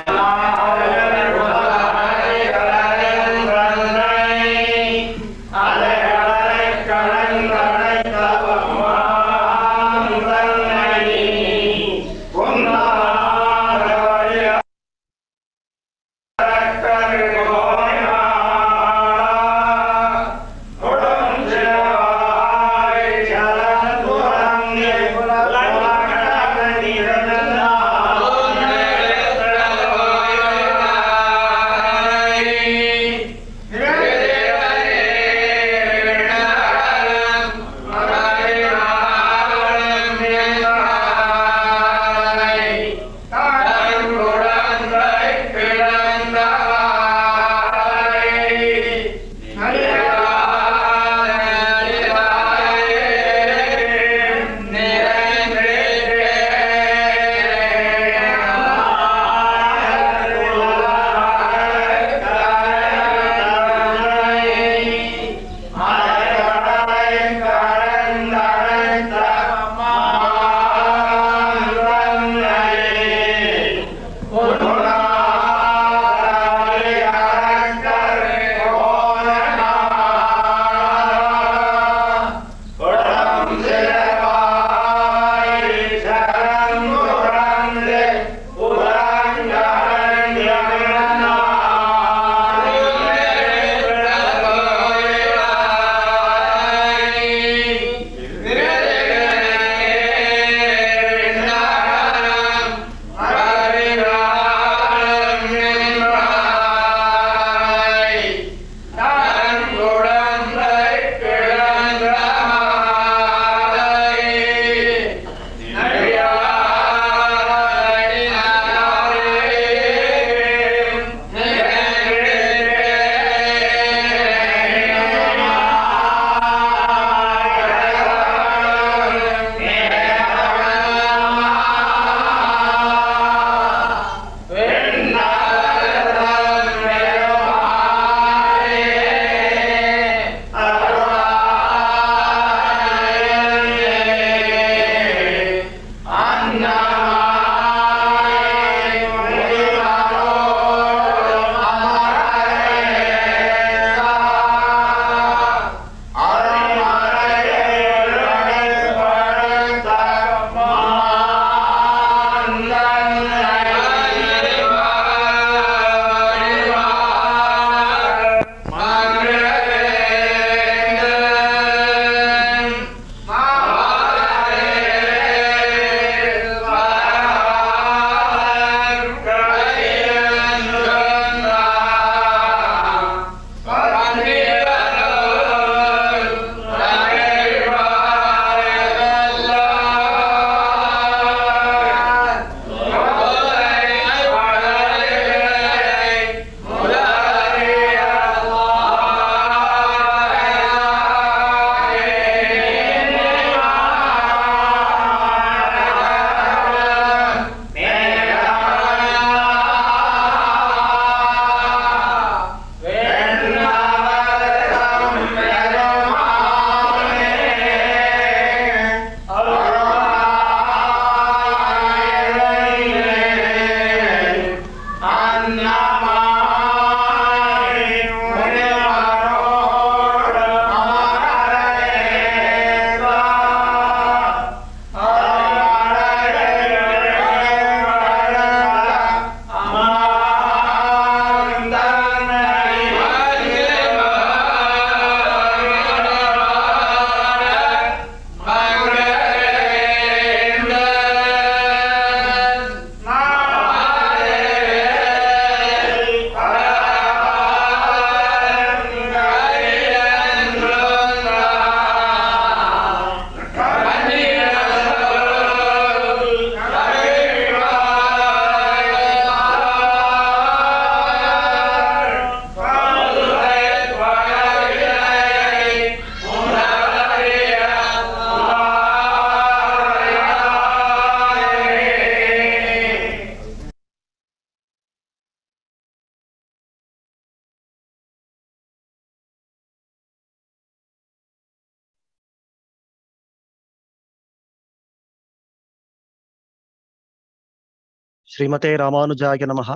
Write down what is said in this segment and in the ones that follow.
ஸ்ரீமதே ராமானுஜாய நமஹ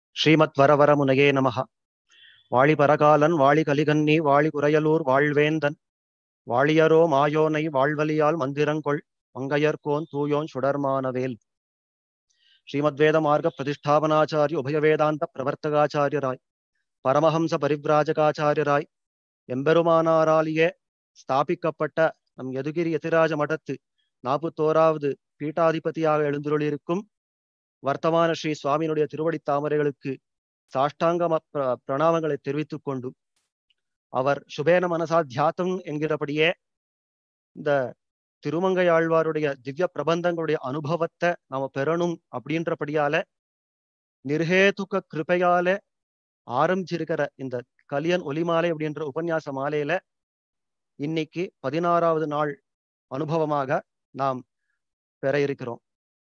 ஸ்ரீமத் வரவரமுனையே நமக வாழி பரகாலன் வாழி கலிகன்னி வாழி குறையலூர் வாழ்வேந்தன் வாழியரோ மாயோனை வாழ்வலியால் மந்திரங்கொள் மங்கையர்கோன் தூயோன் சுடர்மானவேல் ஸ்ரீமத் வேத மார்க்க பிரதிஷ்டாபனாச்சாரிய உபய வேதாந்த பிரவர்த்தகாச்சாரியராய் பரமஹம்ச பரிவ்ராஜகாச்சாரியராய் எம்பெருமானாராலேயே ஸ்தாபிக்கப்பட்ட நம் எதுகிரி எதிராஜ மடத்து நாற்பத்தோராவது பீட்டாதிபதியாக எழுந்துள்ளிருக்கும் வர்த்தமான ஸ்ரீ சுவாமியினுடைய திருவடி தாமரைகளுக்கு சாஷ்டாங்க பிரணாமங்களை தெரிவித்துக் கொண்டு அவர் சுபேன மனசா தியாத்தம் என்கிறபடியே இந்த திருமங்கை ஆழ்வாருடைய திவ்ய பிரபந்தங்களுடைய அனுபவத்தை நாம பெறணும் அப்படின்றபடியால நிர்ஹேதுக்க கிருப்பையால ஆரம்பிச்சிருக்கிற இந்த கலியன் ஒலிமாலை அப்படின்ற உபன்யாச மாலையில இன்னைக்கு பதினாறாவது நாள் அனுபவமாக நாம் பெற இருக்கிறோம்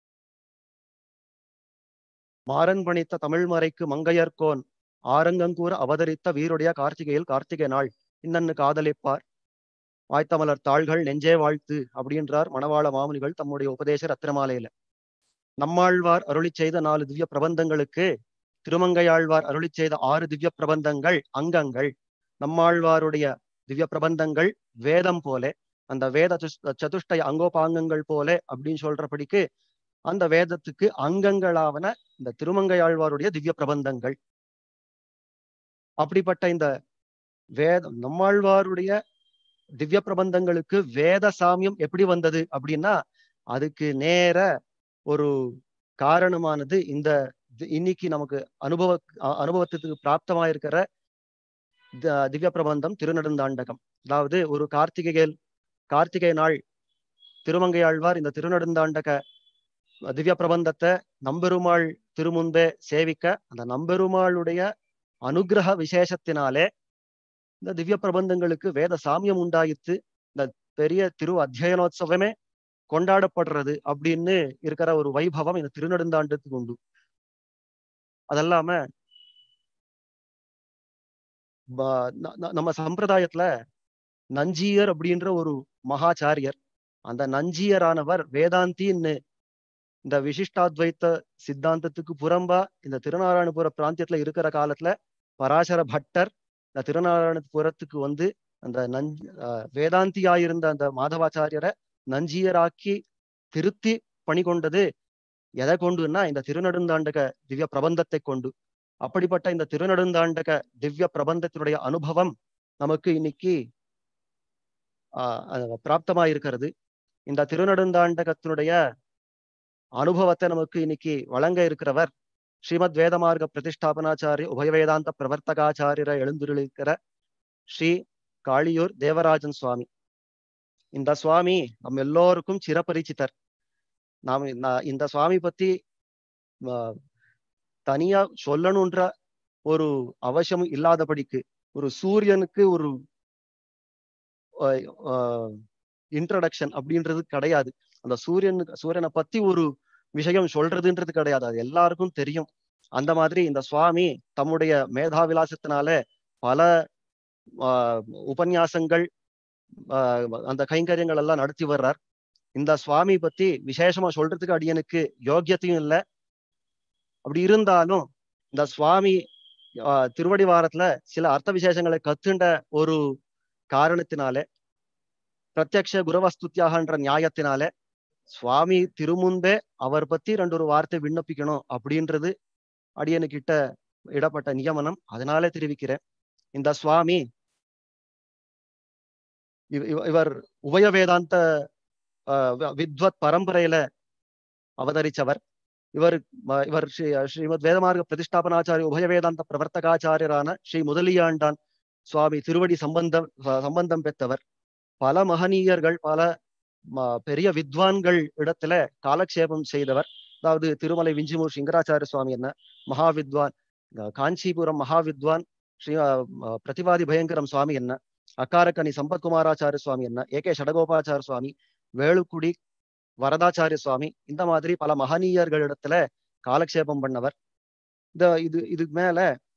மாறன் பணித்த தமிழ் மறைக்கு மங்கையர்கோன் ஆரங்கங்கூர் அவதரித்த வீருடைய கார்த்திகையில் கார்த்திகை நாள் இன்னன்னு காதலிப்பார் வாய்த்தமலர் தாள்கள் நெஞ்சே வாழ்த்து அப்படின்றார் மணவாள மாமுனிகள் தம்முடைய உபதேச ரத்னமாலையில நம்மாழ்வார் அருளி செய்த நாலு திவ்ய பிரபந்தங்களுக்கு திருமங்கையாழ்வார் அருளி செய்த ஆறு திவ்ய பிரபந்தங்கள் அங்கங்கள் நம்மாழ்வாருடைய திவ்ய பிரபந்தங்கள் வேதம் போல அந்த வேத சதுஷ்டய அங்கோபாங்கங்கள் போல அப்படின்னு சொல்றபடிக்கு அந்த வேதத்துக்கு அங்கங்களாவன இந்த திருமங்கையாழ்வாருடைய திவ்ய பிரபந்தங்கள் அப்படிப்பட்ட இந்த வேத நம்மாழ்வாருடைய திவ்ய பிரபந்தங்களுக்கு வேத சாமியம் எப்படி வந்தது அப்படின்னா அதுக்கு நேர ஒரு காரணமானது இந்த இன்னைக்கு நமக்கு அனுபவ அனுபவத்துக்கு பிராப்தமாயிருக்கிற திவ்ய பிரபந்தம் திருநெடுந்தாண்டகம் அதாவது ஒரு கார்த்திகையில் கார்த்திகை நாள் திருமங்கையாழ்வார் இந்த திருநெடுந்தாண்டக திவ்ய பிரபந்தத்தை நம்பெருமாள் திருமுன்பே சேவிக்க அந்த நம்பெருமாளுடைய அனுகிரக விசேஷத்தினாலே இந்த திவ்ய பிரபந்தங்களுக்கு வேத சாமியம் உண்டாயித்து இந்த பெரிய திரு அத்தியனோத்சவமே கொண்டாடப்படுறது அப்படின்னு இருக்கிற ஒரு வைபவம் இந்த திருநெடுந்தாண்டத்துக்கு உண்டு அதல்லாம நம்ம சம்பிரதாயத்துல நஞ்சியர் அப்படின்ற ஒரு மகாச்சாரியர் அந்த நஞ்சியரானவர் வேதாந்தின்னு இந்த விசிஷ்டாத்வைத்த சித்தாந்தத்துக்கு புறம்பா இந்த திருநாராயணபுர பிராந்தியத்துல இருக்கிற காலத்துல பராசர பட்டர் இந்த திருநாராயணபுரத்துக்கு வந்து அந்த நஞ் வேதாந்தியாயிருந்த அந்த மாதவாச்சாரியரை நஞ்சியராக்கி திருத்தி பணி கொண்டது எதை கொண்டுன்னா இந்த திருநெடுந்தாண்டக திவ்ய பிரபந்தத்தை கொண்டு அப்படிப்பட்ட இந்த திருநெடுந்தாண்டக திவ்ய பிரபந்தத்தினுடைய அனுபவம் நமக்கு இன்னைக்கு ஆஹ் பிராப்தமாயிருக்கிறது இந்த திருநெடுந்தாண்டகத்தினுடைய அனுபவத்தை நமக்கு இன்னைக்கு வழங்க இருக்கிறவர் ஸ்ரீமத் வேதமார்க்க பிரதிஷ்டாபனாச்சாரிய உபய வேதாந்த பிரவர்த்தகாச்சாரியரை எழுந்துருளிருக்கிற ஸ்ரீ காளியூர் தேவராஜன் சுவாமி இந்த சுவாமி நம்ம எல்லோருக்கும் சிறப்பரிச்சித்தர் நாம் இந்த சுவாமி பத்தி தனியா சொல்லணுன்ற ஒரு அவசியம் இல்லாதபடிக்கு ஒரு சூரியனுக்கு ஒரு இன்ட்ரடக்ஷன் அப்படின்றது கிடையாது அந்த சூரியனுக்கு சூரியனை பத்தி ஒரு விஷயம் சொல்றதுன்றது கிடையாது அது எல்லாருக்கும் தெரியும் அந்த மாதிரி இந்த சுவாமி தம்முடைய மேதாவிலாசத்தினால பல உபன்யாசங்கள் அந்த கைங்கரியங்கள் எல்லாம் நடத்தி வர்றார் இந்த சுவாமி பத்தி விசேஷமா சொல்றதுக்கு அடியனுக்கு யோக்கியத்தையும் இல்லை அப்படி இருந்தாலும் இந்த சுவாமி திருவடி வாரத்துல சில அர்த்த விசேஷங்களை கத்துண்ட ஒரு காரணத்தினாலே பிரத்யக்ஷ குருவஸ்துத்தியாகன்ற நியாயத்தினாலே சுவாமி திருமுன்பே அவர் பத்தி ரெண்டு ஒரு வார்த்தை விண்ணப்பிக்கணும் அப்படின்றது அடியனுக்கிட்ட இடப்பட்ட நியமனம் அதனாலே தெரிவிக்கிறேன் இந்த சுவாமி இவர் உபய வேதாந்த வித்வத் பரம்பரையில அவதரிச்சவர் இவர் இவர் ஸ்ரீ ஸ்ரீமத் வேதமார்க்க பிரதிஷ்டாபனாச்சாரிய உபய வேதாந்த பிரவர்த்தகாச்சாரியரான ஸ்ரீ முதலியாண்டான் சுவாமி திருவடி சம்பந்தம் சம்பந்தம் பெற்றவர் பல மகனீயர்கள் பல பெரிய வித்வான்கள் இடத்துல காலக்ஷேபம் செய்தவர் அதாவது திருமலை விஞ்சிமூர் சிங்கராச்சாரிய சுவாமி என்ன மகாவித்வான் காஞ்சிபுரம் மகாவித்வான் ஸ்ரீ பிரதிவாதி பயங்கரம் சுவாமி என்ன அக்காரக்கனி சம்பத்குமாராச்சாரிய சுவாமி என்ன ஏ கே ஷடகோபாச்சார சுவாமி வேலுக்குடி வரதாச்சாரிய சுவாமி இந்த மாதிரி பல மகனீயர்களிடத்துல காலக்ஷேபம் பண்ணவர் இந்த இது இதுக்கு மேல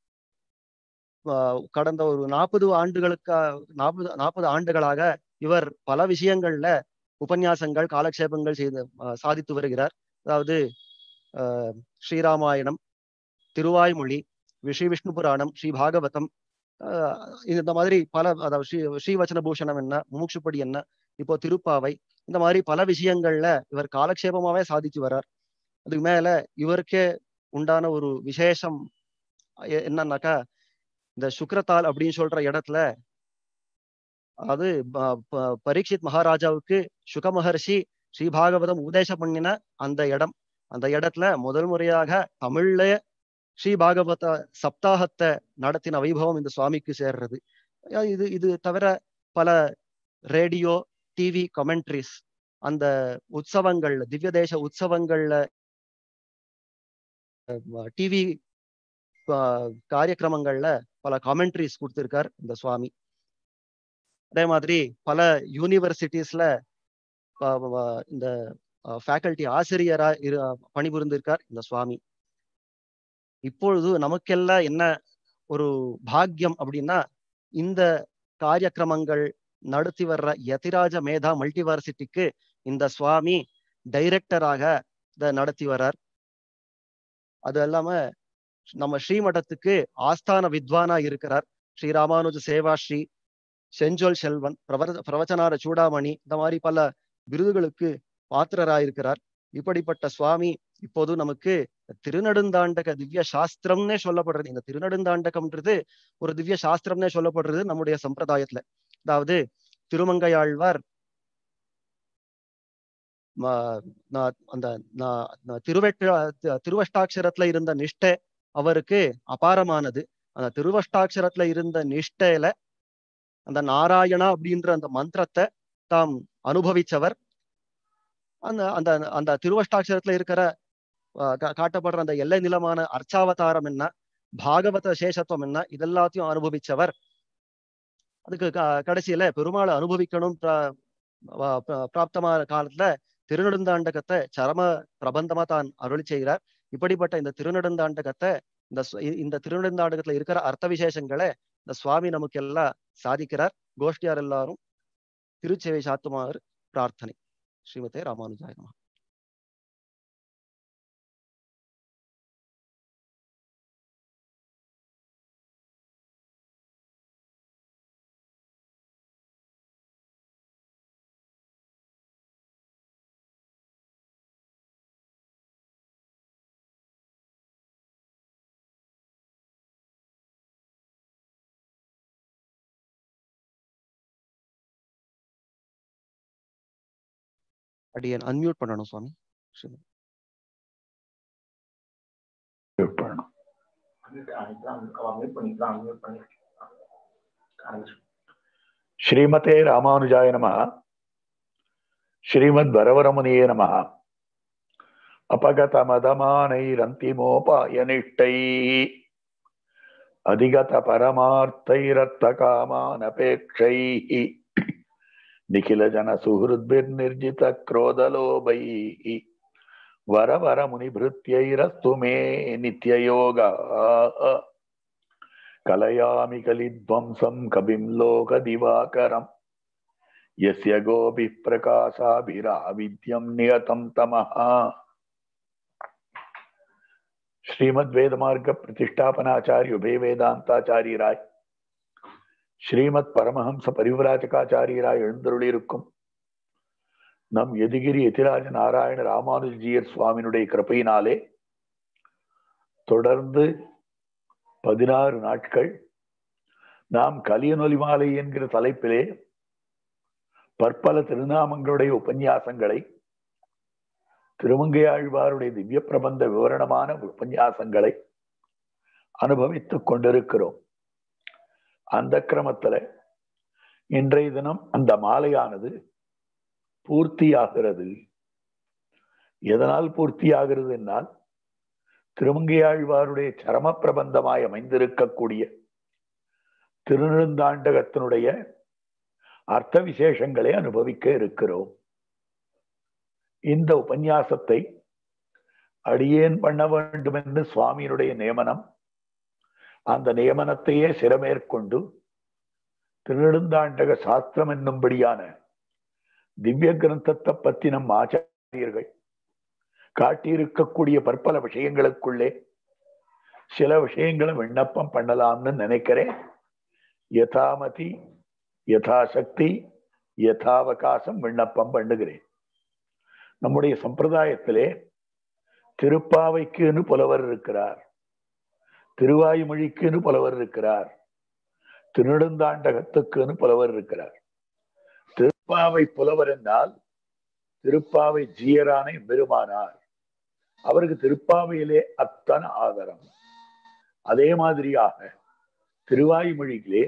கடந்த ஒரு நாற்பது ஆண்டுகளுக்கு நாற்பது நாற்பது ஆண்டுகளாக இவர் பல விஷயங்கள்ல உபன்யாசங்கள் காலக்ஷேபங்கள் செய்து சாதித்து வருகிறார் அதாவது ஸ்ரீராமாயணம் திருவாய்மொழி ஸ்ரீ விஷ்ணு புராணம் ஸ்ரீ பாகவதம் ஆஹ் இந்த மாதிரி பல அதாவது ஸ்ரீ ஸ்ரீவச்சன பூஷணம் என்ன முமுட்சுப்படி என்ன இப்போ திருப்பாவை இந்த மாதிரி பல விஷயங்கள்ல இவர் காலக்ஷேபமாவே சாதிச்சு வர்றார் அதுக்கு மேல இவருக்கே உண்டான ஒரு விசேஷம் எ- என்னன்னாக்கா இந்த சுக்ரத்தால் அப்படின்னு சொல்ற இடத்துல அது ப- ப- பரீட்சித் மகாராஜாவுக்கு சுக மகர்ஷி ஸ்ரீபாகவதம் உபதேசம் பண்ணின அந்த இடம் அந்த இடத்துல முதல் முறையாக தமிழ்ல ஸ்ரீ பாகவத சப்தாகத்தை நடத்தின வைபவம் இந்த சுவாமிக்கு சேர்றது அஹ் இது இது தவிர பல ரேடியோ டிவி கமெண்ட்ரிஸ் அந்த உற்சவங்கள்ல திவ்ய தேச உற்சவங்கள்ல டிவி காரியக்கிரமங்கள்ல பல காமெண்ட்ரிஸ் கொடுத்திருக்கார் இந்த சுவாமி அதே மாதிரி பல யூனிவர்சிட்டிஸ்ல இந்த ஃபேக்கல்டி ஆசிரியரா இரு பணிபுரிந்திருக்கார் இந்த சுவாமி இப்பொழுது நமக்கெல்லாம் என்ன ஒரு பாக்கியம் அப்படின்னா இந்த காரியக்கிரமங்கள் நடத்தி வர்ற யதிராஜ மேதா மல்டிவர்சிட்டிக்கு இந்த சுவாமி டைரக்டராக இதை நடத்தி வர்றார் அது இல்லாம நம்ம ஸ்ரீமடத்துக்கு ஆஸ்தான வித்வானா இருக்கிறார் ஸ்ரீ ராமானுஜ சேவாஸ்ரீ செஞ்சொல் செல்வன் பிரவர பிரவச்சனார சூடாமணி இந்த மாதிரி பல விருதுகளுக்கு பாத்திரராயிருக்கிறார் இப்படிப்பட்ட சுவாமி இப்போது நமக்கு திருநடுந்தாண்டக திவ்ய சாஸ்திரம்னே சொல்லப்படுறது இந்த திருநடுந்தாண்டகம்ன்றது ஒரு திவ்ய சாஸ்திரம்னே சொல்லப்படுறது நம்முடைய சம்பிரதாயத்துல அதாவது திருமங்கையாழ்வார் அந்த திருவெட்ட திருவஷ்டாட்சரத்துல இருந்த நிஷ்டை அவருக்கு அபாரமானது அந்த திருவஷ்டாட்சரத்துல இருந்த நிஷ்டையில அந்த நாராயணா அப்படின்ற அந்த மந்திரத்தை தாம் அனுபவிச்சவர் அந்த அந்த அந்த திருவஷ்டாட்சரத்துல இருக்கிற காட்டப்படுற அந்த எல்லை நிலமான அர்ச்சாவதாரம் என்ன பாகவத சேஷத்துவம் என்ன இதெல்லாத்தையும் அனுபவிச்சவர் அதுக்கு கடைசியில பெருமாளை அனுபவிக்கணும் பிராப்தமான காலத்துல திருநெடுந்தாண்டகத்தை சரம பிரபந்தமா தான் அருளி செய்கிறார் இப்படிப்பட்ட இந்த திருநெடுந்தாண்டகத்தை இந்த இந்த திருநெடுந்தாண்டகத்துல இருக்கிற அர்த்த விசேஷங்களை இந்த சுவாமி நமக்கு எல்லாம் சாதிக்கிறார் கோஷ்டியார் எல்லாரும் திருச்சேவை சாத்துமாறு பிரார்த்தனை ஸ்ரீமதே ராமானுஜாய நம அடியன் அன்மியூட் பண்ணணும் சுவாமி ஸ்ரீமதே ராமானுஜாய நம ஸ்ரீமத் வரவரமுனியே நம அபகதமதமானைரந்திமோபாயனிஷ்டை அதிகத பரமார்த்தைரர்த்த காமானபேட்சை நிகில ஜன சுஹృద్భిర్నిర్జిత క్రోధలోభై వర వర మునిభృత్యైరస్తు మే నిత్యయోగ కలయామి కలిధ్వంసం కవిం లోక దివాకరం యస్య గోపి ప్రకాశాభిరావిద్యం నియతం తమః శ్రీమద్ వేదమార్గ ప్రతిష్టాపనాచార్య ఉభయ வேதாந்தாச்சாரியராய் ஸ்ரீமத் பரமஹம்ச பரிவராஜகாச்சாரியராய் எழுந்தருளிருக்கும் நம் எதிகிரி எதிராஜ நாராயண ராமானுஜியர் சுவாமியினுடைய கிருப்பையினாலே தொடர்ந்து பதினாறு நாட்கள் நாம் கலியனொலி மாலை என்கிற தலைப்பிலே பற்பல திருநாமங்களுடைய உபன்யாசங்களை திருமங்கையாழ்வாருடைய திவ்ய பிரபந்த விவரணமான உபன்யாசங்களை அனுபவித்துக் கொண்டிருக்கிறோம் அந்த கிரமத்துல இன்றைய தினம் அந்த மாலையானது பூர்த்தியாகிறது எதனால் பூர்த்தியாகிறது என்னால் திருமங்கையாழ்வாருடைய சரம பிரபந்தமாய் அமைந்திருக்கக்கூடிய திருநெடுந்தாண்டகத்தினுடைய அர்த்த விசேஷங்களை அனுபவிக்க இருக்கிறோம் இந்த உபன்யாசத்தை அடியேன் பண்ண வேண்டும் என்று சுவாமியினுடைய நியமனம் அந்த நியமனத்தையே சிறமேற்கொண்டு திருநெடுந்தாண்டக சாஸ்திரம் என்னும்படியான திவ்ய கிரந்தத்தை பற்றி நம் ஆச்சாரியர்கள் காட்டியிருக்கக்கூடிய பற்பல விஷயங்களுக்குள்ளே சில விஷயங்களை விண்ணப்பம் பண்ணலாம்னு நினைக்கிறேன் யதாமதி யதாசக்தி யதாவகாசம் விண்ணப்பம் பண்ணுகிறேன் நம்முடைய சம்பிரதாயத்திலே திருப்பாவைக்குன்னு புலவர் இருக்கிறார் திருவாய்மொழிக்குன்னு புலவர் இருக்கிறார் திருநெடுந்தாண்டகத்துக்குன்னு புலவர் இருக்கிறார் திருப்பாவை புலவர் என்றால் திருப்பாவை ஜீயரானை பெருமானார் அவருக்கு திருப்பாவையிலே அத்தனை ஆதரம் அதே மாதிரியாக திருவாய்மொழியிலே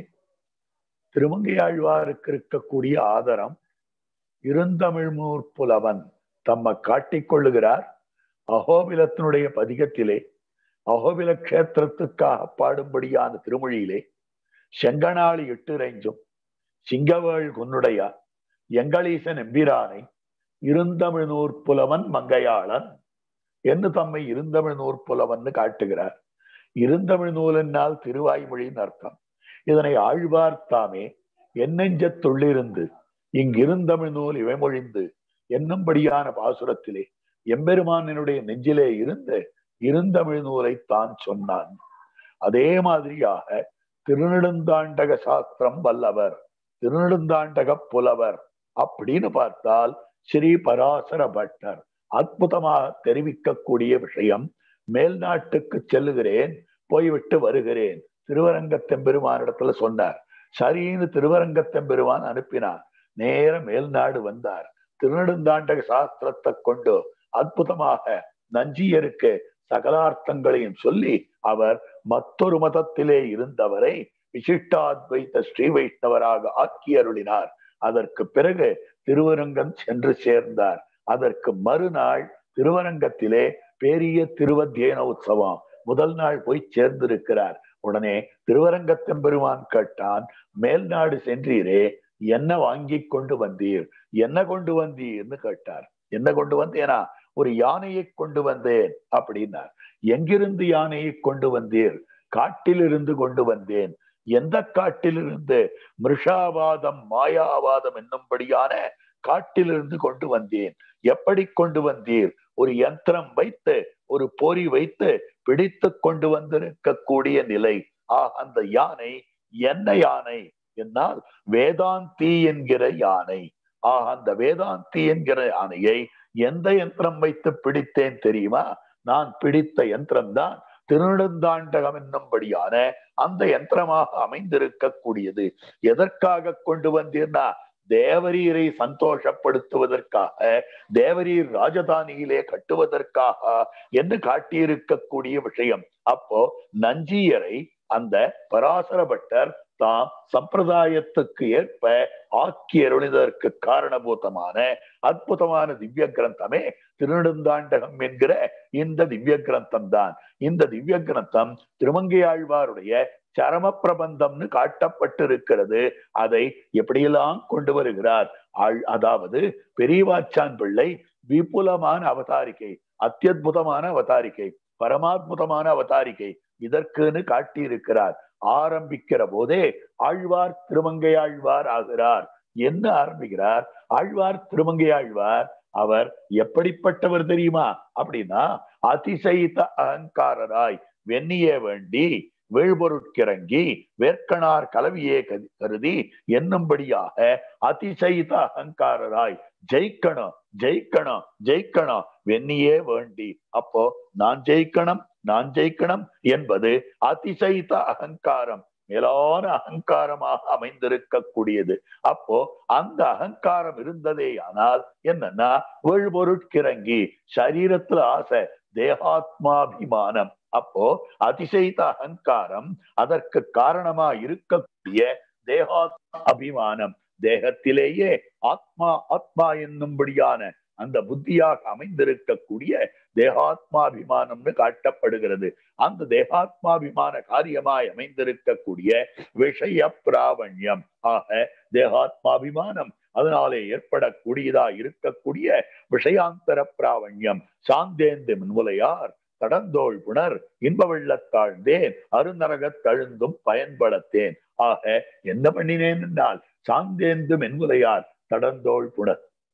திருமங்கையாழ்வாருக்கு இருக்கக்கூடிய ஆதரம் இருந்தமிழ்மூர் புலவன் தம்மை காட்டிக் கொள்ளுகிறார் அகோபிலத்தினுடைய பதிகத்திலே அகோபில கஷேத்திரத்துக்காக பாடும்படியான திருமொழியிலே செங்கனாளி எட்டுரைஞ்சும் சிங்கவேள் குன்னுடையா எங்களீசன் எம்பிரானை இருந்தமிழ் நூற்புலவன் மங்கையாளன் என்று தம்மை இருந்தமிழ் நூற்புலவன் காட்டுகிறார் இருந்தமிழ் நூலென்னால் திருவாய்மொழியின் அர்த்தம் இதனை ஆழ்வார் தாமே என்னெஞ்சத்துள்ளிருந்து இங்கிருந்தமிழ் நூல் இவைமொழிந்து என்னும்படியான பாசுரத்திலே எம்பெருமானினுடைய நெஞ்சிலே இருந்து இருந்தமிழ் நூலை தான் சொன்னான் அதே மாதிரியாக திருநெடுந்தாண்டக சாஸ்திரம் வல்லவர் திருநெடுந்தாண்டக புலவர் அப்படின்னு பார்த்தால் ஸ்ரீ பராசர பட்டர் அற்புதமாக தெரிவிக்கக்கூடிய விஷயம் மேல்நாட்டுக்கு செல்லுகிறேன் போய்விட்டு வருகிறேன் திருவரங்கத்தெம்பெருமானிடத்துல சொன்னார் சரின்னு திருவரங்கத்தெம்பெருமான் அனுப்பினார் நேர மேல்நாடு வந்தார் திருநெடுந்தாண்டக சாஸ்திரத்தை கொண்டு அற்புதமாக நஞ்சியருக்கு சகலார்த்தங்களையும் சொல்லி அவர் மற்றொரு மதத்திலே இருந்தவரை விசிஷ்டாத்வைத்த ஸ்ரீ வைஷ்ணவராக ஆக்கி அருளினார் அதற்கு பிறகு திருவரங்கம் சென்று சேர்ந்தார் அதற்கு மறுநாள் திருவரங்கத்திலே பெரிய திருவத்தியன உற்சவம் முதல் நாள் போய் சேர்ந்திருக்கிறார் உடனே திருவரங்கத்தெம்பெருமான் கேட்டான் மேல்நாடு சென்றீரே என்ன வாங்கி கொண்டு வந்தீர் என்ன கொண்டு வந்தீர்னு கேட்டார் என்ன கொண்டு வந்தேனா ஒரு யானையை கொண்டு வந்தேன் அப்படின்னார் எங்கிருந்து யானையை கொண்டு வந்தீர் காட்டிலிருந்து கொண்டு வந்தேன் எந்த காட்டிலிருந்து மிருஷாவாதம் மாயாவாதம் என்னும்படியான காட்டிலிருந்து கொண்டு வந்தேன் எப்படி கொண்டு வந்தீர் ஒரு யந்திரம் வைத்து ஒரு பொறி வைத்து பிடித்து கொண்டு வந்திருக்கக்கூடிய நிலை ஆ அந்த யானை என்ன யானை என்னால் வேதாந்தி என்கிற யானை ஆ அந்த வேதாந்தி என்கிற யானையை எந்த யந்திரம் வைத்து பிடித்தேன் தெரியுமா நான் பிடித்த யந்திரம் தான் திருநெடுந்தாண்டகம் என்னும்படியான அந்த யந்திரமாக அமைந்திருக்கக்கூடியது எதற்காக கொண்டு வந்தீர்னா தேவரீரை சந்தோஷப்படுத்துவதற்காக தேவரீர் ராஜதானியிலே கட்டுவதற்காக என்று காட்டியிருக்கக்கூடிய விஷயம் அப்போ நஞ்சியரை அந்த பராசரபட்டர் தாம் சம்பிரதாயத்துக்கு ஏற்ப ஆக்கி அருளிதற்கு காரணபூதமான அற்புதமான திவ்ய கிரந்தமே திருநெடுந்தாண்டகம் என்கிற இந்த திவ்ய கிரந்தம் தான் இந்த திவ்ய கிரந்தம் திருமங்கையாழ்வாருடைய சரம பிரபந்தம்னு காட்டப்பட்டிருக்கிறது அதை எப்படியெல்லாம் கொண்டு வருகிறார் அதாவது பெரியவாச்சான் பிள்ளை விபுலமான அவதாரிகை அத்தியுதமான அவதாரிகை பரமாத்முதமான அவதாரிகை இதற்குன்னு காட்டியிருக்கிறார் ஆரம்பிக்கிற போதே ஆழ்வார் திருமங்கையாழ்வார் ஆகிறார் என்ன ஆரம்பிக்கிறார் ஆழ்வார் திருமங்கையாழ்வார் அவர் எப்படிப்பட்டவர் தெரியுமா அப்படின்னா அதிசயித்த அகங்காரராய் வெண்ணிய வேண்டி வீழ்பொருட்கிறங்கி வேர்க்கனார் கலவியே கருதி என்னும்படியாக அதிசயித்த அகங்காரராய் ஜெயிக்கணும் ஜெயிக்கணும் ஜெயிக்கணும் வெண்ணியே வேண்டி அப்போ நான் ஜெயிக்கணும் நான் ஜெயிக்கணும் என்பது அதிசயித்த அகங்காரம் மேலான அகங்காரமாக அமைந்திருக்கக்கூடியது அப்போ அந்த அகங்காரம் இருந்ததே ஆனால் என்னன்னா வீழ்பொருட்கிறங்கி சரீரத்துல ஆசை தேகாத்மாபிமானம் அப்போ அதிசயித்த அகங்காரம் அதற்கு காரணமா இருக்கக்கூடிய தேகாத் அபிமானம் தேகத்திலேயே ஆத்மா ஆத்மா என்னும்படியான அந்த புத்தியாக அமைந்திருக்கக்கூடிய தேகாத்மாபிமானம்னு காட்டப்படுகிறது அந்த தேகாத்மாபிமான காரியமாய் அமைந்திருக்கக்கூடிய விஷய பிராவண்யம் ஆக தேகாத்மாபிமானம் அதனாலே ஏற்படக்கூடியதா இருக்கக்கூடிய விஷயாந்தர பிராவண்யம் சாந்தேந்து மின்முலையார் தடந்தோள் புணர் இன்ப வெள்ளத்தாழ்ந்தேன் அருநரகத் தழுந்தும் பயன்படுத்தேன் ஆக என்ன பண்ணினேன் என்றால் சாந்தேந்து மென்முலையார் தடந்தோள் புணர்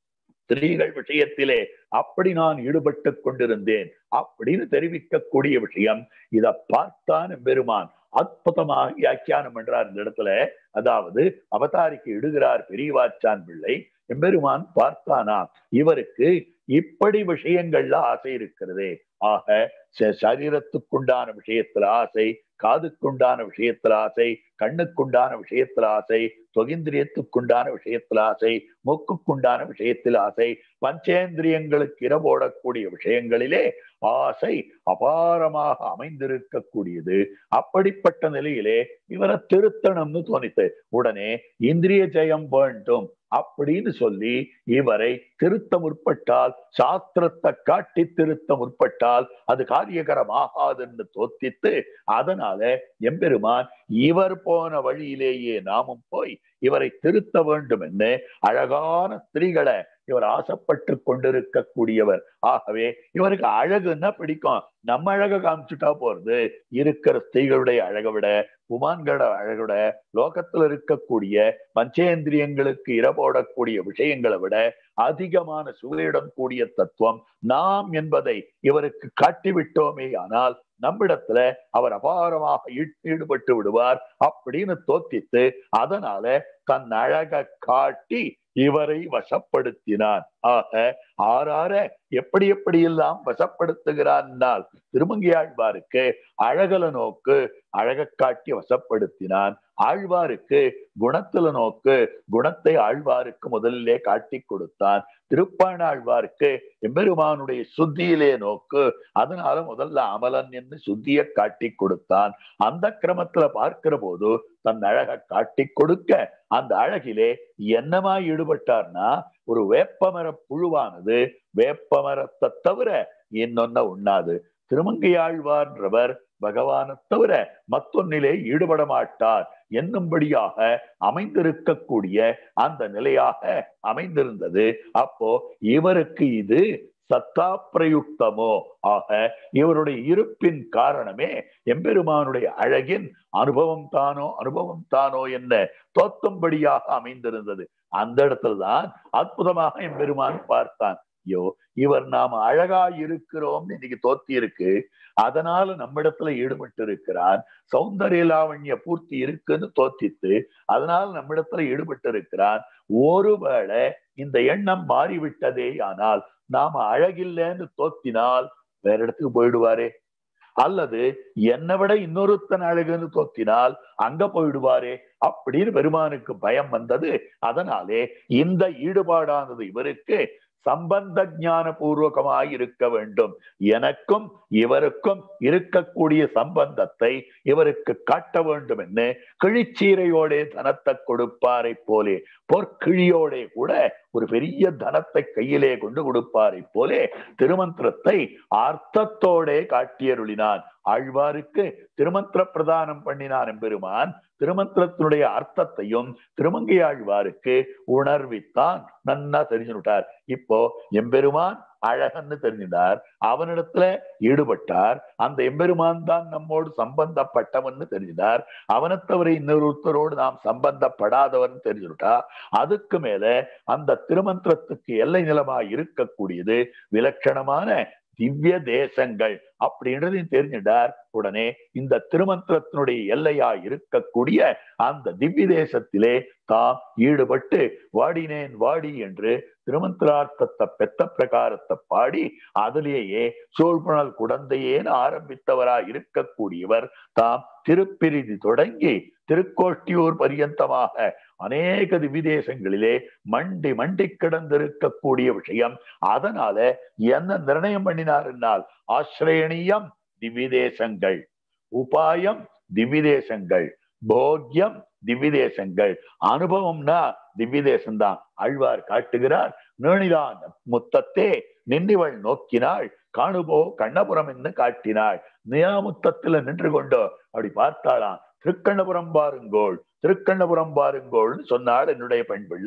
ஸ்திரீகள் விஷயத்திலே அப்படி நான் ஈடுபட்டு கொண்டிருந்தேன் அப்படின்னு தெரிவிக்கக்கூடிய விஷயம் இத பார்த்தான் பெருமான் அற்புதமாக வியாக்கியானம் பண்றார் இந்த இடத்துல அதாவது அவதாரிக்கு இடுகிறார் பெரியவாச்சான் பிள்ளை எம்பெருமான் பார்த்தானா இவருக்கு இப்படி விஷயங்கள்ல ஆசை இருக்கிறது ஆக சரீரத்துக்குண்டான விஷயத்துல ஆசை காதுக்குண்டான விஷயத்துல ஆசை கண்ணுக்குண்டான விஷயத்துல ஆசை தொகிந்திரியத்துக்குண்டான விஷயத்துல ஆசை மூக்குக்குண்டான விஷயத்தில் ஆசை பஞ்சேந்திரியங்களுக்கு இரவோடக்கூடிய விஷயங்களிலே ஆசை அபாரமாக அமைந்திருக்கக்கூடியது அப்படிப்பட்ட நிலையிலே இவரை திருத்தணும்னு தோணித்து உடனே இந்திரிய ஜெயம் வேண்டும் அப்படின்னு சொல்லி இவரை திருத்த முற்பட்டால் சாஸ்திரத்தை காட்டி திருத்த முற்பட்டால் அது காரியகரமாகாதுன்னு தோத்தித்து அதனால எம்பெருமான் இவர் போன வழியிலேயே நாமும் போய் இவரை திருத்த வேண்டும் என்று அழகான ஸ்திரீகளை இவர் ஆசைப்பட்டு கொண்டிருக்கக்கூடியவர் ஆகவே இவருக்கு அழகுன்னா பிடிக்கும் நம்ம அழக காமிச்சுட்டா போறது இருக்கிற ஸ்திரீகளுடைய அழகை விட உமான்களோட அழகோட லோகத்துல இருக்கக்கூடிய பஞ்சேந்திரியங்களுக்கு இரவோடக்கூடிய விஷயங்களை விட அதிகமான சுவையுடன் கூடிய தத்துவம் நாம் என்பதை இவருக்கு காட்டிவிட்டோமே ஆனால் நம்மிடத்துல அவர் அபாரமாக ஈடுபட்டு விடுவார் அப்படின்னு தோத்தித்து அதனால தன் அழக காட்டி இவரை வசப்படுத்தினான் ஆக ஆறார எப்படி எப்படி எல்லாம் வசப்படுத்துகிறான் திருமங்கியாழ்வாருக்கு அழகல நோக்கு அழக காட்டி வசப்படுத்தினான் ஆழ்வாருக்கு குணத்துல நோக்கு குணத்தை ஆழ்வாருக்கு முதலிலே காட்டி கொடுத்தான் திருப்பாணாழ்வாருக்கு எம்பெருமானுடைய சுத்தியிலே நோக்கு அதனால முதல்ல அமலன் என்று சுத்திய காட்டி கொடுத்தான் அந்த கிரமத்துல பார்க்கிற போது தன் அழக காட்டி கொடுக்க அந்த அழகிலே என்னமா ஈடுபட்டார்னா ஒரு வேப்பமர புழுவானது வேப்பமரத்தை தவிர இன்னொன்ன உண்ணாது திருமங்கையாழ்வார்ன்றவர் பகவானை தவிர மத்தொன்னிலே ஈடுபட மாட்டார் என்னும்படியாக அமைந்திருக்கக்கூடிய அந்த நிலையாக அமைந்திருந்தது அப்போ இவருக்கு இது சத்தா பிரயுக்தமோ ஆக இவருடைய இருப்பின் காரணமே எம்பெருமானுடைய அழகின் அனுபவம் தானோ அனுபவம் தானோ என்ன தோத்தும்படியாக அமைந்திருந்தது அந்த இடத்துலதான் அற்புதமாக எம்பெருமான் பார்த்தான் ஐயோ இவர் நாம் அழகா இருக்கிறோம்னு இன்னைக்கு தோத்தி இருக்கு அதனால நம்மிடத்துல ஈடுபட்டு இருக்கிறார் சௌந்தரிய லாவண்ய பூர்த்தி இருக்குன்னு தோத்தித்து அதனால நம்மிடத்துல ஈடுபட்டு இருக்கிறார் ஒருவேளை இந்த எண்ணம் மாறிவிட்டதே ஆனால் நாம அழகில்லைன்னு தோத்தினால் வேற இடத்துக்கு போயிடுவாரே அல்லது என்னை விட இன்னொருத்தன் அழகுன்னு தோத்தினால் அங்க போயிடுவாரே அப்படின்னு பெருமானுக்கு பயம் வந்தது அதனாலே இந்த ஈடுபாடானது இவருக்கு சம்பந்த ஞான பூர்வகமாய் இருக்க வேண்டும் எனக்கும் இவருக்கும் இருக்கக்கூடிய சம்பந்தத்தை இவருக்கு காட்ட வேண்டும் என்று கிழிச்சீரையோடே தனத்தை கொடுப்பாரை போலே பொற்கிழியோடே கூட ஒரு பெரிய தனத்தை கையிலே கொண்டு கொடுப்பாரை போலே திருமந்திரத்தை அர்த்தத்தோடே காட்டியருளினான் ஆழ்வாருக்கு திருமந்திர பிரதானம் பண்ணினான் எம்பெருமான் திருமந்திரத்தினுடைய அர்த்தத்தையும் திருமங்கை ஆழ்வாருக்கு உணர்வித்தான் நன்னா தெரிஞ்சுட்டார் இப்போ எம்பெருமான் அழகன்னு தெரிஞ்சினார் அவனிடத்துல ஈடுபட்டார் அந்த எம்பெருமான் தான் நம்மோடு சம்பந்தப்பட்டவன் தெரிஞ்சினார் அவனை தவிர இன்னொருத்தரோடு நாம் சம்பந்தப்படாதவன் தெரிஞ்சுட்டா அதுக்கு மேல அந்த திருமந்திரத்துக்கு எல்லை நிலமா இருக்கக்கூடியது விலட்சணமான திவ்ய தேசங்கள் அப்படின்றதையும் தெரிஞ்சிட்டார் உடனே இந்த திருமந்திரத்தினுடைய எல்லையா இருக்கக்கூடிய அந்த திவ்ய தேசத்திலே தாம் ஈடுபட்டு வாடினேன் வாடி என்று திருமந்திரார்த்தத்தை பெத்த பிரகாரத்தை பாடி அதிலேயே சோழ்புணல் குடந்தையேன்னு ஆரம்பித்தவராய் இருக்கக்கூடியவர் தாம் திருப்பிரிதி தொடங்கி திருக்கோஷ்டியூர் பரியந்தமாக அநேக விதேசங்களிலே மண்டி மண்டி கிடந்திருக்கக்கூடிய விஷயம் அதனால என்ன நிர்ணயம் பண்ணினார்னால் ஆசிரயணியம் திவிதேசங்கள் உபாயம் திவிதேசங்கள் போக்கியம் திவ்யதேசங்கள் அனுபவம்னா திவ்யதேசம் தான் ஆழ்வார் காட்டுகிறார் நேணிதான் முத்தத்தே நின்றிவள் நோக்கினாள் காணுபோ கண்ணபுரம் என்று காட்டினாள் நியாமுத்தத்துல நின்று கொண்டோ அப்படி பார்த்தாளாம் திருக்கண்ணபுரம் பாருங்கோள் திருக்கண்ணபுரம் பாருங்கோள்னு சொன்னாள் என்னுடைய பெண் பிள்ளை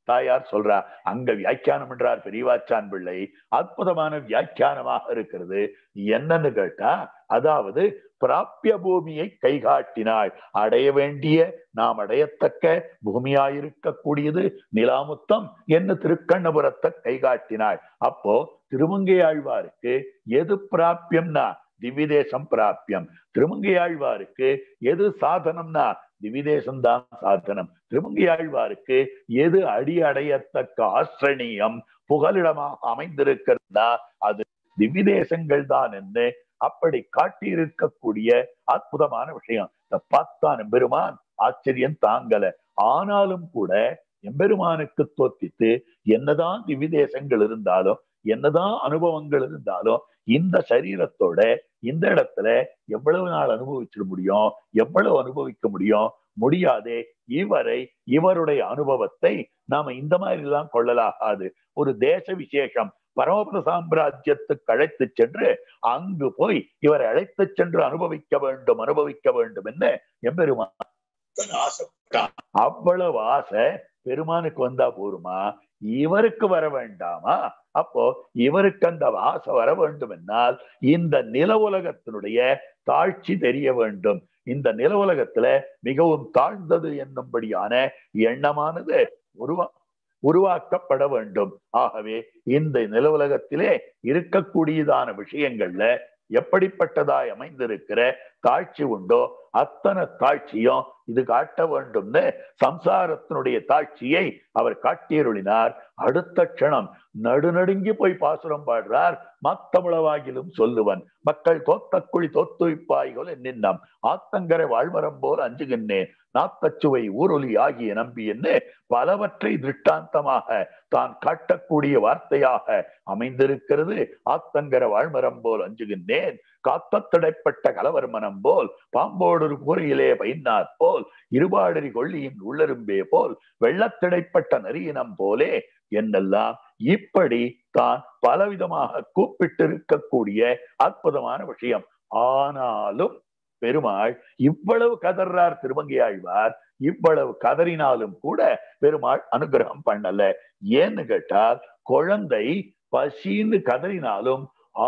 தாயார் சொல்றா அங்க வியாக்கியானம் என்றார் பெரியவாச்சான் பிள்ளை அற்புதமான வியாக்கியானமாக இருக்கிறது என்னன்னு கேட்டா அதாவது பிராப்பிய பூமியை கைகாட்டினாள் அடைய வேண்டிய நாம் அடையத்தக்க பூமியாயிருக்கக்கூடியது நிலாமுத்தம் என்ன திருக்கண்ணபுரத்தை கைகாட்டினாள் அப்போ திருமங்கையாழ்வாருக்கு எது பிராப்பியம்னா திவிதேசம் பிராப்பியம் திருமங்கையாழ்வாருக்கு எது சாதனம்னா திவிதேசம் தான் சாதனம் திருமங்கையாழ்வாருக்கு எது அடி அடையத்தக்க ஆசிரணியம் புகலிடமாக அமைந்திருக்கிறதா அது திவிதேசங்கள் தான் என்று அப்படி காட்டியிருக்கக்கூடிய அற்புதமான விஷயம் இந்த பார்த்தான் எம்பெருமான் ஆச்சரியம் தாங்கல ஆனாலும் கூட எம்பெருமானுக்கு தோத்தித்து என்னதான் திவிதேசங்கள் இருந்தாலும் என்னதான் அனுபவங்கள் இருந்தாலும் இந்த சரீரத்தோட இந்த இடத்துல எவ்வளவு நாள் அனுபவிச்சிட முடியும் எவ்வளவு அனுபவிக்க முடியும் முடியாதே இவரை இவருடைய அனுபவத்தை நாம இந்த மாதிரி எல்லாம் கொள்ளலாகாது ஒரு தேச விசேஷம் பரமபத சாம்ராஜ்யத்துக்கு அழைத்து சென்று அங்கு போய் இவரை அழைத்து சென்று அனுபவிக்க வேண்டும் அனுபவிக்க வேண்டும் என்ன எம்பெருமான் ஆசைப்பட்டான் அவ்வளவு ஆசை பெருமானுக்கு வந்தா போருமா இவருக்கு வர வேண்டாமா அப்போ இவருக்கு அந்த ஆசை வர வேண்டும் என்னால் இந்த நில உலகத்தினுடைய தாழ்ச்சி தெரிய வேண்டும் இந்த நில உலகத்துல மிகவும் தாழ்ந்தது என்னும்படியான எண்ணமானது உருவா உருவாக்கப்பட வேண்டும் ஆகவே இந்த நில உலகத்திலே இருக்கக்கூடியதான விஷயங்கள்ல எப்படிப்பட்டதாய் அமைந்திருக்கிற தாழ்ச்சி உண்டோ அத்தனை தாழ்ச்சியும் இது காட்ட வேண்டும்னு சம்சாரத்தினுடைய தாழ்ச்சியை அவர் காட்டியருளினார் அடுத்த க்ஷணம் நடுநடுங்கி போய் பாசுரம் பாடுறார் மத்தமிழவாகிலும் சொல்லுவன் மக்கள் தோத்தக்குழி தோத்துவிப்பாய்கள் நின்னம் ஆத்தங்கரை வாழ்மரம் போல் அஞ்சுகின்றேன் நாத்தச்சுவை ஊரொலி ஆகிய நம்பி என்று பலவற்றை திருஷ்டாந்தமாக தான் காட்டக்கூடிய வார்த்தையாக அமைந்திருக்கிறது ஆத்தங்கர வாழ்மரம் போல் அஞ்சுகின்றேன் காத்தத்தடைப்பட்ட கலவர் மனம் போல் பாம்போடு ஒரு கூரையிலே பைந்தாற் போல் இருபாடறி கொள்ளியின் உள்ளரும்பே போல் வெள்ளத்திடைப்பட்ட நரியினம் போலே என்னெல்லாம் இப்படி தான் பலவிதமாக கூப்பிட்டிருக்கக்கூடிய அற்புதமான விஷயம் ஆனாலும் பெருமாள் இவ்வளவு கதறார் திருமங்கையாழ்வார் இவ்வளவு கதறினாலும் கூட பெருமாள் அனுகிரகம் பண்ணல ஏன்னு கேட்டால் குழந்தை பசின்னு கதறினாலும்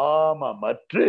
ஆமமற்று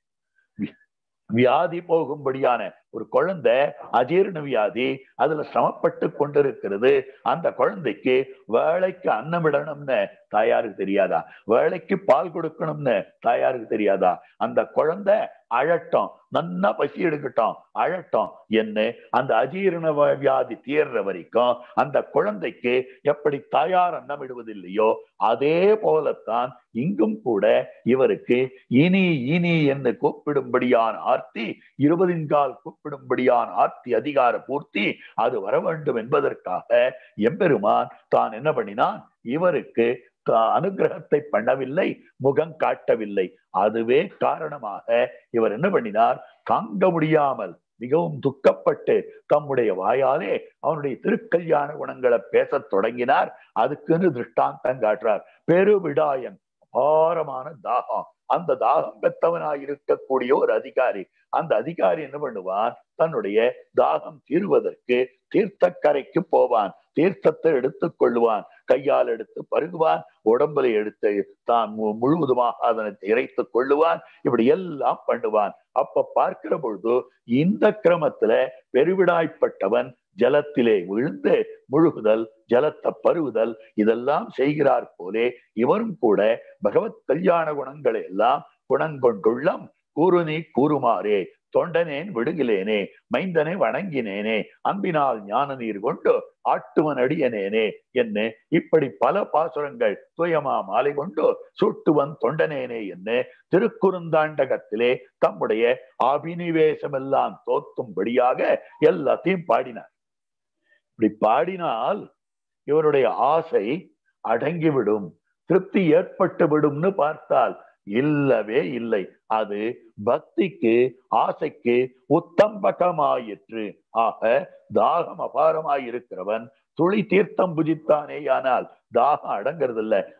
வியாதி போகும்படியான ஒரு குழந்தை அஜீர்ண வியாதி அதுல சிரமப்பட்டு கொண்டிருக்கிறது அந்த குழந்தைக்கு வேலைக்கு அன்னமிடணும்னு தாயாருக்கு தெரியாதா வேலைக்கு பால் கொடுக்கணும்னு தாயாருக்கு தெரியாதா அந்த குழந்தை அழட்டும் நன்னா பசி எடுக்கட்டும் அழட்டும் என்ன அந்த அஜீரண வியாதி தீர்ற வரைக்கும் அந்த குழந்தைக்கு எப்படி தாயார் அன்னமிடுவதில்லையோ அதே போலத்தான் இங்கும் கூட இவருக்கு இனி இனி என்று கூப்பிடும்படியான ஆர்த்தி இருபதின்கால் கூப்பிடும்படியான ஆர்த்தி அதிகார பூர்த்தி அது வர வேண்டும் என்பதற்காக எம்பெருமான் தான் என்ன பண்ணினான் இவருக்கு அனுகிரகத்தை பண்ணவில்லை முகம் காட்டவில்லை அதுவே காரணமாக இவர் என்ன பண்ணினார் தாங்க முடியாமல் மிகவும் துக்கப்பட்டு தம்முடைய வாயாலே அவனுடைய திருக்கல்யாண குணங்களை பேசத் தொடங்கினார் அதுக்குன்னு திருஷ்டாந்தம் காட்டுறார் பெருவிடாயன் அபாரமான தாகம் அந்த தாகம் பெற்றவனாய் இருக்கக்கூடிய ஒரு அதிகாரி அந்த அதிகாரி என்ன பண்ணுவான் தன்னுடைய தாகம் தீர்வதற்கு தீர்த்தக்கரைக்கு போவான் தீர்த்தத்தை எடுத்துக் கொள்ளுவான் கையால் எடுத்து பருகுவான் உடம்புல எடுத்து தான் முழுவதுமாக அதனை இறைத்துக் கொள்ளுவான் இப்படி எல்லாம் பண்ணுவான் அப்ப பார்க்கிற பொழுது இந்த கிரமத்துல பெருவிடாய்ப்பட்டவன் ஜலத்திலே விழுந்து முழுகுதல் ஜலத்தை பருகுதல் இதெல்லாம் செய்கிறார் போலே இவரும் கூட பகவத் கல்யாண குணங்களை எல்லாம் குணங்கொண்டுள்ளம் கூறு நீ கூறுமாறே தொண்டனேன் விடுகிலேனே மைந்தனை வணங்கினேனே அன்பினால் ஞான நீர் கொண்டு ஆட்டுவன் அடியனேனே என்ன இப்படி பல பாசுரங்கள் துயமா மாலை கொண்டு சுட்டுவன் தொண்டனேனே என்ன திருக்குறுந்தாண்டகத்திலே தம்முடைய அபினிவேசமெல்லாம் தோத்தும்படியாக எல்லாத்தையும் பாடினார் இப்படி பாடினால் இவருடைய ஆசை அடங்கிவிடும் திருப்தி ஏற்பட்டு விடும்னு பார்த்தால் இல்லவே இல்லை அது பக்திக்கு ஆசைக்கு உத்தம்பகமாயிற்று ஆக தாகம் அபாரமாயிருக்கிறவன் துளி தீர்த்தம் புஜித்தானே ஆனால் தாகம் அடங்கிறது இல்ல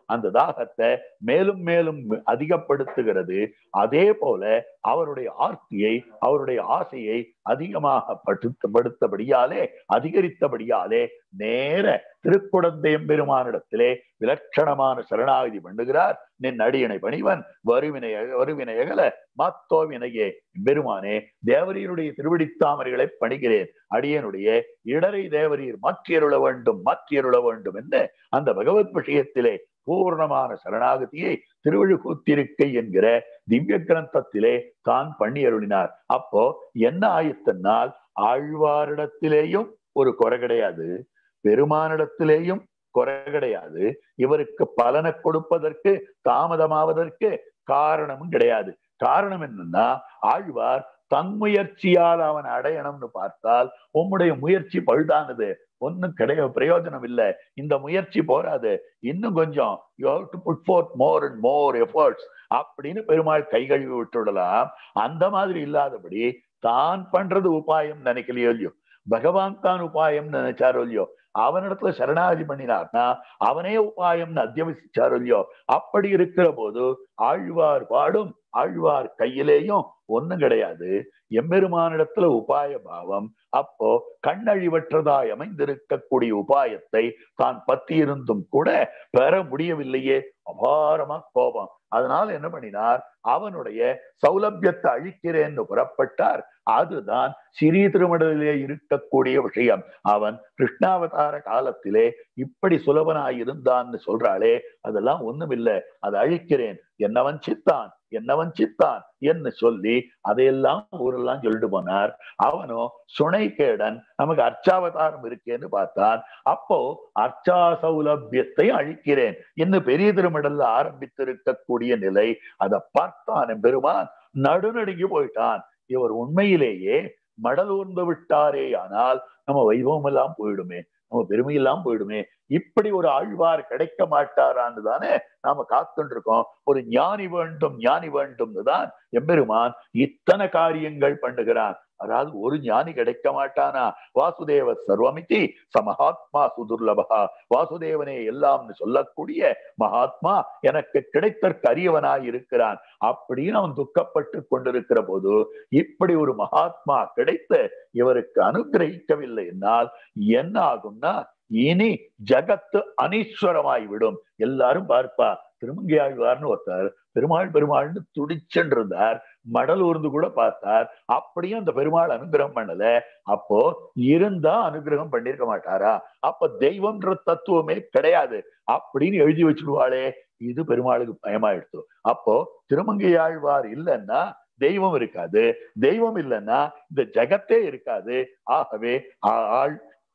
அந்த தாகத்தை மேலும் மேலும் அதிகப்படுத்துகிறது அதே போல அவருடைய ஆர்த்தியை அவருடைய ஆசையை அதிகமாக படுத்தபடியாலே அதிகரித்தபடியாலே நேர திருக்குடந்தை எம்பெருமானிடத்திலே விலட்சணமான சரணாகதி பண்ணுகிறார் நின் அடியனை பணிவன் வருவினை வருவினை அகல மாத்தோவினையே பெருமானே தேவரீருடைய திருவிடித்தாமரைகளை பணிகிறேன் அடியனுடைய இடரை தேவரீர் மாற்றியருள வேண்டும் மாற்றியருள வேண்டும் என்று அந்த பகவத் விஷயத்திலே பூர்ணமான சரணாகதியை திருவிழுக்கூத்திருக்கை என்கிற திவ்ய கிரந்தத்திலே தான் பண்ணி அருளினார் அப்போ என்ன ஆயித்தனால் ஆழ்வாரிடத்திலேயும் ஒரு குறை கிடையாது பெருமானிடத்திலேயும் குறை கிடையாது இவருக்கு பலனை கொடுப்பதற்கு தாமதமாவதற்கு காரணமும் கிடையாது காரணம் என்னன்னா ஆழ்வார் தன் முயற்சியால் அவன் அடையணும்னு பார்த்தால் உம்முடைய முயற்சி பழுதானது ஒன்னும் கிடையாது பிரயோஜனம் இல்லை இந்த முயற்சி போராது இன்னும் கொஞ்சம் you have to put forth more and more efforts அப்படின்னு பெருமாள் கை கழுவி விட்டுடலாம் அந்த மாதிரி இல்லாதபடி தான் பண்றது உபாயம் நினைக்கலையோ இல்லையோ பகவான் தான் உபாயம் நினைச்சாரோ இல்லையோ அவனிடத்துல சரணாகதி பண்ணினார்னா அவனே உபாயம்னு அத்தியவசிச்சாரோ இல்லையோ அப்படி இருக்கிற போது ஆழ்வார் பாடும் ஆழ்வார் கையிலேயும் ஒண்ணும் கிடையாது எம்பெருமானிடத்துல உபாய பாவம் அப்போ கண்ணழிவற்றதாய் அமைந்திருக்கக்கூடிய உபாயத்தை தான் பத்தி இருந்தும் கூட பெற முடியவில்லையே அபாரமா கோபம் அதனால என்ன பண்ணினார் அவனுடைய சௌலபியத்தை அழிக்கிறேன்னு புறப்பட்டார் அதுதான் சிறீ திருமடலிலே இருக்கக்கூடிய விஷயம் அவன் கிருஷ்ணாவதார காலத்திலே இப்படி சுலபனாய் இருந்தான்னு சொல்றாளே அதெல்லாம் ஒண்ணுமில்லை அதை அழிக்கிறேன் என்னவன் சித்தான் என்னவன் சித்தான் என்று சொல்லி அதையெல்லாம் ஊரெல்லாம் சொல்லிட்டு போனார் அவனோ சுனைகேடன் நமக்கு அர்ச்சாவதாரம் இருக்கேன்னு பார்த்தான் அப்போ அர்ச்சா சௌலபியத்தை அழிக்கிறேன் இன்னும் பெரிய திருமடல்ல ஆரம்பித்திருக்கக்கூடிய நிலை அதை பார்த்தான் பெருமான் நடுநடுங்கி போயிட்டான் இவர் உண்மையிலேயே மடல் ஊர்ந்து விட்டாரே ஆனால் நம்ம வைபவம் எல்லாம் போயிடுமே நம்ம பெருமையெல்லாம் போயிடுமே இப்படி ஒரு ஆழ்வார் கிடைக்க மாட்டாரான்னு தானே நாம காத்துட்டு இருக்கோம் ஒரு ஞானி வேண்டும் ஞானி வேண்டும்னு தான் எம்பெருமான் இத்தனை காரியங்கள் பண்ணுகிறான் அதாவது ஒரு ஞானி கிடைக்க மாட்டானா வாசுதேவ சர்வமிதி சமஹாத்மா சுதுர்லபா வாசுதேவனே எல்லாம்னு சொல்லக்கூடிய மகாத்மா எனக்கு கிடைத்தற்கு அரியவனாய் இருக்கிறான் அப்படின்னு அவன் துக்கப்பட்டு கொண்டிருக்கிற போது இப்படி ஒரு மகாத்மா கிடைத்து இவருக்கு அனுகிரகிக்கவில்லை என்னால் என்ன ஆகும்னா இனி ஜகத்து அனீஸ்வரமாய் விடும் எல்லாரும் பார்ப்பா திருமங்கையாழ்வார்னு ஒருத்தர் பெருமாள் பெருமாள்னு துடிச்சென்றிருந்தார் மடல் ஊர்ந்து கூட பார்த்தார் அப்படியும் அந்த பெருமாள் அனுகிரகம் பண்ணல அப்போ இருந்தா அனுகிரகம் பண்ணிருக்க மாட்டாரா அப்ப தெய்வம்ன்ற தத்துவமே கிடையாது அப்படின்னு எழுதி வச்சிருவாளே இது பெருமாளுக்கு பயமாயிடுத்து அப்போ திருமங்கையாழ்வார் இல்லைன்னா தெய்வம் இருக்காது தெய்வம் இல்லைன்னா இந்த ஜகத்தே இருக்காது ஆகவே ஆள்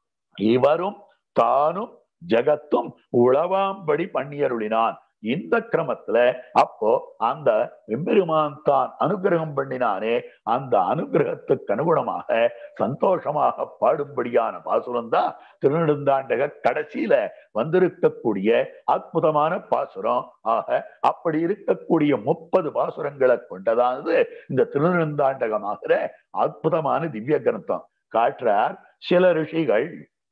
இவரும் தானும் ஜகத்தும் உளவாம்படி பண்ணியருளினான் இந்த கிரமத்துல அப்போ அந்த எம்பெருமான் தான் அனுகிரகம் பண்ணினானே அந்த அனுகிரகத்துக்கு அனுகுணமாக சந்தோஷமாக பாடும்படியான பாசுரம் தான் திருநெடுந்தாண்டக கடைசியில வந்திருக்கக்கூடிய அற்புதமான பாசுரம் ஆக அப்படி இருக்கக்கூடிய முப்பது பாசுரங்களை கொண்டதானது இந்த திருநெடுந்தாண்டகமாகிற அற்புதமான திவ்ய கிரந்தம் காட்டுறார் சில ரிஷிகள்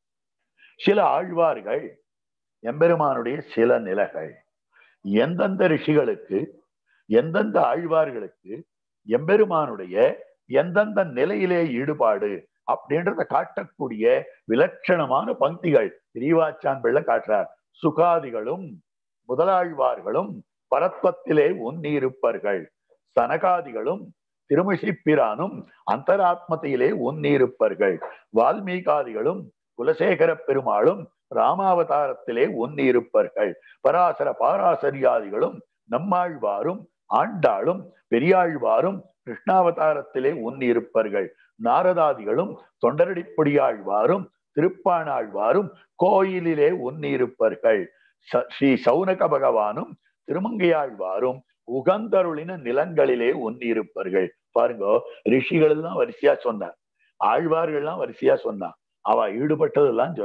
சில ஆழ்வார்கள் எம்பெருமானுடைய சில நிலைகள் எந்தெந்த ரிஷிகளுக்கு எந்தெந்த ஆழ்வார்களுக்கு எம்பெருமானுடைய எந்தெந்த நிலையிலே ஈடுபாடு அப்படின்றத காட்டக்கூடிய விலட்சணமான பங்கிகள் பிரிவாச்சான் பிள்ளை காட்டுறார் சுகாதிகளும் முதலாழ்வார்களும் பரத்வத்திலே உன்னிருப்பர்கள் சனகாதிகளும் திருமிஷிப்பிரானும் அந்தராத்மத்தையிலே உன்னிருப்பர்கள் வால்மீகாதிகளும் குலசேகர பெருமாளும் ராமாவதாரத்திலே ஒன்னிருப்பர்கள் பராசர பாராசரியாதிகளும் நம்மாழ்வாரும் ஆண்டாளும் பெரியாழ்வாரும் கிருஷ்ணாவதாரத்திலே ஒன்னிருப்பர்கள் நாரதாதிகளும் தொண்டரடிப்பொடியாழ்வாரும் திருப்பாணாழ்வாரும் கோயிலிலே ஒன்னிருப்பர்கள் ஸ்ரீ சௌனக பகவானும் திருமங்கையாழ்வாரும் உகந்தருளின நிலங்களிலே ஒன்னிருப்பர்கள் பாருங்க ரிஷிகள் எல்லாம் வரிசையா சொன்னார் ஆழ்வார்கள்லாம் வரிசையா சொன்னான் அவ ஈடுபட்டதெல்லாம் சொன்னா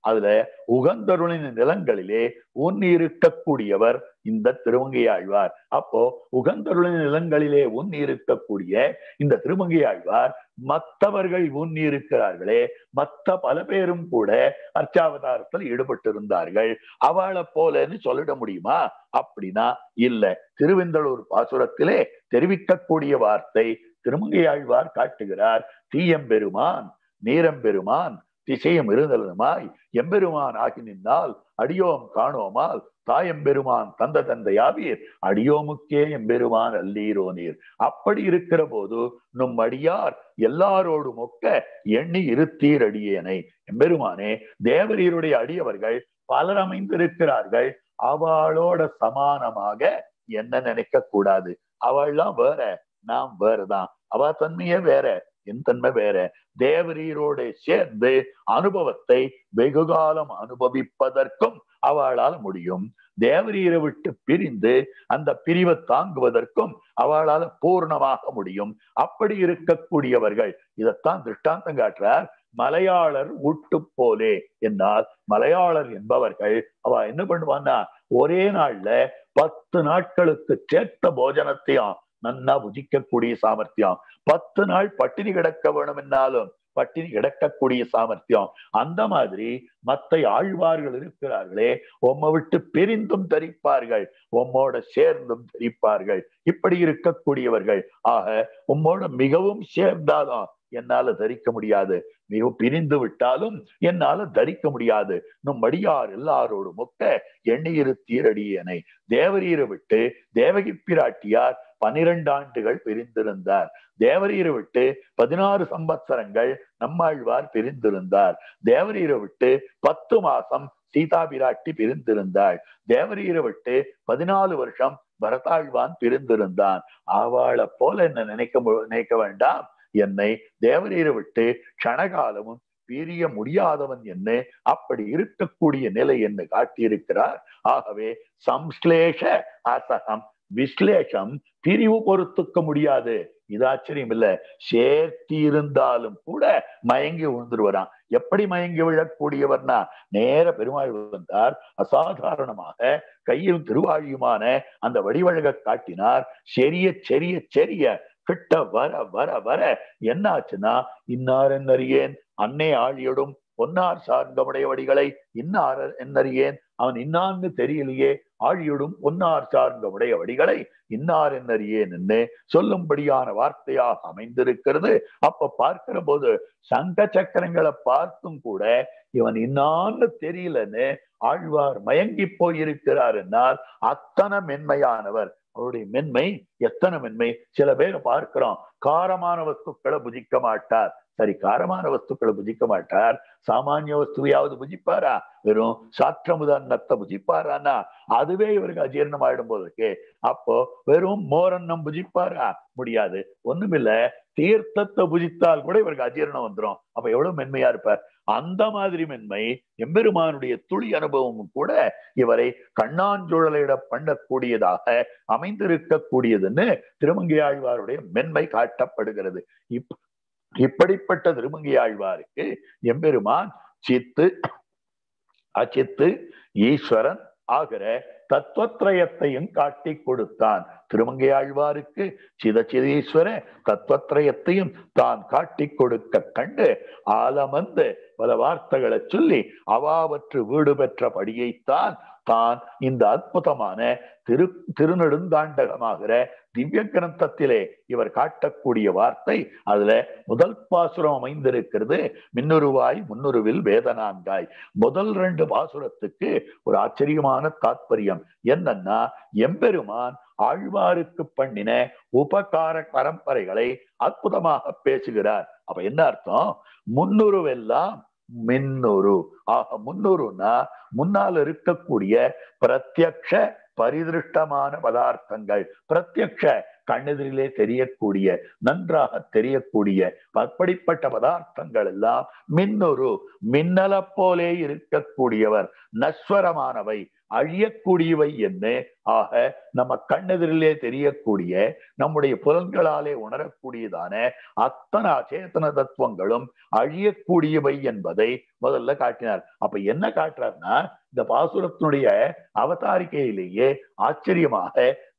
அதுல உகந்தருளின் நிலங்களிலே உன்னி இருக்கக்கூடியவர் இந்த திருமங்கையாழ்வார் அப்போ உகந்தருளின் நிலங்களிலே உன்னி இருக்கக்கூடிய இந்த திருமங்கையாழ்வார் மற்றவர்கள் உன்னி இருக்கிறார்களே மத்த பல பேரும் கூட அர்ச்சாவதாரத்தில் ஈடுபட்டிருந்தார்கள் அவளை போலன்னு சொல்லிட முடியுமா அப்படின்னா இல்ல திருவெந்தளூர் பாசுரத்திலே தெரிவிக்கக்கூடிய வார்த்தை திருமங்கையாழ்வார் காட்டுகிறார் தீயம்பெருமான் நீரம்பெருமான் திசையும் இருந்தலுமாய் எம்பெருமான் ஆகி நின்னால் அடியோம் காணோமால் தாயம்பெருமான் தந்த தந்தையாவீர் அடியோமுக்கே எம்பெருமான் அல்லீரோ நீர் அப்படி இருக்கிற போது நும் அடியார் எல்லாரோடும் ஒக்க எண்ணி இருத்தீர் அடியேனை எம்பெருமானே தேவரீருடைய அடியவர்கள் பலர் அமைந்திருக்கிறார்கள் அவளோட சமானமாக என்ன நினைக்க கூடாது அவள்லாம் வேற நாம் வேறதான் அவ தன்மையே வேற என் தன்மை வேற தேவரீரோட சேர்ந்து அனுபவத்தை வெகுகாலம் அனுபவிப்பதற்கும் அவளால் முடியும் தேவரீரை விட்டு பிரிந்து அந்த பிரிவை தாங்குவதற்கும் அவளால் பூர்ணமாக முடியும் அப்படி இருக்கக்கூடியவர்கள் இதைத்தான் திருஷ்டாந்தம் காட்டுறார் மலையாளர் ஊட்டு போலே என்னால் மலையாளர் என்பவர்கள் அவ என்ன பண்ணுவான்னா ஒரே நாள்ல பத்து நாட்களுக்கு சேர்த்த போஜனத்தையும் நன்னா புஜிக்கக்கூடிய சாமர்த்தியம் பத்து நாள் பட்டினி கிடக்க வேணும் என்னாலும் பட்டினி கிடக்கக்கூடிய சாமர்த்தியம் அந்த மாதிரி மத்த ஆழ்வார்கள் இருக்கிறார்களே உம்மை விட்டு பிரிந்தும் தரிப்பார்கள் உம்மோட சேர்ந்தும் தரிப்பார்கள் இப்படி இருக்கக்கூடியவர்கள் ஆக உம்மோட மிகவும் சேர்ந்தாலும் என்னால தரிக்க முடியாது மிக பிரிந்து விட்டாலும் என்னால தரிக்க முடியாது நம் மடியார் எல்லாரோடு மொக்க எண்ணீரு தீரடியனை தேவரீரை விட்டு தேவகி பிராட்டியார் பனிரெண்டு ஆண்டுகள் பிரிந்திருந்தார் தேவரீரை விட்டு பதினாறு சம்பத்சரங்கள் நம்மாழ்வார் பிரிந்திருந்தார் தேவரீரை விட்டு பத்து மாசம் சீதா பிராட்டி பிரிந்திருந்தாள் தேவரீரை விட்டு பதினாலு வருஷம் பரதாழ்வான் பிரிந்திருந்தான் அவளை போல என்ன நினைக்க நினைக்க வேண்டாம் என்னை தேவரீரை விட்டு க்ஷணகாலமும் பிரிய முடியாதவன் என்ன அப்படி இருக்கக்கூடிய நிலை என்று காட்டியிருக்கிறார் ஆகவே சம்ஸ்லேஷ அசகம் விஸ்லேஷம் பிரிவு பொறுத்துக்க முடியாது இது ஆச்சரியம் இல்ல சேர்த்தி இருந்தாலும் கூட மயங்கி விழுந்துருவரான் எப்படி மயங்கி விழக்கூடியவர்னா நேர பெருமாள் வந்தார் அசாதாரணமாக கையில் திருவாழியுமான அந்த வடிவழக காட்டினார் செரிய செரிய செரிய கிட்ட வர வர வர என்ன ஆச்சுன்னா இன்னார் என்னறியேன் அன்னை ஆழியடும் பொன்னார் சார்ந்தமுடைய வடிகளை இன்னார் என்னறியேன் அவன் இன்னான்னு தெரியலையே ஆழியுடும் பொன்னார் சார்ந்த உடைய வடிகளை இன்னார் என்னறியேன் என்று சொல்லும்படியான வார்த்தையாக அமைந்திருக்கிறது அப்ப பார்க்கிற போது சங்க சக்கரங்களை பார்த்தும் கூட இவன் இன்னான்னு தெரியலன்னு ஆழ்வார் மயங்கி போயிருக்கிறார் என்னால் அத்தனை மென்மையானவர் அவருடைய மென்மை எத்தனை மென்மை சில பேரை பார்க்கிறோம் காரமான வஸ்துக்களை புஜிக்க மாட்டார் சரி காரமான வஸ்துக்களை புஜிக்க மாட்டார் சாமானிய வஸ்துவையாவது புஜிப்பாரா வெறும் சாற்றமுதன்னத்தை புஜிப்பாரானா அதுவே இவருக்கு அஜீர்ணம் ஆயிடும் போதுக்கு அப்போ வெறும் மோரன்னம் புஜிப்பாரா முடியாது ஒண்ணுமில்ல தீர்த்தத்தை புஜித்தால் கூட இவருக்கு அஜீர்ணம் வந்துடும் அப்ப எவ்வளவு மென்மையா இருப்பார் அந்த மாதிரி மென்மை எம்பெருமானுடைய துளி அனுபவமும் கூட இவரை கண்ணாஞ்சூழலிட பண்ணக்கூடியதாக அமைந்திருக்கக்கூடியதுன்னு திருமங்கையாழ்வாருடைய மென்மை காட்டப்படுகிறது இப் இப்படிப்பட்ட திருமங்கையாழ்வாருக்கு எம்பெருமான் சித்து அச்சித்து ஈஸ்வரன் ஆகிற தத்துவத்திரயத்தையும் காட்டி கொடுத்தான் திருமங்கையாழ்வாருக்கு சிதச்சிதீஸ்வர தத்துவத்திரயத்தையும் தான் காட்டி கொடுக்க கண்டு ஆலமந்து பல வார்த்தைகளை சொல்லி அவாவற்று வீடு பெற்ற படியைத்தான் தான் இந்த அற்புதமான திரு திருநெடுந்தாண்டகமாகிற திவ்ய கிரந்தத்திலே இவர் காட்டக்கூடிய வார்த்தை அதுல முதல் பாசுரம் அமைந்திருக்கிறது மின்னுருவாய் முன்னுருவில் வேதனாங்காய் முதல் ரெண்டு பாசுரத்துக்கு ஒரு ஆச்சரியமான தாத்பரியம் என்னன்னா எம்பெருமான் ஆழ்வாருக்கு பண்ணின உபகார பரம்பரைகளை அற்புதமாக பேசுகிறார் அப்ப என்ன அர்த்தம் முன்னுருவெல்லாம் மின்னுரு ஆக முன்னுருன்னா முன்னால் இருக்கக்கூடிய பிரத்யக்ஷ பரிதிருஷ்டமான பதார்த்தங்கள் பிரத்யக்ஷ கண்ணெதிரிலே தெரியக்கூடிய நன்றாக தெரியக்கூடிய அப்படிப்பட்ட பதார்த்தங்கள் எல்லாம் மின்னொரு மின்னல போலே இருக்கக்கூடியவர் நஸ்வரமானவை அழியக்கூடியவை என்ன ஆக நம்ம கண்ணெதிரிலே தெரியக்கூடிய நம்முடைய புலன்களாலே உணரக்கூடியதான அத்தனை அச்சேதன தத்துவங்களும் அழியக்கூடியவை என்பதை முதல்ல காட்டினார் அப்ப என்ன காட்டுறாருன்னா இந்த பாசுரத்தினுடைய அவதாரிக்கையிலேயே ஆச்சரியமாக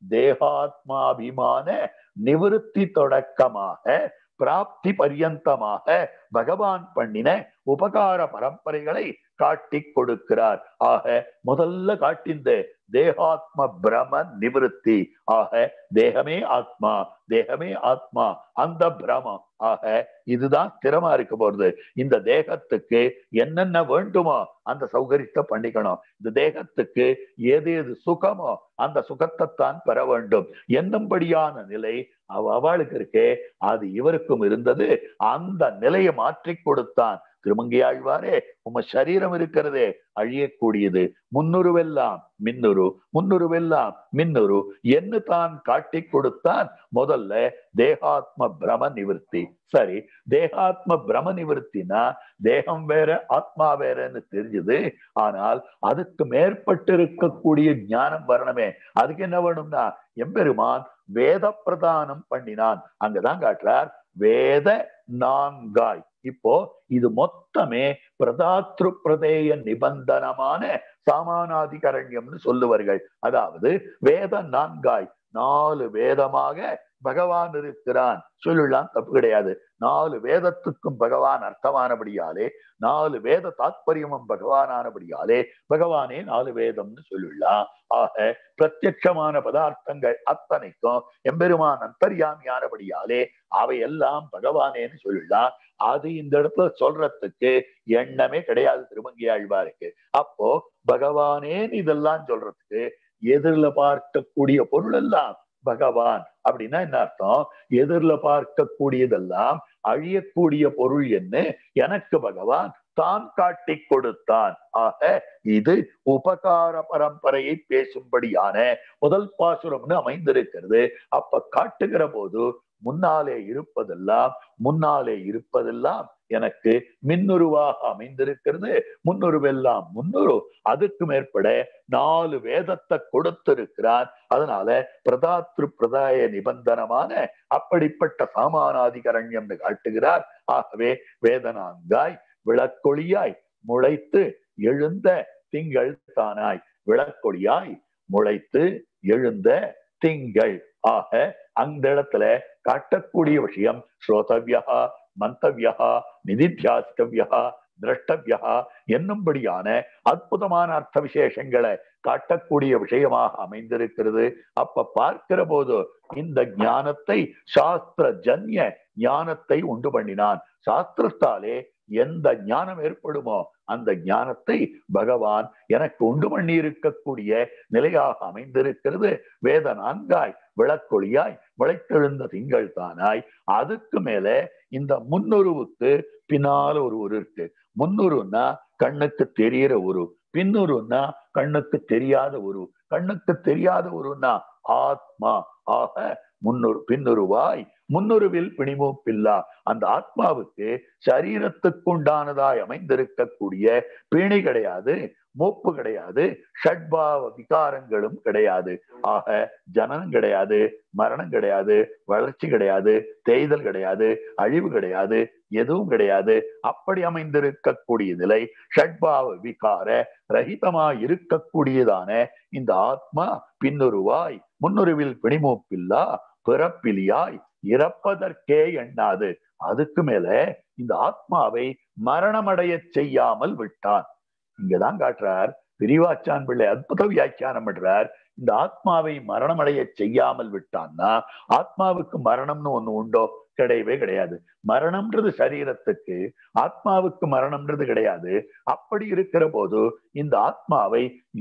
தேகாத்மாபிமான நிவிருத்தி தொடக்கமாக பிராப்தி பரியந்தமாக பகவான் பண்ணின உபகார பரம்பரைகளை காட்டி கொடுக்கிறார் ஆக முதல்ல காட்டிந்த தேகாத்ம பிரம நிவிருத்தி ஆக தேகமே ஆத்மா தேகமே ஆத்மா அந்த பிரமம் ஆக இதுதான் ஸ்திரமா இருக்க போறது இந்த தேகத்துக்கு என்னென்ன வேண்டுமோ அந்த சௌகரியத்தை பண்ணிக்கணும் இந்த தேகத்துக்கு எது எது சுகமோ அந்த சுகத்தைத்தான் பெற வேண்டும் என்னும்படியான நிலை அவ அவளுக்கு இருக்கே அது இவருக்கும் இருந்தது அந்த நிலையை மாற்றி கொடுத்தான் திருமங்கி ஆழ்வாரே உம சரீரம் இருக்கிறதே அழியக்கூடியது முன்னுருவெல்லாம் மின்னுரு முன்னுருவெல்லாம் மின்னுரு என்று தான் காட்டி கொடுத்தான் முதல்ல தேகாத்ம பிரம நிவர்த்தி சரி தேகாத்ம பிரம நிவர்த்தினா தேகம் வேற ஆத்மா வேறன்னு தெரிஞ்சது ஆனால் அதுக்கு மேற்பட்டு இருக்கக்கூடிய ஞானம் வரணுமே அதுக்கு என்ன வேணும்னா எம்பெருமான் வேத பிரதானம் பண்ணினான் அங்கதான் காட்டுறார் வேத நான்காய் இப்போ இது மொத்தமே பிரதாத்ரு பிரதேய நிபந்தனமான சாமானாதிகரண்யம்னு சொல்லுவார்கள் அதாவது வேத நான்காய் நாலு வேதமாக பகவான் இருக்கிறான் சொல்லலாம் தப்பு கிடையாது நாலு வேதத்துக்கும் பகவான் அர்த்தமானபடியாலே நாலு வேத தாத்பரியமும் பகவானானபடியாலே பகவானே நாலு வேதம்னு சொல்லலாம் ஆக பிரத்யட்சமான பதார்த்தங்கள் அத்தனைக்கும் எம்பெருமான் அந்தர்யாமியானபடியாலே அவையெல்லாம் பகவானேன்னு சொல்லலாம் அது இந்த இடத்துல சொல்றதுக்கு எண்ணமே கிடையாது திருமங்கி ஆழ்வாருக்கு அப்போ பகவானேன்னு இதெல்லாம் சொல்றதுக்கு எதிரில் பார்க்கக்கூடிய பொருள் எல்லாம் பகவான் அப்படின்னா என்ன அர்த்தம் எதிரில் பார்க்கக்கூடியதெல்லாம் அழியக்கூடிய பொருள் என்ன எனக்கு பகவான் தான் காட்டி கொடுத்தான் ஆக இது உபகார பரம்பரையை பேசும்படியான முதல் பாசுரம்னு அமைந்திருக்கிறது அப்ப காட்டுகிற போது முன்னாலே இருப்பதெல்லாம் முன்னாலே இருப்பதெல்லாம் எனக்கு மின்னுருவாக அமைந்திருக்கிறது முன்னுருவெல்லாம் முன்னுரு அதுக்கு மேற்பட நாலு வேதத்தை கொடுத்திருக்கிறார் அதனால பிரதாத்ரு பிரதாய நிபந்தனமான அப்படிப்பட்ட சாமானாதிகரண்யம்னு காட்டுகிறார் ஆகவே வேதனாங்காய் விளக்கொளியாய் முளைத்து எழுந்த திங்கள் தானாய் விளக்கொளியாய் முளைத்து எழுந்த திங்கள் ஆக அந்த இடத்துல காட்டக்கூடிய விஷயம் ஸ்ரோதவியா மந்தவியா நிதித்தியாசித்தவியா திரஷ்டவியா என்னும்படியான அற்புதமான அர்த்த விசேஷங்களை காட்டக்கூடிய விஷயமாக அமைந்திருக்கிறது அப்ப பார்க்கிற போது இந்த ஞானத்தை சாஸ்திர ஜன்ய ஞானத்தை உண்டு பண்ணினான் சாஸ்திரத்தாலே எந்த ஞானம் ஏற்படுமோ அந்த ஞானத்தை பகவான் எனக்கு உண்டு பண்ணி இருக்கக்கூடிய நிலையாக அமைந்திருக்கிறது வேத நான்காய் விளக்கொளியாய் விளைத்தெழுந்த திங்கள் தானாய் அதுக்கு மேல இந்த முன்னுருவுக்கு பின்னால ஒரு உரு இருக்கு முன்னுருன்னா கண்ணுக்கு தெரியிற உரு பின்னுருன்னா கண்ணுக்கு தெரியாத உரு கண்ணுக்கு தெரியாத உருன்னா ஆத்மா ஆக முன்னுரு பின்னுருவாய் முன்னுருவில் பிணிமூப்பில்லா அந்த ஆத்மாவுக்கு சரீரத்துக்குண்டானதாய் அமைந்திருக்கக்கூடிய பிணி கிடையாது மூப்பு கிடையாது ஷட்பாவ விகாரங்களும் கிடையாது ஆக ஜனனம் கிடையாது மரணம் கிடையாது வளர்ச்சி கிடையாது தேய்தல் கிடையாது அழிவு கிடையாது எதுவும் கிடையாது அப்படி அமைந்திருக்கக்கூடிய நிலை ஷட்பாவ விகார ரஹிதமா இருக்கக்கூடியதான இந்த ஆத்மா பின்னுருவாய் முன்னுருவில் பிணிமூப்பில்லா பிறப்பிலியாய் இறப்பதற்கே எண்ணாது அதுக்கு மேல இந்த ஆத்மாவை மரணமடைய செய்யாமல் விட்டான் இங்கதான் காட்டுறார் பிரிவாச்சான் பிள்ளை அற்புத வியாக்கியானம் பண்றார் இந்த ஆத்மாவை மரணமடைய செய்யாமல் விட்டான்னா ஆத்மாவுக்கு மரணம்னு ஒண்ணு உண்டோ கிடையவே கிடையாது மரணம்ன்றது சரீரத்துக்கு ஆத்மாவுக்கு மரணம்ன்றது கிடையாது அப்படி இருக்கிற போது இந்த ஆத்மாவை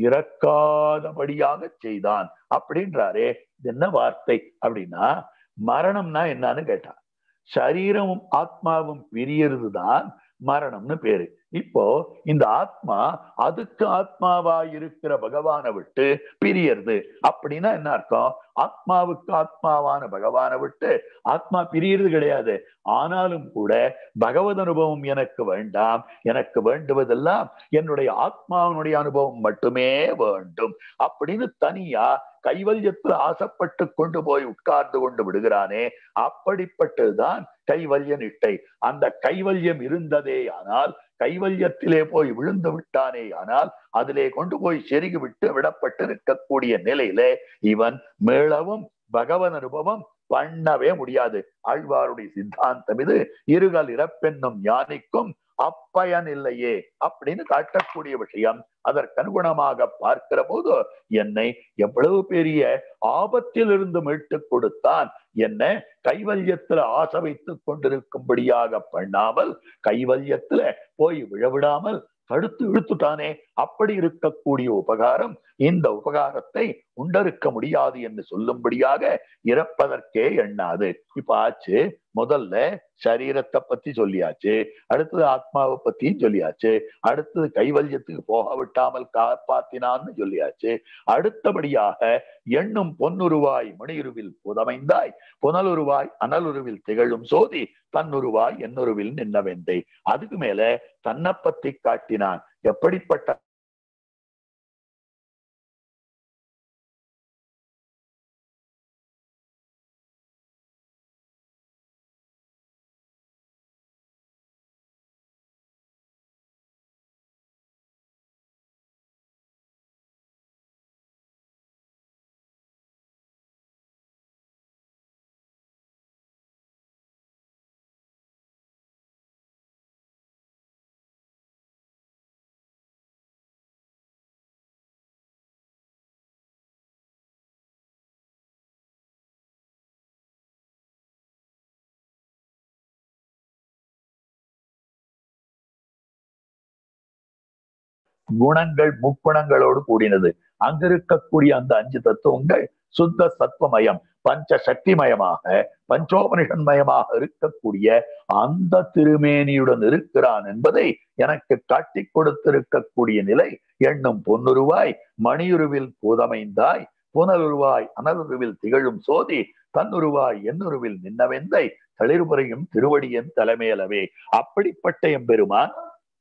இறக்காதபடியாக செய்தான் அப்படின்றாரே இது என்ன வார்த்தை அப்படின்னா மரணம்னா என்னன்னு கேட்டா சரீரமும் ஆத்மாவும் பிரியறது தான் மரணம்னு பேரு இப்போ இந்த ஆத்மா அதுக்கு ஆத்மாவா இருக்கிற பகவானை விட்டு பிரியறது அப்படின்னா என்ன அர்த்தம் ஆத்மாவுக்கு ஆத்மாவான பகவானை விட்டு ஆத்மா பிரியறது கிடையாது ஆனாலும் கூட பகவத் அனுபவம் எனக்கு வேண்டாம் எனக்கு வேண்டுவதெல்லாம் என்னுடைய ஆத்மாவினுடைய அனுபவம் மட்டுமே வேண்டும் அப்படின்னு தனியா கைவல்யத்துல ஆசைப்பட்டு கொண்டு போய் உட்கார்ந்து கொண்டு விடுகிறானே அப்படிப்பட்டதுதான் கைவல்ய நிட்டை அந்த கைவல்யம் இருந்ததே ஆனால் கைவல்யத்திலே போய் விழுந்து விட்டானே ஆனால் அதிலே கொண்டு போய் செருகி விட்டு விடப்பட்டிருக்கக்கூடிய நிலையில இவன் மேளவும் பகவன் அனுபவம் பண்ணவே முடியாது ஆழ்வாருடைய சித்தாந்தம் இது இருகல் இறப்பென்னும் ஞானிக்கும் அப்பயன் இல்லையே அப்படின்னு காட்டக்கூடிய விஷயம் அதற்கு அனுகுணமாக பார்க்கிற போது என்னை எவ்வளவு பெரிய ஆபத்திலிருந்து மீட்டு கொடுத்தான் என்ன கைவல்யத்துல ஆசை வைத்துக் கொண்டிருக்கும்படியாக பண்ணாமல் கைவல்யத்துல போய் விழவிடாமல் தடுத்து இழுத்துட்டானே அப்படி இருக்கக்கூடிய உபகாரம் இந்த உபகாரத்தை உண்டறுக்க முடியாது என்று சொல்லும்படியாக இறப்பதற்கே எண்ணாது இப்ப ஆச்சு முதல்ல சரீரத்தை பத்தி சொல்லியாச்சு அடுத்தது ஆத்மாவை பத்தியும் சொல்லியாச்சு அடுத்தது கைவல்யத்துக்கு போக விட்டாமல் காப்பாத்தினான்னு சொல்லியாச்சு அடுத்தபடியாக எண்ணும் பொன்னுருவாய் மணியுருவில் புதமைந்தாய் புனலுருவாய் அனலுருவில் திகழும் சோதி தன்னுருவாய் என்னுருவில் நின்னவெந்தை அதுக்கு மேல தன்னை பத்தி காட்டினான் எப்படிப்பட்ட குணங்கள் முக்குணங்களோடு கூடினது அங்க இருக்கக்கூடிய அந்த அஞ்சு தத்துவங்கள் சுத்த சத்வமயம் பஞ்ச சக்திமயமாக பஞ்சோபனிஷன்மயமாக இருக்கக்கூடிய அந்த திருமேனியுடன் இருக்கிறான் என்பதை எனக்கு காட்டிக் கொடுத்திருக்கக்கூடிய நிலை எண்ணும் பொன்னுருவாய் மணியுருவில் பூதமைந்தாய் புனலுருவாய் அனலுருவில் திகழும் சோதி தன்னுருவாய் என்னுருவில் நின்னவெந்தை தளிர்புறையும் திருவடியின் தலைமையலவே அப்படிப்பட்ட எம்பெருமான்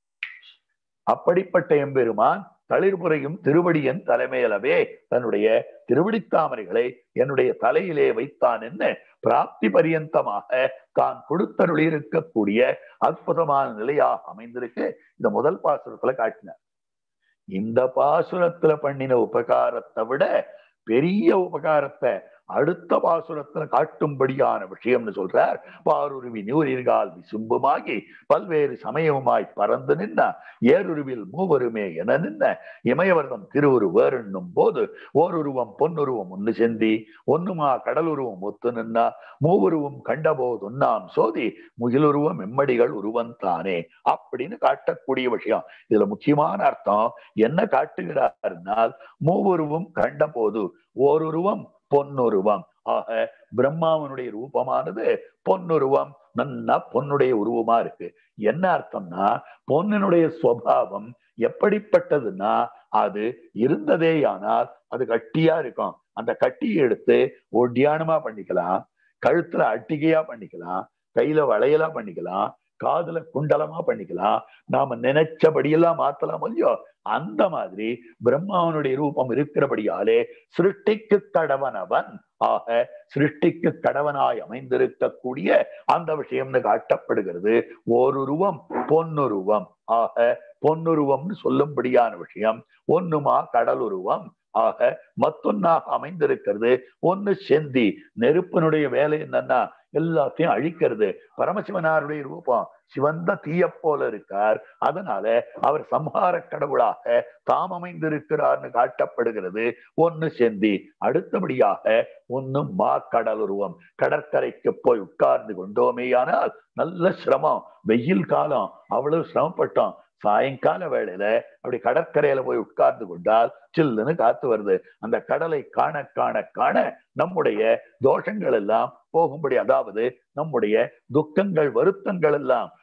அப்படிப்பட்ட எம்பெருமான் தளிர்புறையும் திருவடியின் தலைமையளவே தன்னுடைய திருவடித்தாமரைகளை என்னுடைய தலையிலே வைத்தான் என்ன பிராப்தி பரியந்தமாக தான் கொடுத்தருளி இருக்கக்கூடிய அற்புதமான நிலையாக அமைந்திருக்கு இந்த முதல் பாசுரத்துல காட்டினார் இந்த பாசுரத்துல பண்ணின உபகாரத்தை விட பெரிய உபகாரத்தை அடுத்த பாசுரத்துல காட்டும்படியான விஷயம்னு சொல்றார் பாருருவி நூறிற்கால் விசும்புமாகி பல்வேறு சமயமுமாய் பறந்து நின்ன ஏருருவில் மூவருமே என நின்ன இமயவர்தம் திருவுரு வேறுண்ணும் போது ஓருருவம் பொன்னுருவம் ஒன்னு செந்தி ஒன்னுமா கடலுருவம் ஒத்து நின்னா மூவுருவம் கண்டபோது உண்ணாம் சோதி முகிலுருவம் எம்மடிகள் உருவம் தானே அப்படின்னு காட்டக்கூடிய விஷயம் இதுல முக்கியமான அர்த்தம் என்ன காட்டுகிறார்னால் மூவுருவம் கண்டபோது ஓருருவம் பொன்னுருவம் ஆக பிரம்மாவனுடைய ரூபமானது பொன்னுருவம் நன்னா பொன்னுடைய உருவமா இருக்கு என்ன அர்த்தம்னா பொன்னினுடைய சுவாவம் எப்படிப்பட்டதுன்னா அது இருந்ததேயானால் அது கட்டியா இருக்கும் அந்த கட்டியை எடுத்து ஒட்டியானமா பண்ணிக்கலாம் கழுத்துல அட்டிகையா பண்ணிக்கலாம் கையில வளையலா பண்ணிக்கலாம் காதுல குண்டலமா பண்ணிக்கலாம் நாம நினைச்சபடியெல்லாம் மாத்தலாம் இல்லையோ அந்த மாதிரி பிரம்மாவனுடைய ரூபம் இருக்கிறபடியாலே சிருஷ்டிக்கு கடவனவன் ஆக சிருஷ்டிக்கு கடவனாய் அமைந்திருக்கக்கூடிய அந்த விஷயம்னு காட்டப்படுகிறது ஓருருவம் பொன்னுருவம் ஆக பொன்னுருவம்னு சொல்லும்படியான விஷயம் ஒண்ணுமா கடலுருவம் ஆக மத்தொன்னாக அமைந்திருக்கிறது ஒன்னு செந்தி நெருப்பினுடைய வேலை என்னன்னா எல்லாத்தையும் அழிக்கிறது பரமசிவனாருடைய ரூபம் சிவந்த தீய போல இருக்கார் அதனால அவர் சம்ஹார கடவுளாக தாம் அமைந்திருக்கிறார்னு காட்டப்படுகிறது ஒன்னு செந்தி அடுத்தபடியாக ஒன்னு மா கடல் உருவம் கடற்கரைக்கு போய் உட்கார்ந்து கொண்டோமேயானால் நல்ல சிரமம் வெயில் காலம் அவ்வளவு சிரமப்பட்டோம் சாயங்கால வேளையில அப்படி கடற்கரையில போய் உட்கார்ந்து கொண்டால் சில்லுன்னு காத்து வருது அந்த கடலை காண காண காண நம்முடைய தோஷங்கள் எல்லாம் போகும்படி அதாவது நம்முடைய துக்கங்கள் வருத்தங்கள் எல்லாம்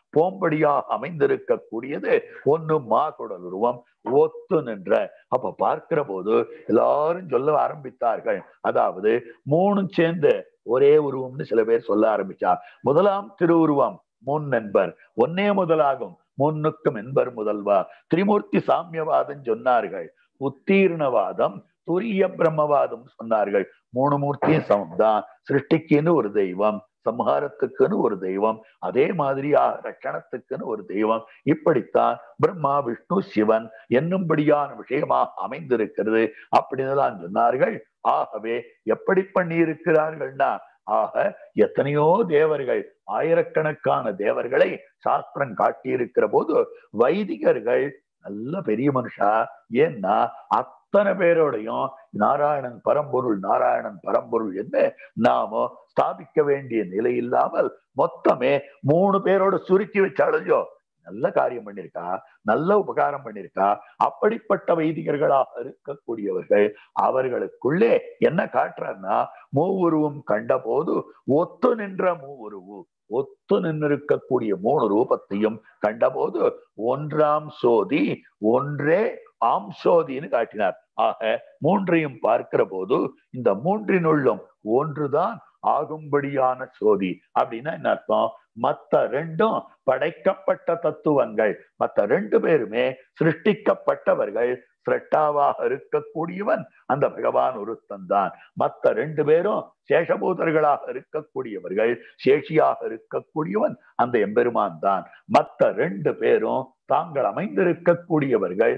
போம்படியாக அமைந்திருக்கக்கூடியது ஒண்ணு மா குடல் உருவம் ஒத்து நின்ற அப்ப பார்க்கிற போது எல்லாரும் சொல்ல ஆரம்பித்தார்கள் அதாவது மூணும் சேர்ந்து ஒரே உருவம்னு சில பேர் சொல்ல ஆரம்பிச்சார் முதலாம் திருவுருவம் முன் என்பர் ஒன்னே முதலாகும் முன்னுக்கும் என்பர் முதல்வா திரிமூர்த்தி சாமியவாதம் சொன்னார்கள் உத்தீர்ணவாதம் துரிய பிரம்மவாதம் சொன்னார்கள் மூணு மூர்த்தியும் சமம்தான் சிருஷ்டிக்குன்னு ஒரு தெய்வம் சம்ஹாரத்துக்குன்னு ஒரு தெய்வம் அதே மாதிரி ரட்சணத்துக்குன்னு ஒரு தெய்வம் இப்படித்தான் பிரம்மா விஷ்ணு சிவன் என்னும்படியான விஷயமாக அமைந்திருக்கிறது அப்படின்னு தான் சொன்னார்கள் ஆகவே எப்படி பண்ணி இருக்கிறார்கள்னா ஆக எத்தனையோ தேவர்கள் ஆயிரக்கணக்கான தேவர்களை சாஸ்திரம் காட்டியிருக்கிற போது வைதிகர்கள் நல்ல பெரிய மனுஷா ஏன்னா அத்தனை பேரோடையும் நாராயணன் பரம்பொருள் நாராயணன் பரம்பொருள் என்று நாம ஸ்தாபிக்க வேண்டிய நிலை இல்லாமல் மொத்தமே மூணு பேரோட சுருக்கி வச்சாலையோ நல்ல காரியம் பண்ணிருக்கா நல்ல உபகாரம் பண்ணிருக்கா அப்படிப்பட்ட வைதிகர்களாக இருக்கக்கூடியவர்கள் அவர்களுக்குள்ளே என்ன காட்டுறாருன்னா மூவுருவம் கண்ட போது ஒத்து நின்ற மூவுருவு ஒத்து நின்றிருக்கக்கூடிய மூணு ரூபத்தையும் கண்டபோது ஒன்றாம் சோதி ஒன்றே ஆம் சோதின்னு காட்டினார் ஆக மூன்றையும் பார்க்கிற போது இந்த மூன்றினுள்ளும் ஒன்றுதான் ஆகும்படியான சோதி அப்படின்னா என்ன அர்த்தம் மத்த ரெண்டும் படைக்கப்பட்ட தத்துவங்கள் மத்த ரெண்டு பேருமே சிருஷ்டிக்கப்பட்டவர்கள் சிரட்டாவாக இருக்கக்கூடியவன் அந்த பகவான் ஒருத்தன் தான் மத்த ரெண்டு பேரும் சேஷபூதர்களாக இருக்கக்கூடியவர்கள் சேஷியாக இருக்கக்கூடியவன் அந்த எம்பெருமான் தான் மத்த ரெண்டு பேரும் தாங்கள் அமைந்திருக்கக்கூடியவர்கள்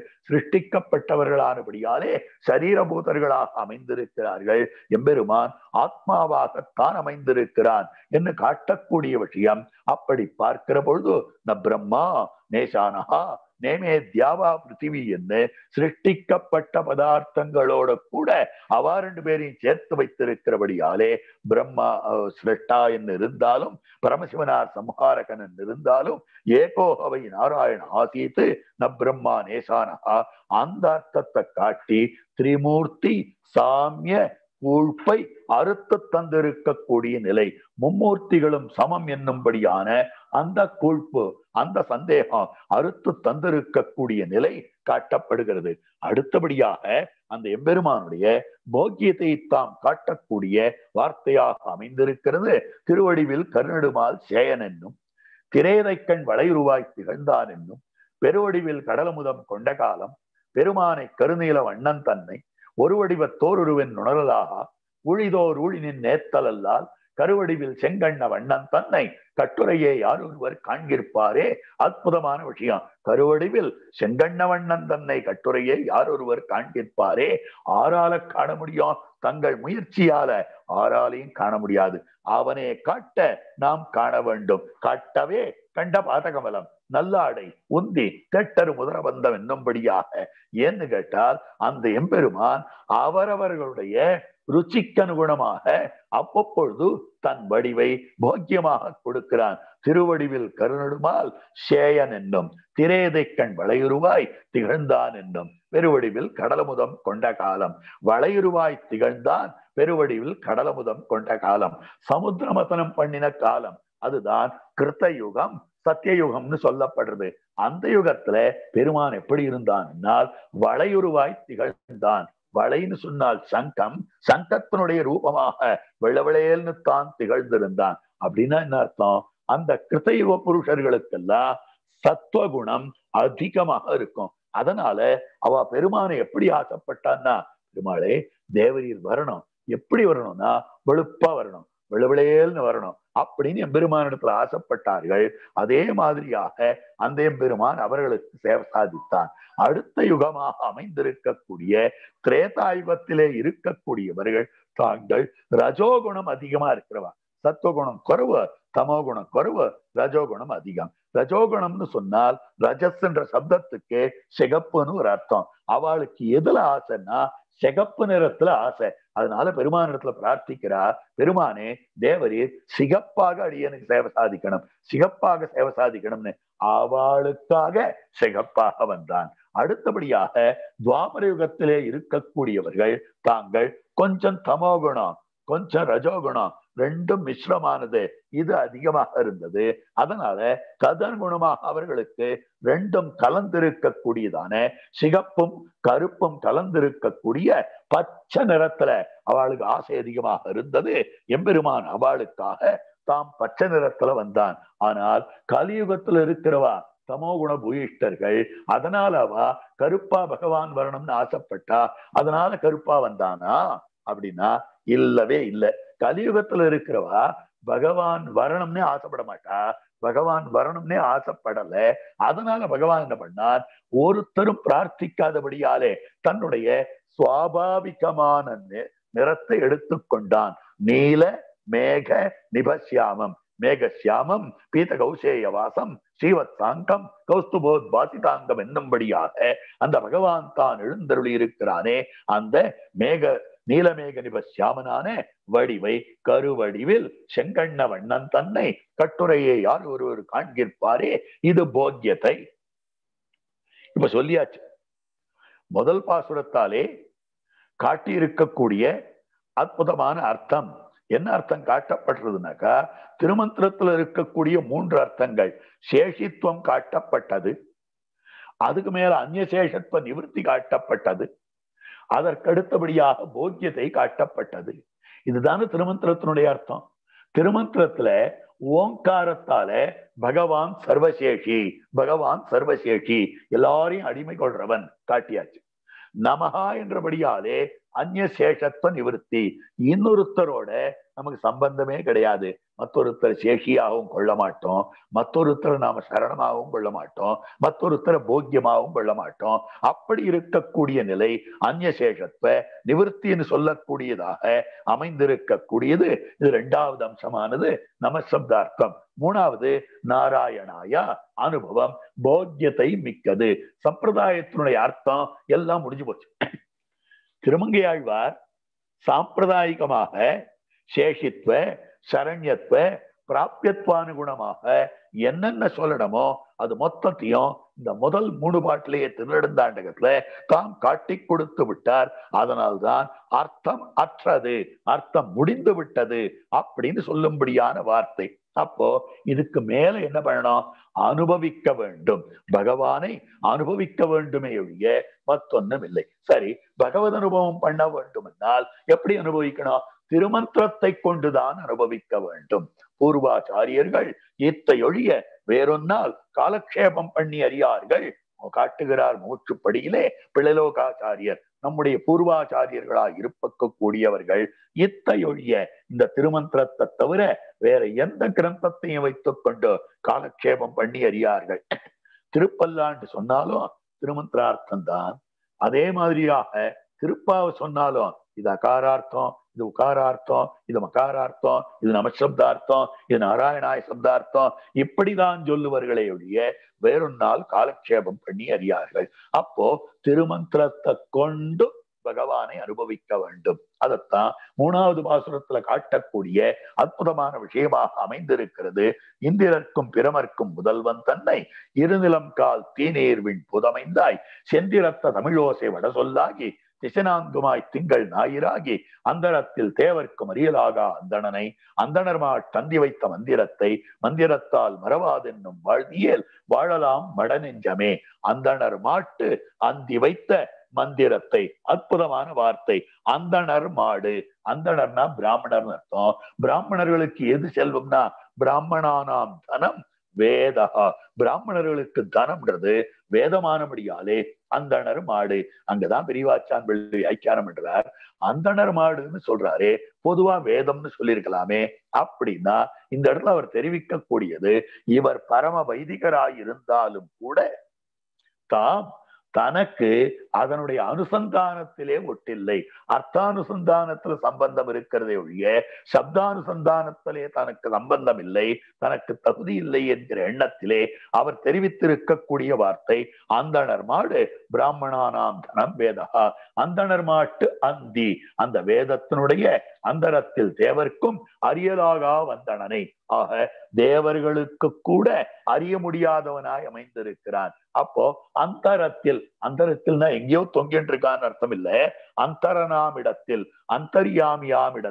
சிருஷ்டிக்கப்பட்டவர்களானபடியாலே சரீரபூதர்களாக அமைந்திருக்கிறார்கள் எம்பெருமான் ஆத்மாவாகத்தான் அமைந்திருக்கிறான் என்று காட்டக்கூடிய விஷயம் அப்படி பார்க்கிற பொழுது ந பிரம்மா நேசானஹா நேமே தியாவா பிருத்திவி என்று சிருஷ்டிக்கப்பட்ட பதார்த்தங்களோட கூட அவா ரெண்டு பேரையும் சேர்த்து வைத்திருக்கிறபடியாலே பிரம்மா சிரஷ்டா என்று இருந்தாலும் பரமசிவனார் சம்ஹாரகன் என்று இருந்தாலும் ஏகோகவை நாராயண ஆசீத்து ந பிரம்மா நேசானஹா அந்த அர்த்தத்தை காட்டி திரிமூர்த்தி சாமிய கூழ்ப்பை அறுத்து தந்திருக்கக்கூடிய நிலை மும்மூர்த்திகளும் சமம் என்னும்படியான அந்த கூழ்ப்பு அந்த சந்தேகம் அறுத்து தந்திருக்கக்கூடிய நிலை காட்டப்படுகிறது அடுத்தபடியாக அந்த எம்பெருமானுடைய போக்கியத்தை தாம் காட்டக்கூடிய வார்த்தையாக அமைந்திருக்கிறது திருவடிவில் கருநெடுமால் சேயன் என்னும் திரேதைக்கண் வளையுருவாய் திகழ்ந்தான் என்னும் பெருவடிவில் கடலமுதம் கொண்ட காலம் பெருமானை கருநீல வண்ணன் தன்னை ஒரு வடிவ தோருருவின் நுணரலாக உழிதோர் ஊழினின் நேத்தலல்லால் கருவடிவில் செங்கண்ண வண்ணன் தன்னை கட்டுரையே யார் ஒருவர் காண்கிருப்பாரே அற்புதமான விஷயம் கருவடிவில் செங்கண்ண வண்ணன் தன்னை கட்டுரையே யார் ஒருவர் காண்கிருப்பாரே ஆறால காண முடியும் தங்கள் முயற்சியால ஆறாலையும் காண முடியாது அவனே காட்ட நாம் காண வேண்டும் காட்டவே கண்ட பாதகமலம் நல்லாடை உந்தி தெட்டரு முதரபந்தம் என்னும்படியாக ஏன்னு கேட்டால் அந்த எம்பெருமான் அவரவர்களுடைய ருச்சிக்கு அனுகுணமாக அவ்வப்பொழுது தன் வடிவை போக்கியமாக கொடுக்கிறான் திருவடிவில் கருணடுமால் சேயன் என்னும் திரேதைக்கண் வளையுருவாய் திகழ்ந்தான் என்னும் பெருவடிவில் கடலமுதம் கொண்ட காலம் வளையுருவாய் திகழ்ந்தான் பெருவடிவில் கடலமுதம் கொண்ட காலம் சமுத்திரமதனம் பண்ணின காலம் அதுதான் கிருத்த யுகம் சத்தியயுகம்னு சொல்லப்படுறது அந்த யுகத்துல பெருமான் எப்படி இருந்தான்னால் வளையுருவாய் திகழ்ந்தான் வளைன்னு சொன்னால் சங்கம் சங்கத்தினுடைய ரூபமாக வெள்ளவளையல்னு தான் திகழ்ந்திருந்தான் அப்படின்னா என்ன அர்த்தம் அந்த கிருத்தயுக புருஷர்களுக்கெல்லாம் சத்துவகுணம் அதிகமாக இருக்கும் அதனால அவ பெருமானை எப்படி ஆசைப்பட்டான்னா பெருமாளே தேவரீர் வரணும் எப்படி வரணும்னா வெளுப்பா வரணும் விளவிளையல்னு வரணும் அப்படின்னு எம்பெருமானிடத்துல ஆசைப்பட்டார்கள் அதே மாதிரியாக அந்த எம்பெருமான் அவர்களுக்கு சேவை சாதித்தான் அடுத்த யுகமாக அமைந்திருக்கக்கூடிய திரேதாயுகத்திலே இருக்கக்கூடியவர்கள் தாங்கள் ரஜோகுணம் அதிகமா இருக்கிறவா சத்துவகுணம் குறைவு தமோகுணம் குறைவு ரஜோகுணம் அதிகம் ரஜோகுணம்னு சொன்னால் ரஜஸ் என்ற சப்தத்துக்கு சிகப்புன்னு ஒரு அர்த்தம் அவளுக்கு எதுல ஆசைன்னா சிகப்பு நிறத்துல ஆசை அதனால பெருமானிடத்துல பிரார்த்திக்கிறார் பெருமானே தேவரீர் சிகப்பாக அடியனுக்கு சேவை சாதிக்கணும் சிகப்பாக சேவை சாதிக்கணும்னு அவளுக்காக சிகப்பாக வந்தான் அடுத்தபடியாக துவாபர யுகத்திலே இருக்கக்கூடியவர்கள் தாங்கள் கொஞ்சம் தமோகுணம் கொஞ்சம் ரஜோகுணம் ரெண்டும் மிஸ்ரமானது இது அதிகமாக இருந்தது அதனால ததன்குணமாக அவர்களுக்கு ரெண்டும் கலந்திருக்கக்கூடியதான சிகப்பும் கருப்பும் கலந்திருக்கக்கூடிய பச்சை நிறத்துல அவளுக்கு ஆசை அதிகமாக இருந்தது எம்பெருமான் அவளுக்காக தாம் பச்சை நிறத்துல வந்தான் ஆனால் கலியுகத்துல இருக்கிறவா தமோகுண பூயிஷ்டர்கள் அதனால அவ கருப்பா பகவான் வரணும்னு ஆசைப்பட்டா அதனால கருப்பா வந்தானா அப்படின்னா இல்லவே இல்ல கலியுகத்துல இருக்கிறவா பகவான் வரணும்னே ஆசைப்பட மாட்டா பகவான் வரணும்னே ஆசைப்படல அதனால பகவான் என்ன பண்ணார் ஒருத்தரும் பிரார்த்திக்காதபடியாலே தன்னுடைய சுவாபாவிகமான நி- நிறத்தை எடுத்துக்கொண்டான் நீல மேக நிபசியாமம் மேகசியாமம் பீத கௌசேய வாசம் ஸ்ரீவத் சாங்கம் கௌஸ்துபோத் பாசிதாங்கம் என்னும்படியாக அந்த பகவான் தான் எழுந்தருளி இருக்கிறானே அந்த மேக நீலமேக நிபசியாமனான வடிவை கருவடிவில் செங்கண்ண வண்ணன் தன்னை கட்டுரையை யார் ஒருவர் காண்கிற்பாரே இது போக்கியத்தை இப்ப சொல்லியாச்சு முதல் பாசுரத்தாலே காட்டியிருக்கக்கூடிய அற்புதமான அர்த்தம் என்ன அர்த்தம் காட்டப்படுறதுனாக்கா திருமந்திரத்துல இருக்கக்கூடிய மூன்று அர்த்தங்கள் சேஷித்துவம் காட்டப்பட்டது அதுக்கு மேல அந்நியசேஷத்துவ நிவர்த்தி காட்டப்பட்டது அதற்கடுத்தபடியாக போக்கியத்தை காட்டப்பட்டது இதுதானே திருமந்திரத்தினுடைய அர்த்தம் திருமந்திரத்துல ஓங்காரத்தால பகவான் சர்வசேஷி பகவான் சர்வசேஷி எல்லாரையும் அடிமை கொள்றவன் காட்டியாச்சு நமகா என்றபடியாலே அந்நிய சேஷத்துவ நிவர்த்தி இன்னொருத்தரோட நமக்கு சம்பந்தமே கிடையாது மற்றொருத்தர் சேஷியாகவும் கொள்ள மாட்டோம் மற்றொருத்தரை நாம சரணமாகவும் கொள்ள மாட்டோம் மற்றொருத்தரை போக்கியமாகவும் கொள்ள மாட்டோம் அப்படி இருக்கக்கூடிய நிலை அந்நிய சேஷத்துவ நிவர்த்தின்னு சொல்லக்கூடியதாக அமைந்திருக்கக்கூடியது இது இரண்டாவது அம்சமானது நமசப்தார்த்தம் மூணாவது நாராயணாயா அனுபவம் போக்கியத்தை மிக்கது சம்பிரதாயத்தினுடைய அர்த்தம் எல்லாம் முடிஞ்சு போச்சு திருமங்கையாழ்வார் சாம்பிரதாயிகமாக சேஷித்வ சரண்யத்துவ பிராபியத்வானுகுணமாக என்னென்ன சொல்லணுமோ அது மொத்தத்தையும் இந்த முதல் மூணு பாட்டிலேயே திருநெடுந்தாண்டகத்துல தாம் காட்டி கொடுத்து விட்டார் அதனால்தான் அர்த்தம் அற்றது அர்த்தம் முடிந்து விட்டது அப்படின்னு சொல்லும்படியான வார்த்தை அப்போ இதுக்கு மேல என்ன பண்ணணும் அனுபவிக்க வேண்டும் பகவானை அனுபவிக்க வேண்டுமே ஒழிய மத்தொன்னும் இல்லை சரி பகவத் அனுபவம் பண்ண வேண்டுமென்றால் எப்படி அனுபவிக்கணும் திருமந்திரத்தை கொண்டுதான் அனுபவிக்க வேண்டும் பூர்வாச்சாரியர்கள் இத்தை ஒழிய வேறொன்னால் காலக்ஷேபம் பண்ணி அறியார்கள் காட்டுகிறார் மூச்சுப்படியிலே பிள்ளலோகாச்சாரியர் நம்முடைய பூர்வாச்சாரியர்களாய் இருப்பக்கூடியவர்கள் இத்தையொழிய இந்த திருமந்திரத்தை தவிர வேற எந்த கிரந்தத்தையும் வைத்துக் கொண்டு காலக்ஷேபம் பண்ணி அறியார்கள் திருப்பல்லாண்டு சொன்னாலும் திருமந்திரார்த்தம் தான் அதே மாதிரியாக திருப்பாவை சொன்னாலும் இது அகாரார்த்தம் இது உகாரார்த்தம் இது மகாரார்த்தம் இது நமசப்தார்த்தம் இது நாராயணாய சப்தார்த்தம் இப்படிதான் சொல்லுவர்களே ஒழிய வேறொன்னால் காலக்ஷேபம் பண்ணி அறியார்கள் அப்போ திருமந்திரத்தை கொண்டு பகவானை அனுபவிக்க வேண்டும் அதைத்தான் மூணாவது பாசுரத்துல காட்டக்கூடிய அற்புதமான விஷயமாக அமைந்திருக்கிறது இந்திரர்க்கும் பிரமர்க்கும் முதல்வன் தன்னை இருநிலம் கால் தீநீர்வின் புதமைந்தாய் செந்திரத்த தமிழோசை வட சொல்லாகி திசைநான்குமாய் திங்கள் ஞாயிறாகி அந்தரத்தில் தேவர்க்கும் அறியலாகா அந்தணனை அந்தணர்மா தந்தி வைத்த மந்திரத்தை மந்திரத்தால் மறவாதென்னும் வாழ்வியல் வாழலாம் மடநெஞ்சமே அந்தணர் மாட்டு அந்தி வைத்த மந்திரத்தை அற்புதமான வார்த்தை அந்தணர் மாடு அந்தணர்னா பிராமணர்னு அர்த்தம் பிராமணர்களுக்கு எது செல்வம்னா பிராமணானாம் தனம் வேதகா பிராமணர்களுக்கு தனம்ன்றது வேதமானபடியாலே அந்தணர் மாடு அங்கதான் பெரியவாச்சான் வெள்ளி வியாக்கியானம் என்றார் அந்தணர் மாடுன்னு சொல்றாரே பொதுவா வேதம்னு சொல்லியிருக்கலாமே அப்படின்னா இந்த இடத்துல அவர் தெரிவிக்கக்கூடியது இவர் பரம வைதிகராய் இருந்தாலும் கூட தாம் தனக்கு அதனுடைய அனுசந்தானத்திலே ஒட்டில்லை அர்த்தானுசந்தானத்துல சம்பந்தம் இருக்கிறதே ஒழிய சப்தானுசந்தானத்திலே தனக்கு சம்பந்தம் இல்லை தனக்கு தகுதி இல்லை என்கிற எண்ணத்திலே அவர் தெரிவித்திருக்கக்கூடிய வார்த்தை அந்தணர் மாடு பிராமணானாம் தனம் வேதா அந்தணர் மாட்டு அந்தி அந்த வேதத்தினுடைய அந்தரத்தில் தேவர்க்கும் அரியலாகா வந்தனனை ஆக தேவர்களுக்கு கூட அறிய முடியாதவனாய் அமைந்திருக்கிறான் அப்போ அந்தரத்தில் அந்தரத்தில்னா எங்கேயோ தொங்கிட்டு இருக்கான்னு அர்த்தம் இல்ல அந்தரனாம் இடத்தில் அந்தர்யாமியாம் இடத்தில்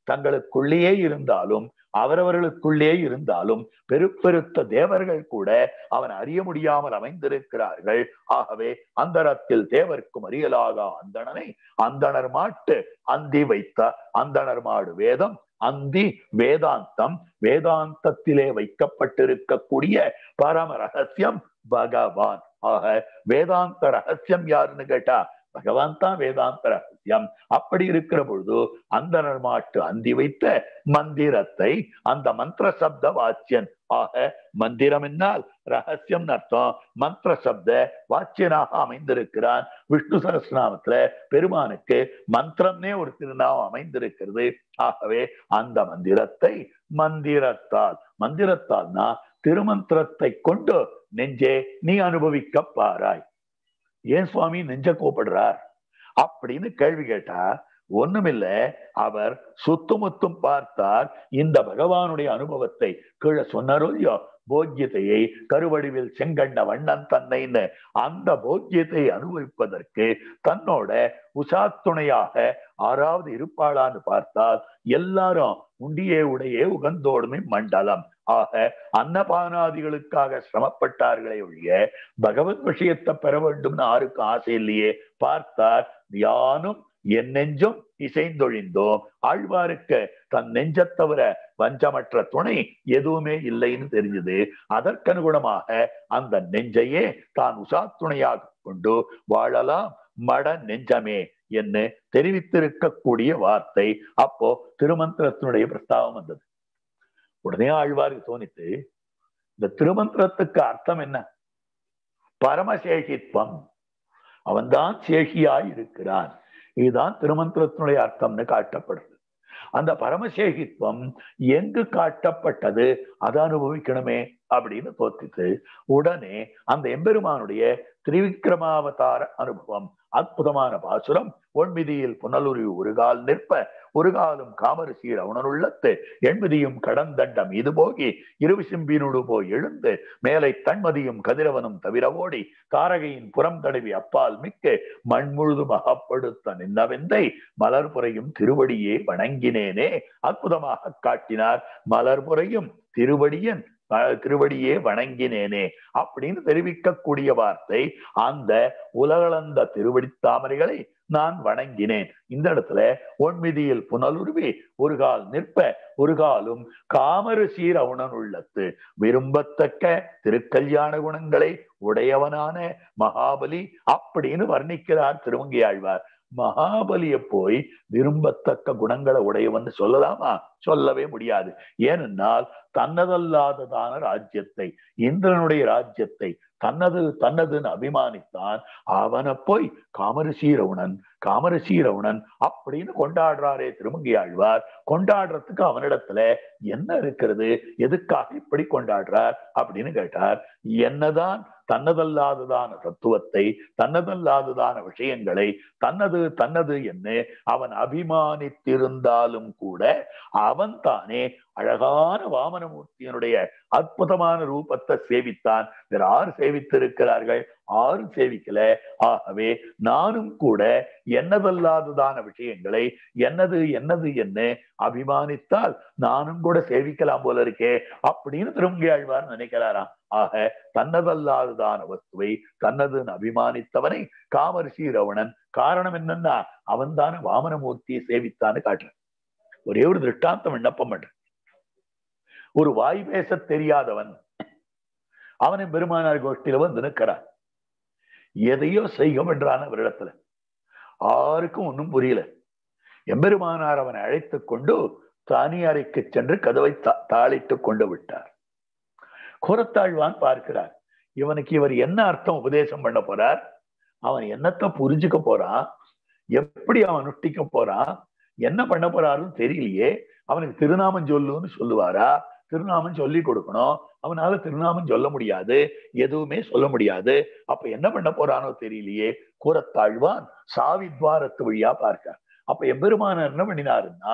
தங்களுக்குள்ளேயே இருந்தாலும் அவரவர்களுக்குள்ளே இருந்தாலும் பெருப்பெருத்த தேவர்கள் கூட அவன் அறிய முடியாமல் அமைந்திருக்கிறார்கள் ஆகவே அந்தரத்தில் தேவர்க்கும் அறியலாக அந்தணனை அந்தணர் மாட்டு அந்தி வைத்த அந்தணர் மாடு வேதம் அந்தி வேதாந்தம் வேதாந்தத்திலே வைக்கப்பட்டிருக்கக்கூடிய பரம ரகசியம் பகவான் ஆக வேதாந்த ரகசியம் யாருன்னு கேட்டா பகவான் தான் வேதாந்த ரகசியம் அப்படி இருக்கிற பொழுது அந்த மாட்டு அந்தி வைத்த மந்திரத்தை அந்த மந்திர சப்த வாச்சியன் ஆக மந்திரம் என்னால் ரகசியம் அர்த்தம் மந்திர சப்த வாச்சியனாக அமைந்திருக்கிறான் விஷ்ணு சகஸ்நாமத்துல பெருமானுக்கு மந்திரம்னே ஒரு திருநாமம் அமைந்திருக்கிறது ஆகவே அந்த மந்திரத்தை மந்திரத்தால் மந்திரத்தால்னா திருமந்திரத்தை கொண்டு நெஞ்சே நீ அனுபவிக்க பாராய் ஏன் சுவாமி நெஞ்ச கோப்படுறார் அப்படின்னு கேள்வி கேட்டா ஒண்ணுமில்ல அவர் சுத்துமுத்தும் பார்த்தார் இந்த பகவானுடைய அனுபவத்தை கீழே சொன்னாரோ இல்லையோ போக்கியத்தையை கருவடிவில் செங்கண்ட வண்ணன் தன்னைன்னு அந்த போக்கியத்தை அனுபவிப்பதற்கு தன்னோட உசாத்துணையாக ஆறாவது இருப்பாளான்னு பார்த்தால் எல்லாரும் உண்டியே உடையே உகந்தோடுமே மண்டலம் ஆக அன்னபானாதிகளுக்காக சிரமப்பட்டார்களே ஒழிய பகவத் விஷயத்தை பெற வேண்டும்னு யாருக்கும் ஆசை இல்லையே பார்த்தார் யானும் என் நெஞ்சும் இசைந்தொழிந்தோம் ஆழ்வாருக்கு தன் நெஞ்சத் தவிர வஞ்சமற்ற துணை எதுவுமே இல்லைன்னு தெரிஞ்சது அதற்கனுகுணமாக அந்த நெஞ்சையே தான் உசா துணையாக கொண்டு வாழலாம் மட நெஞ்சமே என்று தெரிவித்திருக்கக்கூடிய வார்த்தை அப்போ திருமந்திரத்தினுடைய பிரஸ்தாவம் வந்தது உடனே ஆழ்வாருக்கு தோணித்து இந்த திருமந்திரத்துக்கு அர்த்தம் என்ன பரமசேஷித்வம் அவன்தான் சேஷியாய் இருக்கிறான் இதுதான் திருமந்திரத்தினுடைய அர்த்தம்னு காட்டப்படுது அந்த பரமசேகித்வம் எங்கு காட்டப்பட்டது அதை அனுபவிக்கணுமே அப்படின்னு தோத்தித்து உடனே அந்த எம்பெருமானுடைய திரிவிக்ரமாவதார அனுபவம் அற்புதமான பாசுரம் ஒன்மிதியில் புனலுரி ஒரு கால் நிற்ப ஒரு காலும் காமரிசீர் அவனனுள்ளத்து எண்மதியும் கடந்தண்டம் இது போகி இருவிசிம்பினோடு போய் எழுந்து மேலை தன்மதியும் கதிரவனும் தவிர ஓடி தாரகையின் புறம் தடவி அப்பால் மிக்க மண் முழுதும் அகப்படுத்த நின்னவெந்தை மலர்புறையும் திருவடியே வணங்கினேனே அற்புதமாக காட்டினார் மலர்புறையும் திருவடியன் திருவடியே வணங்கினேனே அப்படின்னு தெரிவிக்கக்கூடிய வார்த்தை அந்த உலகளந்த திருவடி தாமரைகளை நான் வணங்கினேன் இந்த இடத்துல ஒன்மிதியில் புனலுருவி ஒரு கால் நிற்ப ஒரு காலும் காமரு சீர் அவுணன் உள்ளத்து விரும்பத்தக்க திருக்கல்யாண குணங்களை உடையவனான மகாபலி அப்படின்னு வர்ணிக்கிறார் திருவங்கி ஆழ்வார் மகாபலிய போய் விரும்பத்தக்க குணங்களை உடையவன் சொல்லலாமா சொல்லவே முடியாது ஏனென்றால் தன்னதல்லாததான ராஜ்யத்தை இந்திரனுடைய ராஜ்யத்தை தன்னது தன்னதுன்னு அபிமானித்தான் அவனை போய் காமரசீரவுணன் காமரசீரவுணன் அப்படின்னு கொண்டாடுறாரே திருமங்கி ஆழ்வார் கொண்டாடுறதுக்கு அவனிடத்துல என்ன இருக்கிறது எதுக்காக இப்படி கொண்டாடுறார் அப்படின்னு கேட்டார் என்னதான் தன்னதல்லாததான தத்துவத்தை தன்னதல்லாததான விஷயங்களை தன்னது தன்னது என்று அவன் அபிமானித்திருந்தாலும் கூட அவன் தானே அழகான வாமனமூர்த்தியனுடைய அற்புதமான ரூபத்தை சேவித்தான் வேற ஆறு சேவித்திருக்கிறார்கள் ஆறு சேவிக்கல ஆகவே நானும் கூட என்னதல்லாததான விஷயங்களை என்னது என்னது என்ன அபிமானித்தால் நானும் கூட சேவிக்கலாம் போல இருக்கே அப்படின்னு திரும்பி ஆழ்வார் நினைக்கிறாராம் ஆக தன்னதல்லாததான வஸ்துவை தன்னதுன்னு அபிமானித்தவனை காமரிசி ரவணன் காரணம் என்னன்னா அவன் தானே வாமனமூர்த்தியை சேவித்தான்னு காட்டுறான் ஒரே ஒரு திருஷ்டாந்தம் விண்ணப்பம் பண்ற ஒரு வாய் பேச தெரியாதவன் அவனை பெருமானார் கோஷ்டியில வந்து நிற்கிறான் எதையோ செய்ய பண்றான் அவரிடத்துல ஆருக்கும் ஒன்றும் புரியல எம்பெருமானார் அவனை அழைத்து கொண்டு தானி அறைக்கு சென்று கதவை தாளிட்டு கொண்டு விட்டார் குரத்தாழ்வான் பார்க்கிறார் இவனுக்கு இவர் என்ன அர்த்தம் உபதேசம் பண்ண போறார் அவன் என்னத்தை புரிஞ்சுக்க போறான் எப்படி அவன் நுட்டிக்க போறான் என்ன பண்ண போறாருன்னு தெரியலையே அவனுக்கு திருநாமம் சொல்லுன்னு சொல்லுவாரா திருநாமம் சொல்லி கொடுக்கணும் அவனால திருநாமம் சொல்ல முடியாது எதுவுமே சொல்ல முடியாது அப்ப என்ன பண்ண போறானோ தெரியலையே கூறத்தாழ்வான் சாவித்வாரத்து வழியா பார்க்க அப்ப எம்பெருமான என்ன பண்ணினாருன்னால்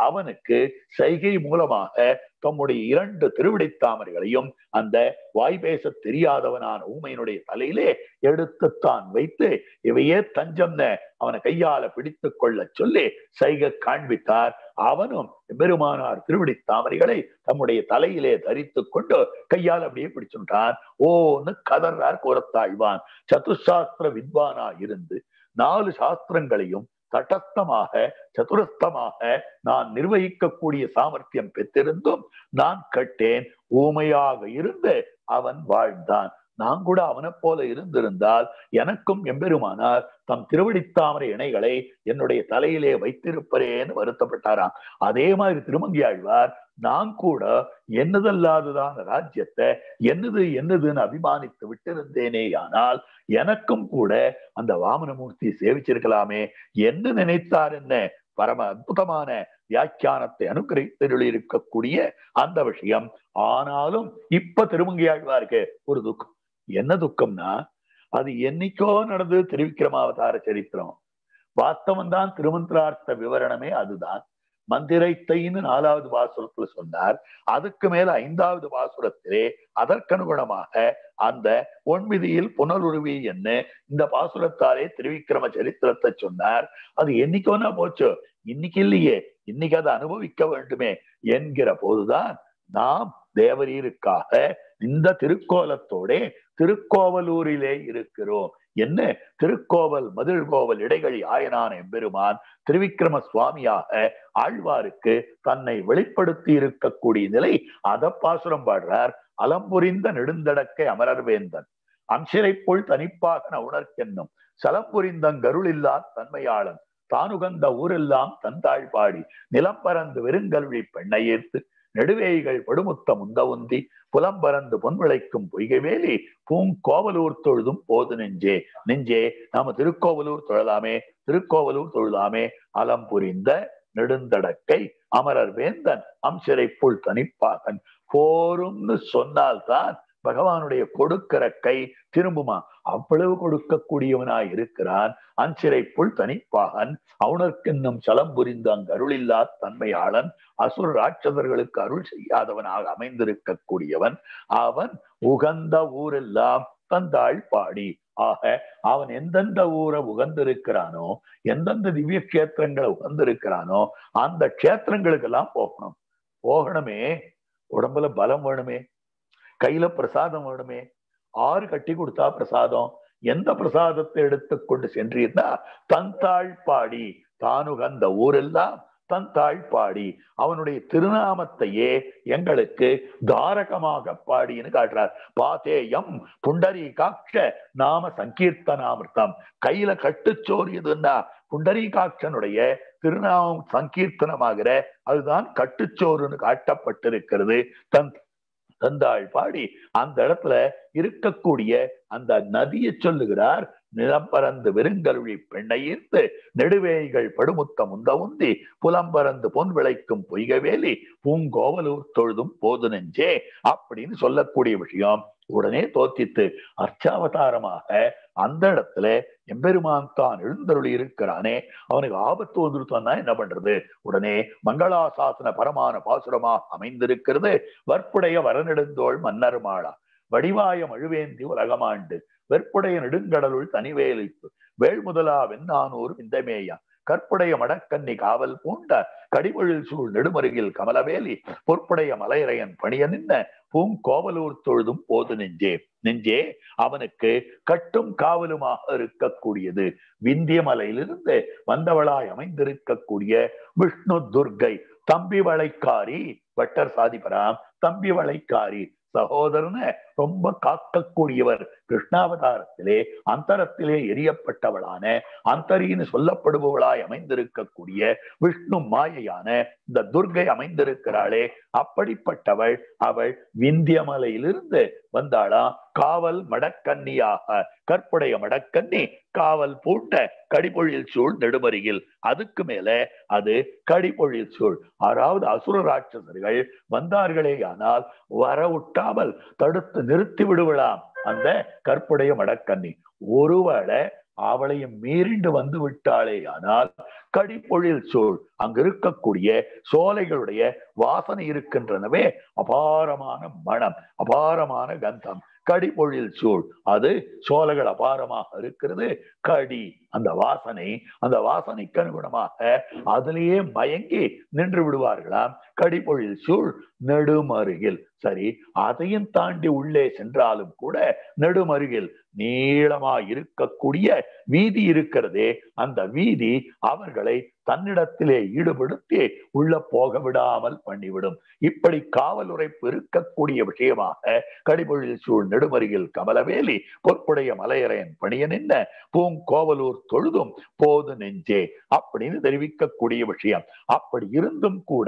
அவனுக்கு சைகை மூலமாக தம்முடைய இரண்டு திருவிடைத்தாமரைகளையும் அந்த வாய் பேச தெரியாதவனான ஊமையினுடைய தலையிலே எடுத்துத்தான் வைத்து இவையே தஞ்சம்னு அவனை கையால பிடித்து கொள்ள சொல்லி சைகை காண்பித்தார் அவனும் பெருமானார் திருவிடை தாமரைகளை தம்முடைய தலையிலே தரித்து கொண்டு கையால் அப்படியே பிடிச்சுட்டான் ஓன்னு கதறார் கூறத்தாழ்வான் சதுசாஸ்திர வித்வானா இருந்து நாலு சாஸ்திரங்களையும் தட்டஸ்தமாக சதுரஸ்தமாக நான் நிர்வகிக்கக்கூடிய சாமர்த்தியம் பெற்றிருந்தும் நான் கட்டேன் ஊமையாக இருந்து அவன் வாழ்ந்தான் நான் கூட அவனை போல இருந்திருந்தால் எனக்கும் எம்பெருமானார் தம் திருவடித்தாமரை இணைகளை என்னுடைய தலையிலே வைத்திருப்பரேன்னு வருத்தப்பட்டாராம் அதே மாதிரி திருமங்கியாழ்வார் நான் கூட என்னதல்லாததான ராஜ்யத்தை என்னது என்னதுன்னு அபிமானித்து விட்டிருந்தேனே ஆனால் எனக்கும் கூட அந்த வாமனமூர்த்தி சேவிச்சிருக்கலாமே என்ன நினைத்தார் என்ன பரம அற்புதமான வியாக்கியானத்தை அனுகிரகித்தருள் இருக்கக்கூடிய அந்த விஷயம் ஆனாலும் இப்ப திருமங்கியாழ்வாருக்கு ஒரு துக்கம் என்ன துக்கம்னா அது என்னைக்கோ நடந்தது திருவிக்கிரமாவதார சரித்திரம் வாஸ்தவம் தான் திருமந்திரார்த்த விவரணமே அதுதான் மந்திரைத்தைன்னு நாலாவது பாசுரத்துல சொன்னார் அதுக்கு மேல ஐந்தாவது பாசுரத்திலே அதற்கனுகுணமாக அந்த ஒன்விதியில் புனருருவி என்ன இந்த பாசுரத்தாலே திருவிக்கிரம சரித்திரத்தை சொன்னார் அது என்னைக்கோனா போச்சு இன்னைக்கு இல்லையே இன்னைக்கு அதை அனுபவிக்க வேண்டுமே என்கிற போதுதான் நாம் தேவரீருக்காக இந்த திருக்கோலத்தோட திருக்கோவலூரிலே இருக்கிறோம் என்ன திருக்கோவல் மதில் கோவல் இடைகழி ஆயனான எம்பெருமான் திருவிக்கிரம சுவாமியாக ஆழ்வாருக்கு தன்னை வெளிப்படுத்தி இருக்கக்கூடிய நிலை அத பாசுரம் பாடுறார் அலம்புரிந்த நெடுந்தடக்கை அமரர் வேந்தன் அம்சிரை போல் தனிப்பாக உணர்க்கென்னும் சலம்புரிந்தங்கருளில்லா தன்மையாளன் தானுகந்த ஊரெல்லாம் தந்தாள் பாடி நிலம் பறந்து வெறுங்கல்வி பெண்ணை ஏற்று நெடுவேய்கள் படுமுத்த முந்தவுந்தி புலம்பறந்து பொன்விளைக்கும் பொய்கைவேலி பூங்கோவலூர் தொழுதும் போது நெஞ்சே நெஞ்சே நாம திருக்கோவலூர் தொழலாமே திருக்கோவலூர் தொழுதாமே அலம் புரிந்த நெடுந்தடக்கை அமரர் வேந்தன் அம்சரை புல் தனிப்பாகன் போரும்னு சொன்னால்தான் பகவானுடைய கொடுக்கிற கை திரும்புமா அவ்வளவு கொடுக்கக்கூடியவனாய் இருக்கிறான் அஞ்சிறை புல் தனிப்பாகன் அவனர்க்கென்னும் சலம் புரிந்து அங்கு அருளில்லா தன்மையாளன் அசுர ராட்சதர்களுக்கு அருள் செய்யாதவனாக அமைந்திருக்கக்கூடியவன் அவன் உகந்த ஊரெல்லாம் தந்தாள் பாடி ஆக அவன் எந்தெந்த ஊரை உகந்திருக்கிறானோ எந்தெந்த திவ்ய கஷேத்திரங்களை உகந்திருக்கிறானோ அந்த கஷேத்திரங்களுக்கு எல்லாம் போகணும் போகணுமே உடம்புல பலம் வேணுமே கையில பிரசாதம் வேணுமே ஆறு கட்டி கொடுத்தா பிரசாதம் எந்த பிரசாதத்தை எடுத்துக்கொண்டு சென்றீர்னா தந்தாள் பாடி தானுகந்த ஊரெல்லாம் தந்தாள் பாடி அவனுடைய திருநாமத்தையே எங்களுக்கு தாரகமாக பாடின்னு காட்டுறார் பாத்தேயம் புண்டரி காட்ச நாம சங்கீர்த்தனாமிர்த்தம் கையில கட்டுச்சோறியதுன்னா புண்டரீகாட்சனுடைய திருநாமம் சங்கீர்த்தனமாகிற அதுதான் கட்டுச்சோறுன்னு காட்டப்பட்டிருக்கிறது தன் தந்தாள் பாடி அந்த இடத்துல இருக்கக்கூடிய அந்த நதியை சொல்லுகிறார் நிலம் பறந்து வெறுங்கருழி பெண்ணை ஈர்த்து நெடுவேய்கள் படுமுத்த முந்த உந்தி புலம்பறந்து பொன் விளைக்கும் பொய்கவேலி பூங்கோவலூர் தொழுதும் போது நெஞ்சே அப்படின்னு சொல்லக்கூடிய விஷயம் உடனே தோத்தித்து அர்ச்சாவதாரமாக அந்த இடத்துல எம்பெருமான் தான் எழுந்தருளி இருக்கிறானே அவனுக்கு ஆபத்து வந்துருத்தோம்னா என்ன பண்றது உடனே மங்களாசாசன பரமான பாசுரமா அமைந்திருக்கிறது வற்புடைய வரநெடுந்தோள் மன்னர் மாளா வடிவாயம் அழுவேந்தி உலகமாண்டு வெற்புடைய நெடுங்கடலுள் தனிவேலிப்பு வேள் முதலா வெண்ணானூர் விந்தமேயா கற்புடைய மடக்கன்னி காவல் பூண்ட கடிமொழில் சூழ் நெடுமருகில் கமலவேலி பொற்புடைய மலையரையன் பணிய நின்ன பூங்கோவலூர் தொழுதும் போது நெஞ்சே நெஞ்சே அவனுக்கு கட்டும் காவலுமாக இருக்கக்கூடியது விந்திய மலையிலிருந்து வந்தவளாய் அமைந்திருக்கக்கூடிய விஷ்ணு துர்கை தம்பி வளைக்காரி வட்டர் சாதிபராம் தம்பி வளைக்காரி சகோதரனை ரொம்ப காக்கக்கூடியவர் கிருஷ்ணாவதாரத்திலே அந்தரத்திலே எரியப்பட்டவளான அந்தரின்னு சொல்லப்படுபவளாய் அமைந்திருக்கக்கூடிய விஷ்ணு மாயையான இந்த துர்கை அமைந்திருக்கிறாளே அப்படிப்பட்டவள் அவள் விந்தியமலையிலிருந்து வந்தாளா காவல் மடக்கன்னியாக கற்புடைய மடக்கன்னி காவல் பூண்ட கடிபொழில் சூழ் நெடுமருகில் அதுக்கு மேல அது கடிபொழில் சூழ் அதாவது அசுர ராட்சசர்கள் வந்தார்களே ஆனால் வரவுட்டாமல் தடுத்து நிறுத்தி விடுவலாம் அந்த கற்புடைய மடக்கன்னி ஒருவேளை அவளையும் மீறிண்டு வந்து விட்டாளே ஆனால் கடிப்பொழில் சூழ் அங்க இருக்கக்கூடிய சோலைகளுடைய வாசனை இருக்கின்றனவே அபாரமான மனம் அபாரமான கந்தம் கடிப்பொழில் சூழ் அது சோலைகள் அபாரமாக இருக்கிறது கடி அந்த வாசனை அந்த வாசனைக்கு அனுகுணமாக அதிலேயே மயங்கி நின்று விடுவார்களாம் கடிப்பொழில் சூழ் நெடுமருகில் சரி அதையும் தாண்டி உள்ளே சென்றாலும் கூட நெடுமருகில் நீளமா இருக்கக்கூடிய வீதி இருக்கிறதே அந்த வீதி அவர்களை தன்னிடத்திலே ஈடுபடுத்தி உள்ள போக விடாமல் பண்ணிவிடும் இப்படி காவல் உரைப்பு இருக்கக்கூடிய விஷயமாக கடிபொழில் சூழ் நெடுமருகில் கமலவேலி பொற்புடைய மலையரையன் பணியன் என்ன பூங்கோவலூர் தொழுதும் போது நெஞ்சே அப்படின்னு தெரிவிக்கக்கூடிய விஷயம் அப்படி இருந்தும் கூட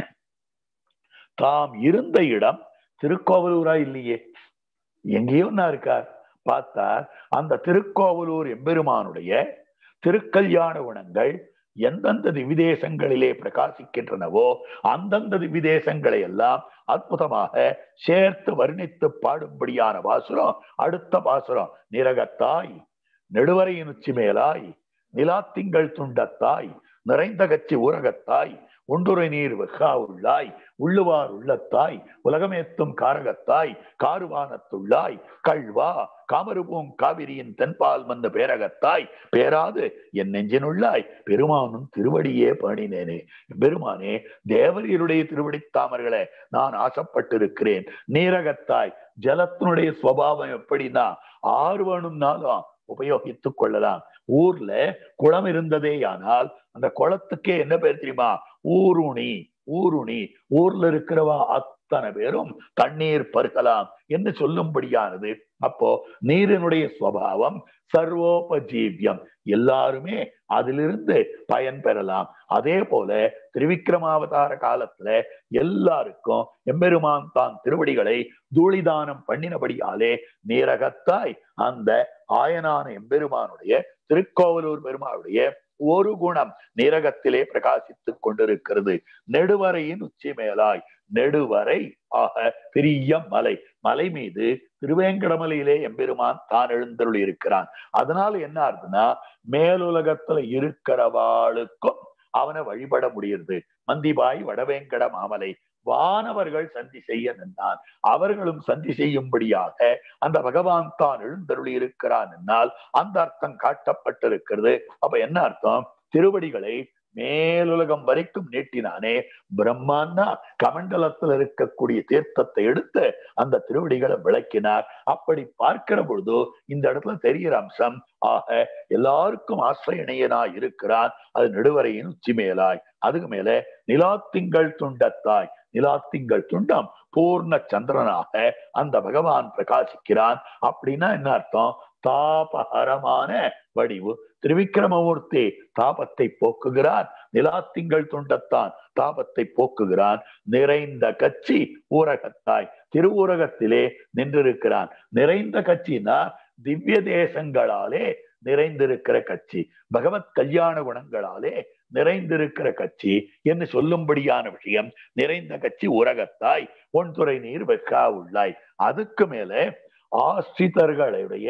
தாம் இருந்த இடம் திருக்கோவலூரா இல்லையே எங்கேயோ நான் இருக்கார் பார்த்தா அந்த திருக்கோவலூர் எம்பெருமானுடைய திருக்கல்யாண குணங்கள் எந்தெந்த திவிதேசங்களிலே பிரகாசிக்கின்றனவோ அந்தந்த திவிதேசங்களை எல்லாம் அற்புதமாக சேர்த்து வர்ணித்து பாடும்படியான பாசுரம் அடுத்த பாசுரம் நிரகத்தாய் நெடுவரையின் உச்சி மேலாய் நிலாத்திங்கள் துண்டத்தாய் நிறைந்த கட்சி ஊரகத்தாய் ஒன்றுரை நீர் வெக்கா உள்ளாய் உள்ளுவார் உள்ளத்தாய் உலகமேத்தும் காரகத்தாய் காருவானத்துள்ளாய் கழ்வா காமருபூம் காவிரியின் தென்பால் மந்த பேரகத்தாய் பேராது என் நெஞ்சினுள்ளாய் பெருமானும் திருவடியே பாடினேனே பெருமானே தேவரீருடைய திருவடி தாமர்களை நான் ஆசைப்பட்டிருக்கிறேன் நீரகத்தாய் ஜலத்தினுடைய சுவாவம் எப்படின்னா ஆறு வேணும்னாலும் உபயோகித்துக் கொள்ளலாம் ஊர்ல குளம் இருந்ததே ஆனால் அந்த குளத்துக்கே என்ன பேர் தெரியுமா ஊருணி ஊருணி ஊர்ல இருக்கிறவா அத்தனை பேரும் தண்ணீர் பருகலாம் என்று சொல்லும்படியானது அப்போ நீரினுடைய சுவாவம் சர்வோபஜீவியம் எல்லாருமே அதிலிருந்து பயன் பெறலாம் அதே போல திருவிக்கிரமாவதார காலத்துல எல்லாருக்கும் எம்பெருமான் தான் திருவடிகளை தூளிதானம் பண்ணினபடியாலே நீரகத்தாய் அந்த ஆயனான எம்பெருமானுடைய திருக்கோவலூர் பெருமாளுடைய ஒரு குணம் நீரகத்திலே பிரகாசித்துக் கொண்டிருக்கிறது நெடுவரையின் உச்சி மேலாய் நெடுவரை ஆக பெரிய மலை மலை மீது திருவேங்கடமலையிலே எம்பெருமான் தான் எழுந்தருள் இருக்கிறான் அதனால என்ன ஆகுதுன்னா மேலுலகத்துல இருக்கிறவாளுக்கும் அவனை வழிபட முடியுது மந்திபாய் வடவேங்கட மாமலை வானவர்கள் சந்தி செய்ய நின்றான் அவர்களும் சந்தி செய்யும்படியாக அந்த பகவான் தான் எழுந்தருளி இருக்கிறான் என்னால் அந்த அர்த்தம் காட்டப்பட்டிருக்கிறது அப்ப என்ன அர்த்தம் திருவடிகளை மேலுலகம் வரைக்கும் நீட்டினானே பிரம்மான்னா கமண்டலத்தில் இருக்கக்கூடிய தீர்த்தத்தை எடுத்து அந்த திருவடிகளை விளக்கினார் அப்படி பார்க்கிற பொழுது இந்த இடத்துல தெரிகிற அம்சம் ஆக எல்லாருக்கும் ஆசிரியனையனா இருக்கிறான் அது நெடுவரையின் உச்சி மேலாய் அதுக்கு மேல நிலாத்திங்கள் துண்டத்தாய் நிலாத்திங்கள் துண்டம் பூர்ண சந்திரனாக அந்த பகவான் பிரகாசிக்கிறான் அப்படின்னா என்ன அர்த்தம் தாபஹரமான வடிவு திருவிக்கிரமமூர்த்தி தாபத்தை போக்குகிறான் நிலாத்திங்கள் துண்டத்தான் தாபத்தை போக்குகிறான் நிறைந்த கட்சி ஊரகத்தாய் திருவூரகத்திலே நின்றிருக்கிறான் நிறைந்த கட்சினா திவ்ய தேசங்களாலே நிறைந்திருக்கிற கட்சி பகவத் கல்யாண குணங்களாலே நிறைந்திருக்கிற கட்சி என்று சொல்லும்படியான விஷயம் நிறைந்த கட்சி உரகத்தாய் ஒன்துறை நீர் வெக்கா உள்ளாய் அதுக்கு மேல ஆஸ்திதர்களுடைய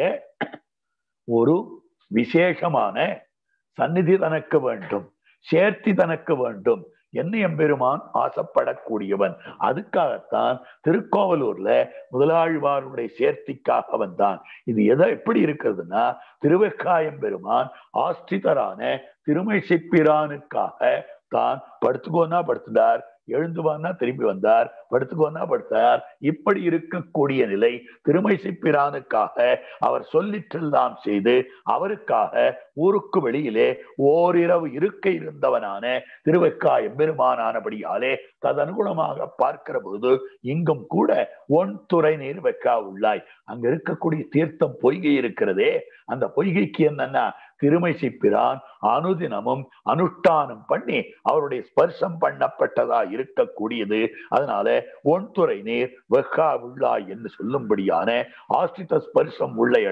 ஒரு விசேஷமான சந்நிதி தனக்கு வேண்டும் சேர்த்தி தனக்கு வேண்டும் என்ன எம்பெருமான் ஆசைப்படக்கூடியவன் அதுக்காகத்தான் திருக்கோவலூர்ல முதலாழ்வாருடைய சேர்த்திக்காக வந்தான் இது எதை எப்படி இருக்கிறதுனா திருவெக்காயம் பெருமான் ஆஸ்திதரான திருமை சிப்பிரானுக்காக தான் படுத்துக்கோன்னா படுத்துட்டார் எழுந்துவான்னா திரும்பி வந்தார் படுத்துக்கோன்னா படுத்தார் இப்படி இருக்கக்கூடிய நிலை திருமை சிப்பிரானுக்காக அவர் சொல்லிற்றெல்லாம் செய்து அவருக்காக ஊருக்கு வெளியிலே ஓரிரவு இருக்க இருந்தவனான திருவெக்கா எம்பெருமானானபடியாலே ததனுகுணமாக பார்க்கிற பொழுது இங்கும் கூட ஒன் துறை நீர் வெக்கா உள்ளாய் அங்க இருக்கக்கூடிய தீர்த்தம் பொய்கை இருக்கிறதே அந்த பொய்கைக்கு என்னன்னா திருமை சிப்பிரான் அனுதினமும் அனுஷ்டானம் பண்ணி அவருடைய ஸ்பர்சம் பண்ணப்பட்டதா இருக்கக்கூடியது அதனால ஒன்துறை நீர் வெக்கா உள்ளாய் என்று சொல்லும்படியான ஆஸ்தித ஸ்பர்சம் உள்ள இடம்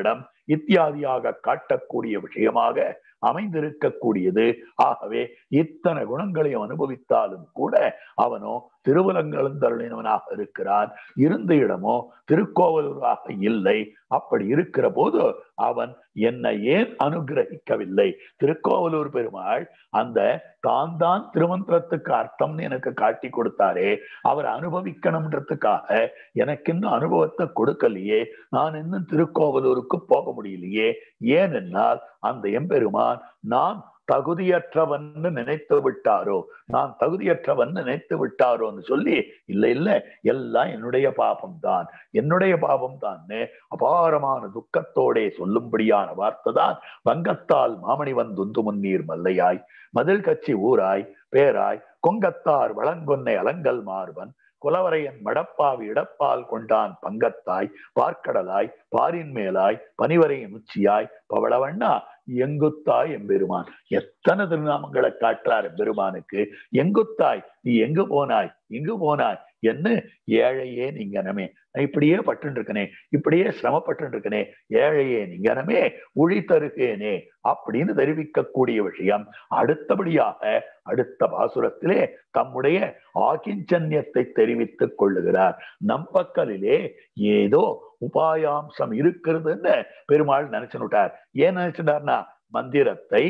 இத்தியாதியாக காட்டக்கூடிய விஷயமாக அமைந்திருக்கக்கூடியது ஆகவே இத்தனை குணங்களையும் அனுபவித்தாலும் கூட அவனோ திருவலங்களந்தருளினவனாக இருக்கிறான் இருந்த இடமோ திருக்கோவலூராக இல்லை அப்படி இருக்கிற போது அவன் என்னை ஏன் அனுகிரகிக்கவில்லை திருக்கோவலூர் பெருமாள் அந்த தான் தான் திருமந்திரத்துக்கு அர்த்தம்னு எனக்கு காட்டி கொடுத்தாரே அவர் அனுபவிக்கணும்ன்றதுக்காக எனக்கு இன்னும் அனுபவத்தை கொடுக்கலையே நான் இன்னும் திருக்கோவலூருக்கு போக முடியலையே ஏனென்றால் அந்த எம்பெருமான் நான் தகுதியற்றவன் நினைத்து விட்டாரோ நான் தகுதியற்றவன் நினைத்து விட்டாரோன்னு சொல்லி இல்ல இல்ல எல்லாம் என்னுடைய பாபம் தான் என்னுடைய பாபம் தான் அபாரமான துக்கத்தோடே சொல்லும்படியான வார்த்தை தான் வங்கத்தால் மாமணி வந்துந்து முன்னீர் மல்லையாய் மதில் கட்சி ஊராய் பேராய் கொங்கத்தார் வளங்கொன்னை அலங்கல் மார்பன் குலவரையன் மடப்பாவி இடப்பால் கொண்டான் பங்கத்தாய் பார்க்கடலாய் பாரின் மேலாய் பனிவரையின் உச்சியாய் பவளவண்ணா எங்குத்தாய் எம்பெருமான் எத்தனை திருநாமங்களை காட்டுறார் எம்பெருமானுக்கு எங்குத்தாய் நீ எங்கு போனாய் இங்கு போனாய் என்ன ஏழையே நீங்கனமே நான் இப்படியே பட்டு இருக்கனே இப்படியே சிரமப்பட்டு இருக்கனே ஏழையே நீங்கனமே உழி தருகேனே அப்படின்னு தெரிவிக்கக்கூடிய விஷயம் அடுத்தபடியாக அடுத்த பாசுரத்திலே தம்முடைய ஆகிஞ்சன்யத்தை தெரிவித்துக் கொள்ளுகிறார் நம்பக்கலிலே ஏதோ உபாயாம்சம் இருக்கிறதுன்னு பெருமாள் நினைச்சுட்டார் ஏன் நினைச்சுட்டார்னா மந்திரத்தை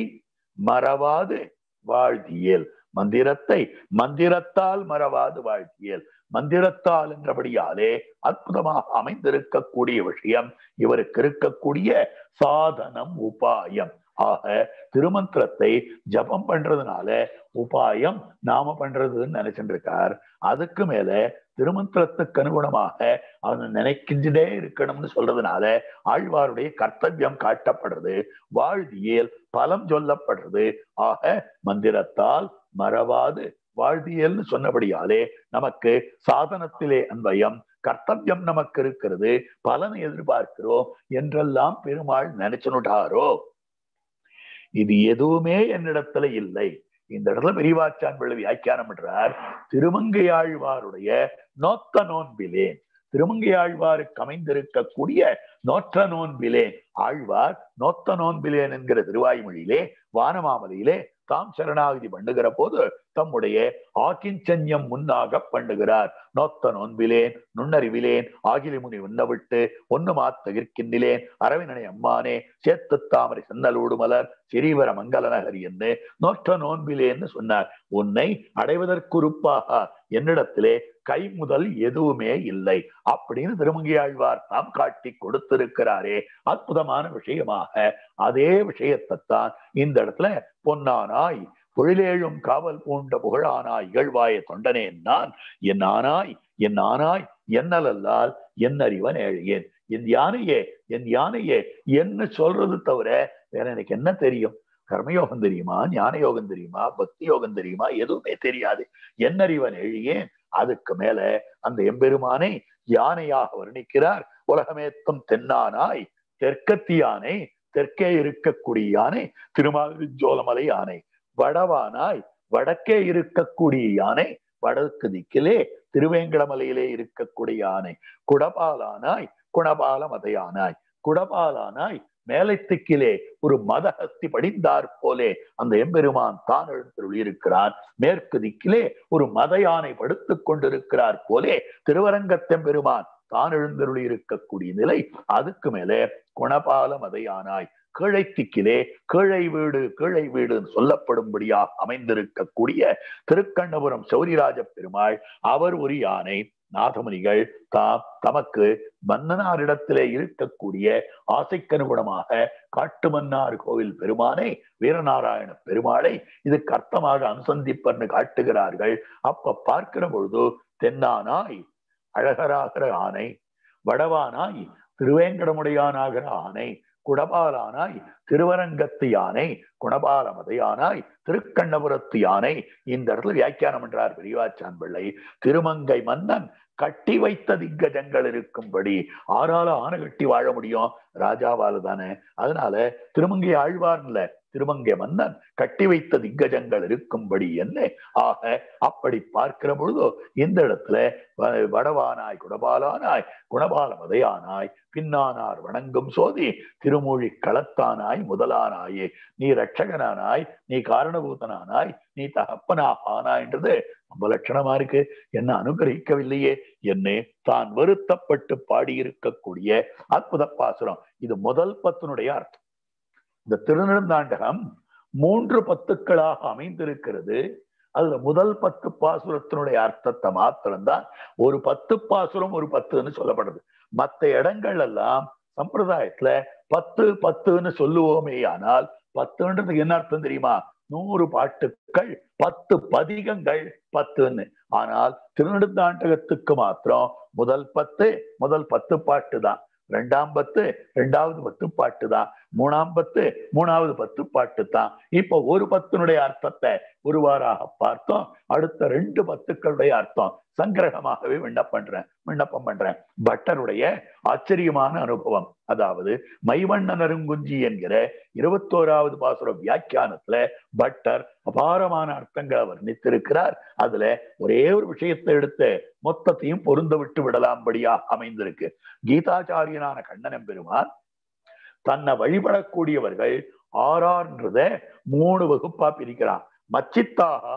மறவாது வாழ்த்தியல் மந்திரத்தை மந்திரத்தால் மறவாது வாழ்த்தியல் மந்திரத்தால் என்றபடியாலே அற்புதமாக அமைந்திருக்கக்கூடிய விஷயம் இவருக்கு இருக்கக்கூடிய சாதனம் உபாயம் ஆக திருமந்திரத்தை ஜபம் பண்றதுனால உபாயம் நாம பண்றதுன்னு நினைச்சுட்டு இருக்கார் அதுக்கு மேல திருமந்திரத்துக்கு அனுகுணமாக அவன் நினைக்கின்றே இருக்கணும்னு சொல்றதுனால ஆழ்வாருடைய கர்த்தவியம் காட்டப்படுறது வாழ்வியல் பலம் சொல்லப்படுறது ஆக மந்திரத்தால் மறவாது வாழ்வியல்னு சொன்னபடியாலே நமக்கு சாதனத்திலே அன்பயம் கர்த்தவியம் நமக்கு இருக்கிறது பலனை எதிர்பார்க்கிறோம் என்றெல்லாம் பெருமாள் நினைச்சுட்டாரோ இது எதுவுமே என்னிடத்துல இல்லை இந்த இடத்துல பெரியவாச்சான் பிள்ளை வியாக்கியானம் பண்றார் திருமங்கையாழ்வாருடைய நோத்த நோன்பிலேன் திருமங்கையாழ்வாருக்கு அமைந்திருக்கக்கூடிய நோற்ற நோன்பிலேன் ஆழ்வார் நோத்த நோன்பிலேன் என்கிற திருவாய்மொழியிலே வானமாமலையிலே தாம் சரணாகதி பண்ணுகிற போது தம்முடைய ஆக்கிஞ்சன்யம் முன்னாக பண்ணுகிறார் நோத்த நோன்பிலேன் நுண்ணறிவிலேன் ஆகிலி முனி உண்ணவிட்டு ஒன்னு மாத்தகிர்க்கின்னிலேன் அரவினனை அம்மானே சேத்து தாமரை சென்னலோடு மலர் சிறீவர மங்கள நகர் என்று நோற்ற நோன்பிலேன்னு சொன்னார் உன்னை அடைவதற்குறுப்பாக என்னிடத்திலே கை முதல் எதுவுமே இல்லை அப்படின்னு திருமங்கியாழ்வார் தாம் காட்டி கொடுத்திருக்கிறாரே அற்புதமான விஷயமாக அதே விஷயத்தைத்தான் இந்த இடத்துல பொன்னானாய் பொழிலேழும் காவல் பூண்ட புகழானாய் இகழ்வாய தொண்டனே நான் என் ஆனாய் என் ஆனாய் என்னலல்லால் என் அறிவன் ஏழையேன் என் யானையே என் யானையே என்ன சொல்றது தவிர வேற எனக்கு என்ன தெரியும் கர்மயோகம் தெரியுமா ஞான யோகம் தெரியுமா பக்தி யோகம் தெரியுமா எதுவுமே தெரியாது என்னறிவன் எழியேன் அதுக்கு மேல அந்த எம்பெருமானை யானையாக வர்ணிக்கிறார் உலகமேத்தம் தென்னானாய் தெற்கத்தி யானை தெற்கே இருக்கக்கூடிய யானை திருமாலிஜோலமலை யானை வடவானாய் வடக்கே இருக்கக்கூடிய யானை வடக்கு திக்கிலே திருவேங்கடமலையிலே இருக்கக்கூடிய யானை குடபாலானாய் குணபால மதையானாய் குடபாலானாய் மேலை திக்கிலே ஒரு மதஹஸ்தி படிந்தார் போலே அந்த எம்பெருமான் தான் எழுந்தருள் இருக்கிறார் மேற்கு திக்கிலே ஒரு மத யானை படுத்துக் கொண்டிருக்கிறார் போலே திருவரங்கத்தெம்பெருமான் தான் எழுந்தருள் இருக்கக்கூடிய நிலை அதுக்கு மேலே குணபால மதையானாய் கீழை திக்கிலே கீழை வீடு கீழை வீடு சொல்லப்படும்படியாக அமைந்திருக்கக்கூடிய திருக்கண்ணபுரம் சௌரிராஜ பெருமாள் அவர் ஒரு யானை நாதமுனிகள் தாம் தமக்கு மன்னனாரிடத்திலே இருக்கக்கூடிய ஆசைக்கனுகுணமாக காட்டுமன்னார் கோவில் பெருமானை வீரநாராயண பெருமாளை இதுக்கு அர்த்தமாக அனுசந்திப்பர்னு காட்டுகிறார்கள் அப்ப பார்க்கிற பொழுது தென்னானாய் அழகராகிற ஆணை வடவானாய் திருவேங்கடமுடையானாகிற ஆணை குடபாலானாய் திருவரங்கத்து யானை குணபாலமதையானாய் திருக்கண்ணபுரத்து யானை இந்த இடத்துல வியாக்கியானம் என்றார் பெரியவாச்சான் பிள்ளை திருமங்கை மன்னன் கட்டி வைத்த திగ్గஜங்கள் இருக்கும்படி ஆறால ஆன கட்டி வாழ முடியும் ராஜாவால தானே அதனால திருமங்கை ஆழ்வார்ல திருமங்கை மன்னன் கட்டி வைத்த திగ్గஜங்கள் இருக்கும்படி என்ன ஆக அப்படி பார்க்கிற பொழுதோ இந்த இடத்துல வ- வடவானாய் குடபாலானாய் குணபால மதையானாய் பின்னானார் வணங்கும் சோதி திருமொழி களத்தானாய் முதலானாயே நீ ரட்சகனானாய் நீ காரணபூதனானாய் நீ தகப்பனாக ஆனாய்ன்றது ரொம்ப லட்சணமா இருக்கு என்ன அனுகிரகிக்கவில்லையே என்னே தான் வருத்தப்பட்டு பாடியிருக்கக்கூடிய அற்புத பாசுரம் இது முதல் பத்தினுடைய அர்த்தம் இந்த திருநெடுந்தாண்டகம் மூன்று பத்துக்களாக அமைந்திருக்கிறது அதுல முதல் பத்து பாசுரத்தினுடைய அர்த்தத்தை மாத்திரம்தான் ஒரு பத்து பாசுரம் ஒரு பத்துன்னு சொல்லப்படுது மத்த இடங்கள் எல்லாம் சம்பிரதாயத்துல பத்து பத்துன்னு சொல்லுவோமே ஆனால் பத்துன்றதுக்கு என்ன அர்த்தம் தெரியுமா நூறு பாட்டுக்கள் பத்து பதிகங்கள் பத்துன்னு ஆனால் திருநெடுந்தாண்டகத்துக்கு மாத்திரம் முதல் பத்து முதல் பத்து பாட்டு தான் ரெண்டாம் பத்து ரெண்டாவது பத்து பாட்டு தான் மூணாம் பத்து மூணாவது பத்து பாட்டு தான் இப்போ ஒரு பத்தினுடைய அர்த்தத்தை ஒருவாறாக பார்த்தோம் அடுத்த ரெண்டு பத்துக்களுடைய அர்த்தம் சங்கிரகமாகவே விண்ணப்பம் பண்றேன் விண்ணப்பம் பண்றேன் பட்டருடைய ஆச்சரியமான அனுபவம் அதாவது மைவண்ணன் அருங்குஞ்சி என்கிற இருபத்தோராவது பாசுர வியாக்கியானத்துல பட்டர் அபாரமான அர்த்தங்களை வர்ணித்திருக்கிறார் அதுல ஒரே ஒரு விஷயத்தை எடுத்து மொத்தத்தையும் பொருந்த விட்டு விடலாம்படியா அமைந்திருக்கு கீதாச்சாரியனான கண்ணனம் பெருமான் தன்னை வழிபடக்கூடியவர்கள் ஆறார்ன்றத மூணு வகுப்பா பிரிக்கிறான் மச்சித்தாகா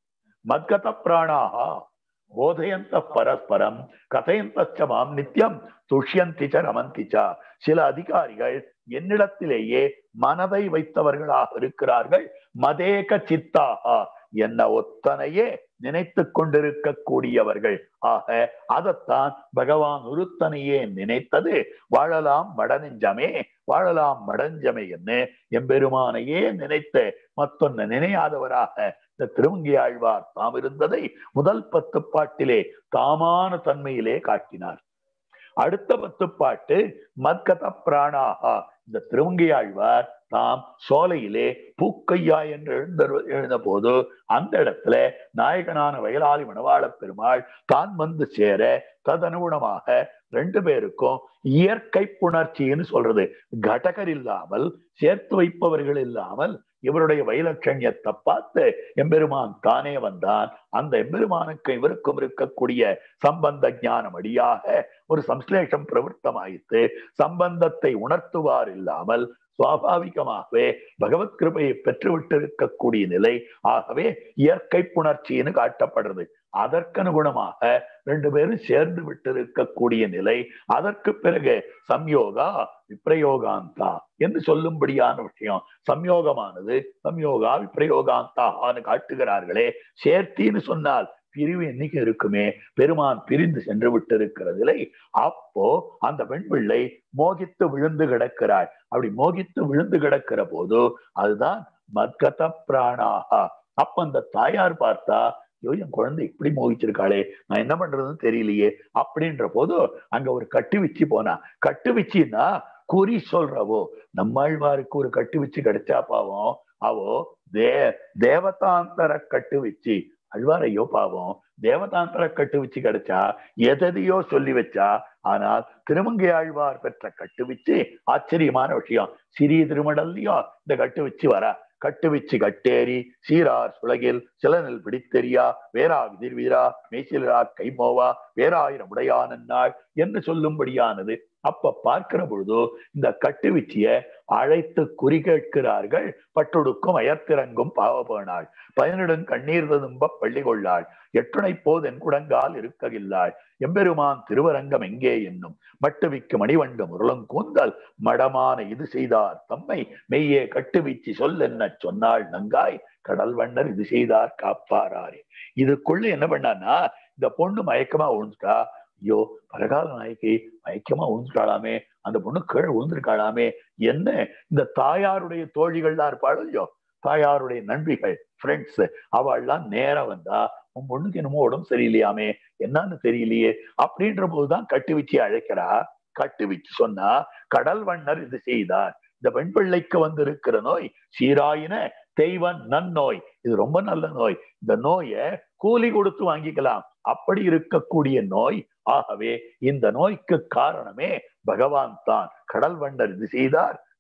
மத்கத பிராணாகா போதயந்த பரஸ்பரம் கதையந்த மாம் நித்தியம் துஷ்யந்தி ச ரமந்தி ச சில அதிகாரிகள் என்னிடத்திலேயே மனதை வைத்தவர்களாக இருக்கிறார்கள் மதேக சித்தாகா என்ன ஒத்தனையே நினைத்து கொண்டிருக்கக்கூடியவர்கள் ஆக அதைத்தான் பகவான் ஒருத்தனையே நினைத்தது வாழலாம் மடநெஞ்சமே வாழலாம் மடஞ்சமே என்ன எம்பெருமானையே நினைத்து மத்தொன்னு நினையாதவராக இந்த திருமங்கி ஆழ்வார் தாம் இருந்ததை முதல் பத்து பாட்டிலே தாமான தன்மையிலே காட்டினார் அடுத்த பத்து பாட்டு மத்கத பிராணாகா இந்த திருமங்கை ஆழ்வார் தாம் சோலையிலே பூக்கையா என்று எழுந்த எழுந்த போது அந்த இடத்துல நாயகனான வயலாளி மணவாள பெருமாள் தான் வந்து சேர ததனுகுணமாக ரெண்டு பேருக்கும் இயற்கை புணர்ச்சின்னு சொல்றது கடகர் இல்லாமல் சேர்த்து வைப்பவர்கள் இல்லாமல் இவருடைய வைலட்சண்யத்தை பார்த்து எம்பெருமான் தானே வந்தான் அந்த எம்பெருமானுக்கு இவருக்கும் இருக்கக்கூடிய சம்பந்த ஞானம் அடியாக ஒரு சம்ஸ்லேஷம் பிரவருத்தமாயித்து சம்பந்தத்தை உணர்த்துவார் இல்லாமல் சுவாபாவிகமாகவே பகவத் கிருபையை பெற்றுவிட்டிருக்கக்கூடிய நிலை ஆகவே இயற்கை புணர்ச்சின்னு காட்டப்படுறது அதற்கனுகுணமாக ரெண்டு பேரும் சேர்ந்து விட்டிருக்கக்கூடிய நிலை அதற்கு பிறகு சம்யோகா விப்ரயோகாந்தா என்று சொல்லும்படியான விஷயம் சம்யோகமானது சம்யோகா விப்ரயோகாந்தான்னு காட்டுகிறார்களே சேர்த்தின்னு சொன்னால் பிரிவு என்னைக்கு இருக்குமே பெருமான் பிரிந்து சென்று விட்டிருக்கிறதில்லை அப்போ அந்த பெண் பிள்ளை மோகித்து விழுந்து கிடக்கிறாள் அப்படி மோகித்து விழுந்து கிடக்கிற போது அதுதான் மத்கத பிராணாகா அப்ப அந்த தாயார் பார்த்தா ஐயோ என் குழந்தை இப்படி மோகிச்சிருக்காளே நான் என்ன பண்றதுன்னு தெரியலையே அப்படின்ற போது அங்க ஒரு கட்டு வச்சு போனா கட்டு வச்சின்னா குறி சொல்றவோ நம்மாழ்வாருக்கு ஒரு கட்டு வச்சு கிடைச்சா பாவம் அவோ தே தேவதாந்தர கட்டு வச்சு அழ்வார் ஐயோ பாவம் தேவதாந்தர கட்டு வச்சு கிடைச்சா எதையோ சொல்லி வச்சா ஆனால் திருமங்கை ஆழ்வார் பெற்ற கட்டு வச்சு ஆச்சரியமான விஷயம் சிறிய திருமடல்லையும் இந்த கட்டு வச்சு வரா கட்டு வச்சு கட்டேறி சீரார் சுலகில் சிலனில் பிடித்தெரியா வேறா விதிர் வீரா மேய்சிலரா கைமோவா வேறாயிரம் உடையானன்னாள் என்று சொல்லும்படியானது அப்ப பார்க்கிற பொழுது இந்த கட்டுவிச்சிய அழைத்து குறி கேட்கிறார்கள் பட்டொடுக்கும் அயர்த்திறங்கும் பாவபேனாள் பயனிடும் கண்ணீர் ததும்ப பள்ளி கொள்ளாள் எட்டுணை போது என் குடங்கால் இருக்ககில்லாள் எம்பெருமான் திருவரங்கம் எங்கே என்னும் மட்டுவிக்கு மணிவண்டு முருளம் கூந்தல் மடமான இது செய்தார் தம்மை மெய்யே கட்டுவீச்சு சொல் என்ன சொன்னாள் நங்காய் கடல் வண்ணர் இது செய்தார் காப்பாராரே இதுக்குள்ள என்ன பண்ணான்னா இந்த பொண்ணு மயக்கமா விழுந்துட்டா ஐயோ பரகால நாயகி மயக்கமா விழுந்துட்டாளாமே அந்த பொண்ணு கீழே விழுந்திருக்காளாமே என்ன இந்த தாயாருடைய தோழிகள்லாம் இருப்பாள் இல்லையோ தாயாருடைய நண்பிகள் ஃப்ரெண்ட்ஸ் அவள்லாம் நேரம் வந்தா உன் பொண்ணுக்கு என்னமோ உடம்பு சரியில்லையாமே என்னன்னு தெரியலையே அப்படின்ற போதுதான் கட்டுவிச்சி அழைக்கிறா கட்டுவிச்சு சொன்னா கடல் வண்ணர் இது செய்தார் இந்த பெண் பிள்ளைக்கு வந்திருக்கிற நோய் சீராயின தெய்வன் நன்னோய் இது ரொம்ப நல்ல நோய் இந்த நோயை கூலி கொடுத்து வாங்கிக்கலாம் அப்படி இருக்கக்கூடிய நோய் ஆகவே இந்த நோய்க்கு காரணமே பகவான் தான் கடல் வண்டர் இது செய்தார்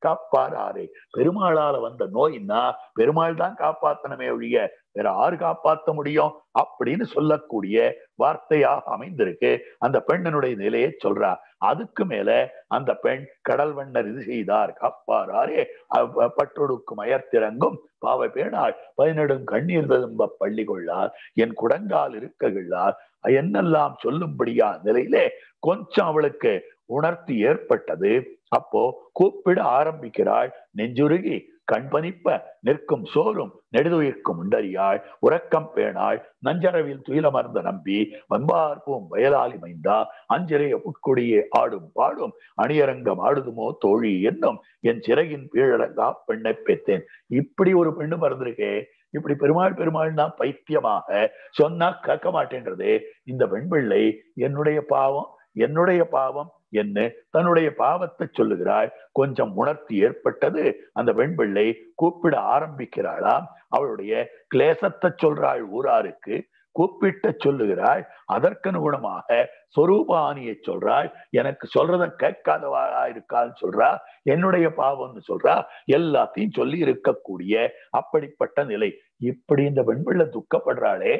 காப்பாராரே பெருமாளால வந்த நோயின்னா பெருமாள் தான் காப்பாத்தனமே ஒழிய வேற ஆறு காப்பாத்த முடியும் அப்படின்னு சொல்லக்கூடிய வார்த்தையாக அமைந்திருக்கு அந்த பெண்ணினுடைய நிலையை சொல்றா அதுக்கு மேல அந்த பெண் கடல் வண்ணர் இது செய்தார் காப்பாராரே அவ்- பட்டொடுக்கும் அயர்த்திறங்கும் பாவை பேணாள் பதினெடும் கண்ணீர் வெதும்ப பள்ளி கொள்ளார் என் குடங்கால் இருக்ககிள்ளார் என்னெல்லாம் சொல்லும்படியா நிலையிலே கொஞ்சம் அவளுக்கு உணர்த்தி ஏற்பட்டது அப்போ கூப்பிட ஆரம்பிக்கிறாள் நெஞ்சுருகி கண்பனிப்ப நிற்கும் சோறும் நெடுதுயிர்க்கும் உண்டறியாள் உறக்கம் பேணாள் நஞ்சரவில் துயிலமர்ந்த நம்பி வன்பார்ப்போம் வயலாளி மைந்தா அஞ்சரைய புட்கொடியே ஆடும் பாடும் அணியரங்கம் ஆடுதுமோ தோழி என்னும் என் சிறகின் பீழடங்கா பெண்ணை பெத்தேன் இப்படி ஒரு பெண்ணு மறந்திருக்கே இப்படி பெருமாள் பெருமாள்னா பைத்தியமாக சொன்னா கேட்க மாட்டேன்றது இந்த பெண்பிள்ளை என்னுடைய பாவம் என்னுடைய பாவம் என்ன தன்னுடைய பாவத்தை சொல்லுகிறாள் கொஞ்சம் உணர்த்தி ஏற்பட்டது அந்த பெண் பிள்ளை கூப்பிட ஆரம்பிக்கிறாளாம் அவளுடைய கிளேசத்தை சொல்றாள் ஊராருக்கு கூப்பிட்ட சொல்லுகிறாள் அதற்கனுகுணமாக சொரூபானியை சொல்றாள் எனக்கு சொல்றத கேட்காதவாளா இருக்கான்னு சொல்றா என்னுடைய பாவம்னு சொல்றா எல்லாத்தையும் சொல்லி இருக்கக்கூடிய அப்படிப்பட்ட நிலை இப்படி இந்த பெண்பிள்ளை துக்கப்படுறாளே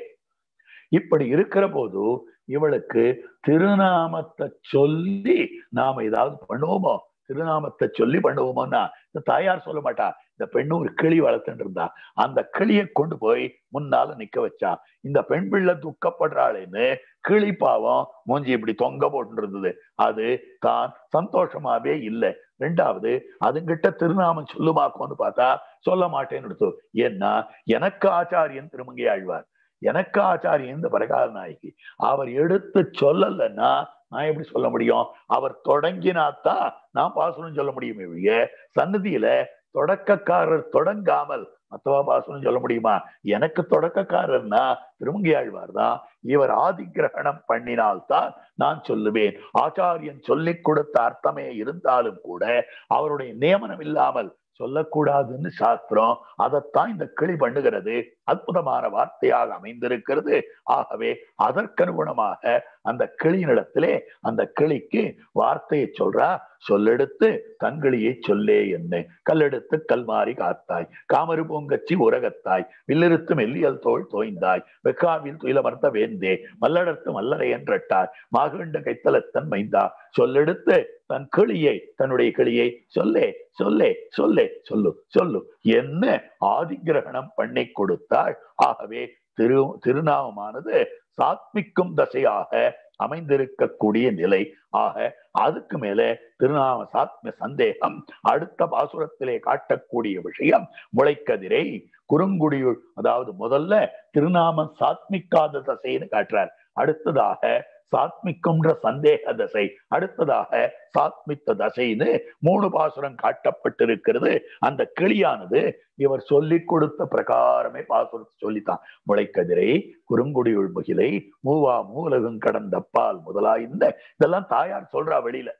இப்படி இருக்கிற போது இவளுக்கு திருநாமத்தை சொல்லி நாம ஏதாவது பண்ணுவோமோ திருநாமத்தை சொல்லி பண்ணுவோமோன்னா இந்த தாயார் சொல்ல மாட்டா இந்த பெண்ணு ஒரு கிளி வளர்த்துட்டு இருந்தா அந்த கிளியை கொண்டு போய் முன்னால நிக்க வச்சா இந்த பெண் பிள்ளை துக்கப்படுறாளேன்னு கிளி பாவம் மூஞ்சி இப்படி தொங்க போட்டு இருந்தது அது தான் சந்தோஷமாவே இல்லை ரெண்டாவது அதுங்கிட்ட திருநாமம் சொல்லுமாக்கோன்னு பார்த்தா சொல்ல மாட்டேன்னு எடுத்து ஏன்னா எனக்கு ஆச்சாரியன் திருமங்கை ஆழ்வார் எனக்கு ஆச்சாரியன் இந்த பரகால நாயகி அவர் எடுத்து சொல்லலைன்னா நான் எப்படி சொல்ல முடியும் அவர் தொடங்கினாத்தான் நான் பாசனம் சொல்ல முடியுமே ஒழிய சன்னதியில தொடக்கக்காரர் தொடங்காமல் மத்தவா பாசனம் சொல்ல முடியுமா எனக்கு தொடக்கக்காரர்னா திருமங்கி ஆழ்வார் தான் இவர் ஆதி கிரகணம் பண்ணினால்தான் நான் சொல்லுவேன் ஆச்சாரியன் சொல்லிக் கொடுத்த அர்த்தமே இருந்தாலும் கூட அவருடைய நியமனம் இல்லாமல் சொல்லக்கூடாதுன்னு சாஸ்திரம் அதைத்தான் இந்த கிளி பண்ணுகிறது அற்புதமான வார்த்தையாக அமைந்திருக்கிறது ஆகவே அதற்கனுகுணமாக அந்த கிளியினிடத்திலே அந்த கிளிக்கு வார்த்தையை சொல்றா சொல்லெடுத்து தங்கிளியை சொல்லே என்ன கல்லெடுத்து கல்மாரி காத்தாய் காமரு பூங்கச்சி உரகத்தாய் வில்லிருத்து மெல்லியல் தோல் தோய்ந்தாய் வெக்காவில் துயிலமர்த்த வேந்தே மல்லடர்த்து மல்லரை என்றட்டார் மாகுண்ட கைத்தலத்தன் மைந்தா சொல்லெடுத்து தன் கிளியை தன்னுடைய கிளியை சொல்லே சொல்லே சொல்லே சொல்லு சொல்லு என்ன ஆதிகிரகணம் பண்ணி கொடுத்தாள் ஆகவே திரு திருநாமமானது சாத்மிக்கும் தசையாக அமைந்திருக்கக்கூடிய நிலை ஆக அதுக்கு மேல திருநாம சாத்ம சந்தேகம் அடுத்த பாசுரத்திலே காட்டக்கூடிய விஷயம் முளைக்கதிரை குறுங்குடியுள் அதாவது முதல்ல திருநாமம் சாத்மிக்காத தசைன்னு காட்டுறார் அடுத்ததாக சாத்மிக்கும்ன்ற சந்தேக தசை அடுத்ததாக சாத்மித்த தசைன்னு மூணு பாசுரம் காட்டப்பட்டிருக்கிறது அந்த கிளியானது இவர் சொல்லி கொடுத்த பிரகாரமே பாசுரத்தை சொல்லித்தான் முளைக்கதிரை குறுங்குடியுள் முகிலை மூவா மூலகம் கடந்த அப்பால் முதலா இந்த இதெல்லாம் தாயார் சொல்றா வெளியில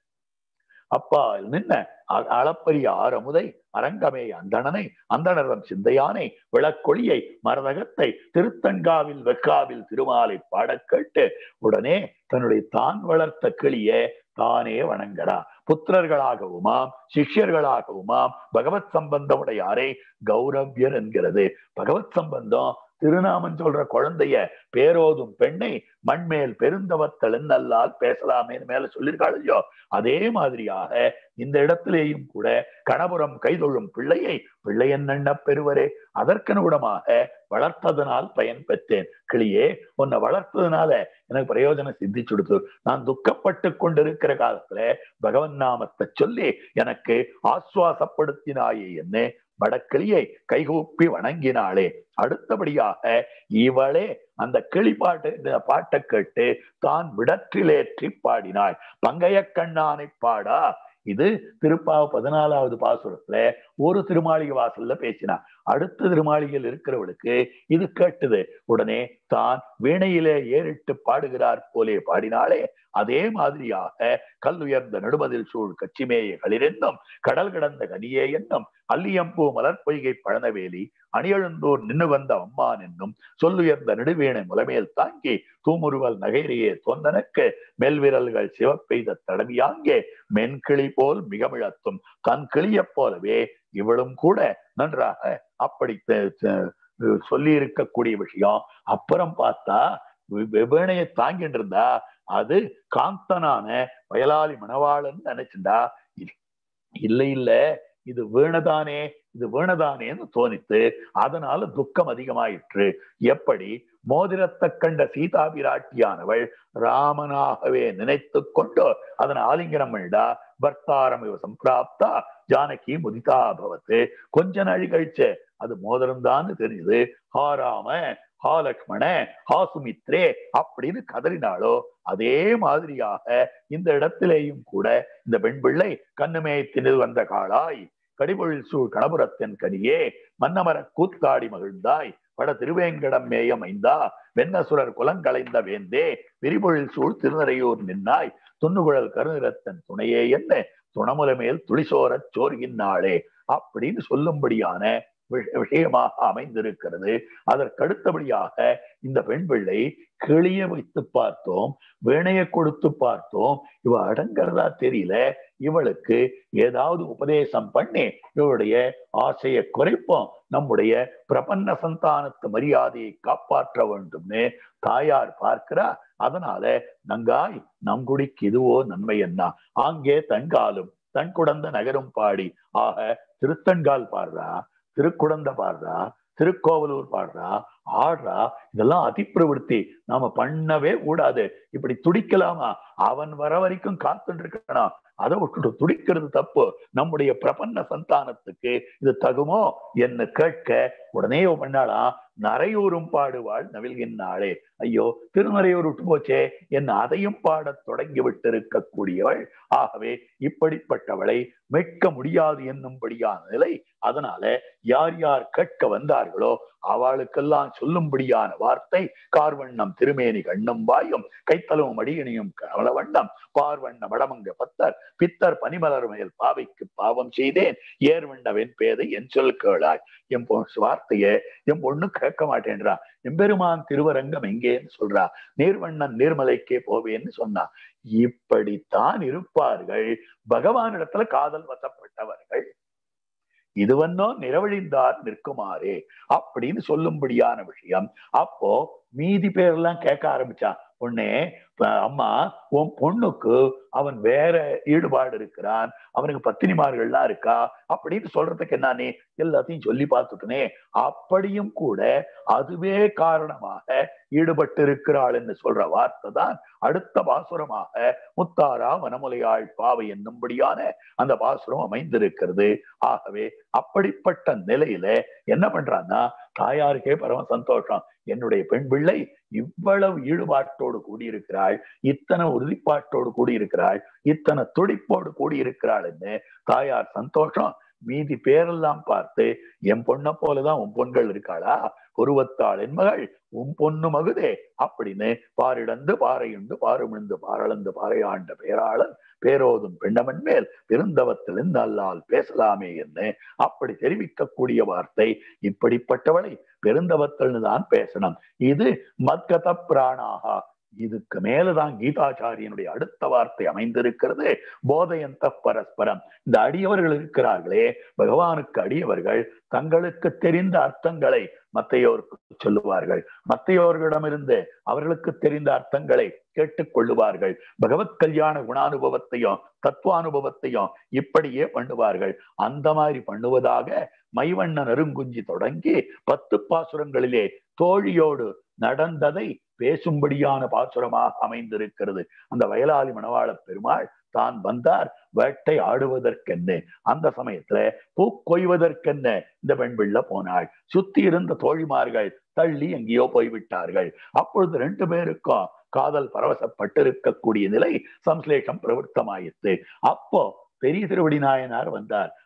அப்பா நின்ன அ- அளப்பரிய ஆரமுதை அரங்கமே அந்தணனை அந்தணரம் சிந்தையானை விளக்கொளியை மரதகத்தை திருத்தங்காவில் வெக்காவில் திருமாலை பாடக் கேட்டு உடனே தன்னுடைய தான் வளர்த்த கிளிய தானே வணங்கடா புத்திரர்களாகவுமாம் சிஷ்யர்களாகவுமாம் பகவத் சம்பந்தமுடையாரை கௌரவ்யர் என்கிறது பகவத் சம்பந்தம் திருநாமன் சொல்ற குழந்தைய பேரோதும் பெண்ணை மண்மேல் பெருந்தவத்தல் நல்லால் பேசலாமேன்னு மேல சொல்லியிருக்காள் இல்லையோ அதே மாதிரியாக இந்த இடத்திலேயும் கூட கணபுரம் கைதொழும் பிள்ளையை பிள்ளையன் எண்ண பெறுவரே அதற்கனுகுணமாக வளர்த்ததனால் பயன் பெற்றேன் கிளியே உன்னை வளர்த்ததுனால எனக்கு பிரயோஜனம் சித்திச்சுடுத்து நான் துக்கப்பட்டு கொண்டிருக்கிற காலத்துல பகவன் நாமத்தை சொல்லி எனக்கு ஆசுவாசப்படுத்தினாயே என்ன வடக்கிளியை கைகூப்பி வணங்கினாளே அடுத்தபடியாக இவளே அந்த கிளி பாட்டு இந்த பாட்டை கேட்டு தான் விடற்றிலேற்றி பாடினாள் பங்கைய கண்ணானை பாடா இது திருப்பாவ பதினாலாவது பாசுரத்துல ஒரு திருமாளிகை வாசல்ல பேசினா அடுத்த திருமாளிகையில் இருக்கிறவளுக்கு இது கேட்டது உடனே தான் வீணையிலே ஏறிட்டு பாடுகிறார் போலே பாடினாலே அதே மாதிரியாக கல்லுயர்ந்த நடுமதில் சூழ் கச்சிமேய களிரென்னும் கடல் கடந்த கனியே என்னும் அல்லியம்பூ மலர் பொய்கை பழனவேலி அணியழுந்தோர் நின்னு வந்த அம்மான் என்னும் சொல்லுயர்ந்த நெடுவீணை முலமேல் தாங்கி தூமுருவல் நகைரியே தொந்தனக்கு மெல்விரல்கள் சிவப்பெய்த தடவியாங்கே மென்கிளி போல் மிகமிழத்தும் தன் கிளியப் போலவே இவளும் கூட நன்றாக அப்படி சொல்லி இருக்கக்கூடிய விஷயம் அப்புறம் பார்த்தா வெவேணையை தாங்கிட்டு இருந்தா அது காந்தனான வயலாளி மணவாளன் நினைச்சுண்டா இல்லை இல்ல இது வீணதானே இது வீணதானேன்னு தோணித்து அதனால துக்கம் அதிகமாயிற்று எப்படி மோதிரத்தை கண்ட சீதா பிராட்டியானவள் ராமனாகவே நினைத்து கொண்டு அதனை ஆலிங்கனம் பண்ணா பர்த்தாரம் இவ சம்பிராப்தா ஜானகி முதிதா பவத்து கொஞ்ச நாள் கழிச்சு அது மோதிரம் தான் தெரியுது ஹாராம ஹா லக்ஷ்மண ஹா சுமித்ரே அப்படின்னு கதறினாலோ அதே மாதிரியாக இந்த இடத்திலேயும் கூட இந்த பெண் பிள்ளை கண்ணுமேயத்தினில் வந்த காளாய் கடிபொழில் சூழ் கணபுரத்தின் கனியே மன்னமர கூத்தாடி மகிழ்ந்தாய் வட திருவேங்கடம் மேயம் ஐந்தா வெண்ணசுரர் குலங்களைந்த வேந்தே விரிபொழில் சூழ் திருநறையூர் நின்னாய் துண்ணுகுழல் கருநிறத்தன் துணையே என்ன துணமுல மேல் துளிசோரச் சோர்கின்னாளே அப்படின்னு சொல்லும்படியான விஷயமாக அமைந்திருக்கிறது அதற்கடுத்தபடியாக இந்த பெண் பிள்ளை கிளிய வைத்து பார்த்தோம் வேணைய கொடுத்து பார்த்தோம் இவ அடங்கிறதா தெரியல இவளுக்கு ஏதாவது உபதேசம் பண்ணி இவளுடைய ஆசையை குறைப்போம் நம்முடைய பிரபன்ன சந்தானத்து மரியாதையை காப்பாற்ற வேண்டும்னு தாயார் பார்க்கிறா அதனால நங்காய் நங்குடிக்கு இதுவோ நன்மை என்ன ஆங்கே தன்காலும் தன் குடந்த நகரும் பாடி ஆக திருத்தன்கால் பாடுறா திருக்குடந்த பாடுறா திருக்கோவலூர் பாடுறா ஆடுறா இதெல்லாம் அதிப்பிரவருத்தி நாம பண்ணவே கூடாது இப்படி துடிக்கலாமா அவன் வர வரைக்கும் காத்துட்டு இருக்கணும் அதை விட்டுட்டு துடிக்கிறது தப்பு நம்முடைய பிரபன்ன சந்தானத்துக்கு இது தகுமோ என்ன கேட்க உடனே பண்ணாலாம் நரையூரும் பாடுவாள் நவில்கின்றாளே ஐயோ திருநறையூர் விட்டு போச்சே என்ன அதையும் பாடத் தொடங்கி விட்டிருக்கக்கூடியவள் ஆகவே இப்படிப்பட்டவளை மீட்க முடியாது என்னும்படியான நிலை அதனால யார் யார் கேட்க வந்தார்களோ அவளுக்கெல்லாம் சொல்லும்படியான வார்த்தை கார்வண்ணம் திருமேனி கண்ணும் வாயும் கைத்தலவும் அடியணியும் கவலவண்ணம் பார்வண்ண வடமங்க பத்தர் பித்தர் பனிமலர் மேல் பாவைக்கு பாவம் செய்தேன் ஏர்வண்ண வெண்பேதை என் சொல் கேளாய் என் வார்த்தைய என் பொண்ணு கேட்க மாட்டேன்றா எம்பெருமான் திருவரங்கம் எங்கேன்னு சொல்றா நீர்வண்ணன் நீர்மலைக்கே போவேன்னு சொன்னா இப்படித்தான் இருப்பார்கள் பகவானிடத்துல காதல் வசப்பட்டவர்கள் இதுவன்னோ நிறவழிந்தார் நிற்குமாறே அப்படின்னு சொல்லும்படியான விஷயம் அப்போ மீதி பேர்லாம் கேட்க ஆரம்பிச்சா உடனே அம்மா உன் பொண்ணுக்கு அவன் வேற ஈடுபாடு இருக்கிறான் அவனுக்கு பத்தினிமார்கள்லாம் இருக்கா அப்படின்னு சொல்றதுக்கு என்ன நீ எல்லாத்தையும் சொல்லி பார்த்துட்டனே அப்படியும் கூட அதுவே காரணமாக ஈடுபட்டு இருக்கிறாள் என்று சொல்ற வார்த்தை தான் அடுத்த பாசுரமாக முத்தாரா வனமுலையாள் பாவை என்னும்படியான அந்த பாசுரம் அமைந்திருக்கிறது ஆகவே அப்படிப்பட்ட நிலையில என்ன பண்றான்னா தாயாருக்கே பரம சந்தோஷம் என்னுடைய பெண் பிள்ளை இவ்வளவு ஈடுபாட்டோடு கூடியிருக்கிறாள் இத்தனை உறுதிப்பாட்டோடு கூடியிருக்கிறாள் இத்தனை துடிப்போடு கூடியிருக்கிறாள் என்று தாயார் சந்தோஷம் மீதி பேரெல்லாம் பார்த்து என் பொண்ணை போலதான் உன் பொண்கள் இருக்காளா உருவத்தாள் என் மகள் உன் பொண்ணு மகுதே அப்படின்னு பாரிடந்து பாறையுண்டு பாருமிழ்ந்து பாரளந்து பாறையாண்ட பேராளன் பேரோதும் பெண்ணமன் மேல் பெருந்தவத்திலிருந்து அல்லால் பேசலாமே என்று அப்படி தெரிவிக்கக்கூடிய வார்த்தை இப்படிப்பட்டவளை பெருந்தவத்தல்னு தான் பேசணும் இது மத்கத பிராணாகா இதுக்கு மேலதான் கீதாச்சாரியனுடைய அடுத்த வார்த்தை அமைந்திருக்கிறது போதையந்த பரஸ்பரம் இந்த அடியவர்கள் இருக்கிறார்களே பகவானுக்கு அடியவர்கள் தங்களுக்கு தெரிந்த அர்த்தங்களை மத்தையோருக்கு சொல்லுவார்கள் மத்தையோர்களிடமிருந்து அவர்களுக்கு தெரிந்த அர்த்தங்களை கேட்டுக்கொள்ளுவார்கள் பகவத் கல்யாண குணானுபவத்தையும் தத்துவானுபவத்தையும் இப்படியே பண்ணுவார்கள் அந்த மாதிரி பண்ணுவதாக மைவண்ண நறுங்குஞ்சி தொடங்கி பத்து பாசுரங்களிலே தோழியோடு நடந்ததை பேசும்படியான பாசுரமாக அமைந்திருக்கிறது அந்த வயலாளி மணவாள பெருமாள் தான் வந்தார் வேட்டை ஆடுவதற்கென்ன அந்த சமயத்துல பூ கொய்வதற்கென்ன இந்த பெண் பிள்ளை போனாள் சுத்தி இருந்த தோழிமார்கள் தள்ளி எங்கேயோ போய்விட்டார்கள் அப்பொழுது ரெண்டு பேருக்கும் காதல் பரவசப்பட்டிருக்கக்கூடிய நிலை சம்ஸ்லேஷம் பிரவருத்தமாயிற்று அப்போ பெரிய திருவடி நாயனார் வந்தார்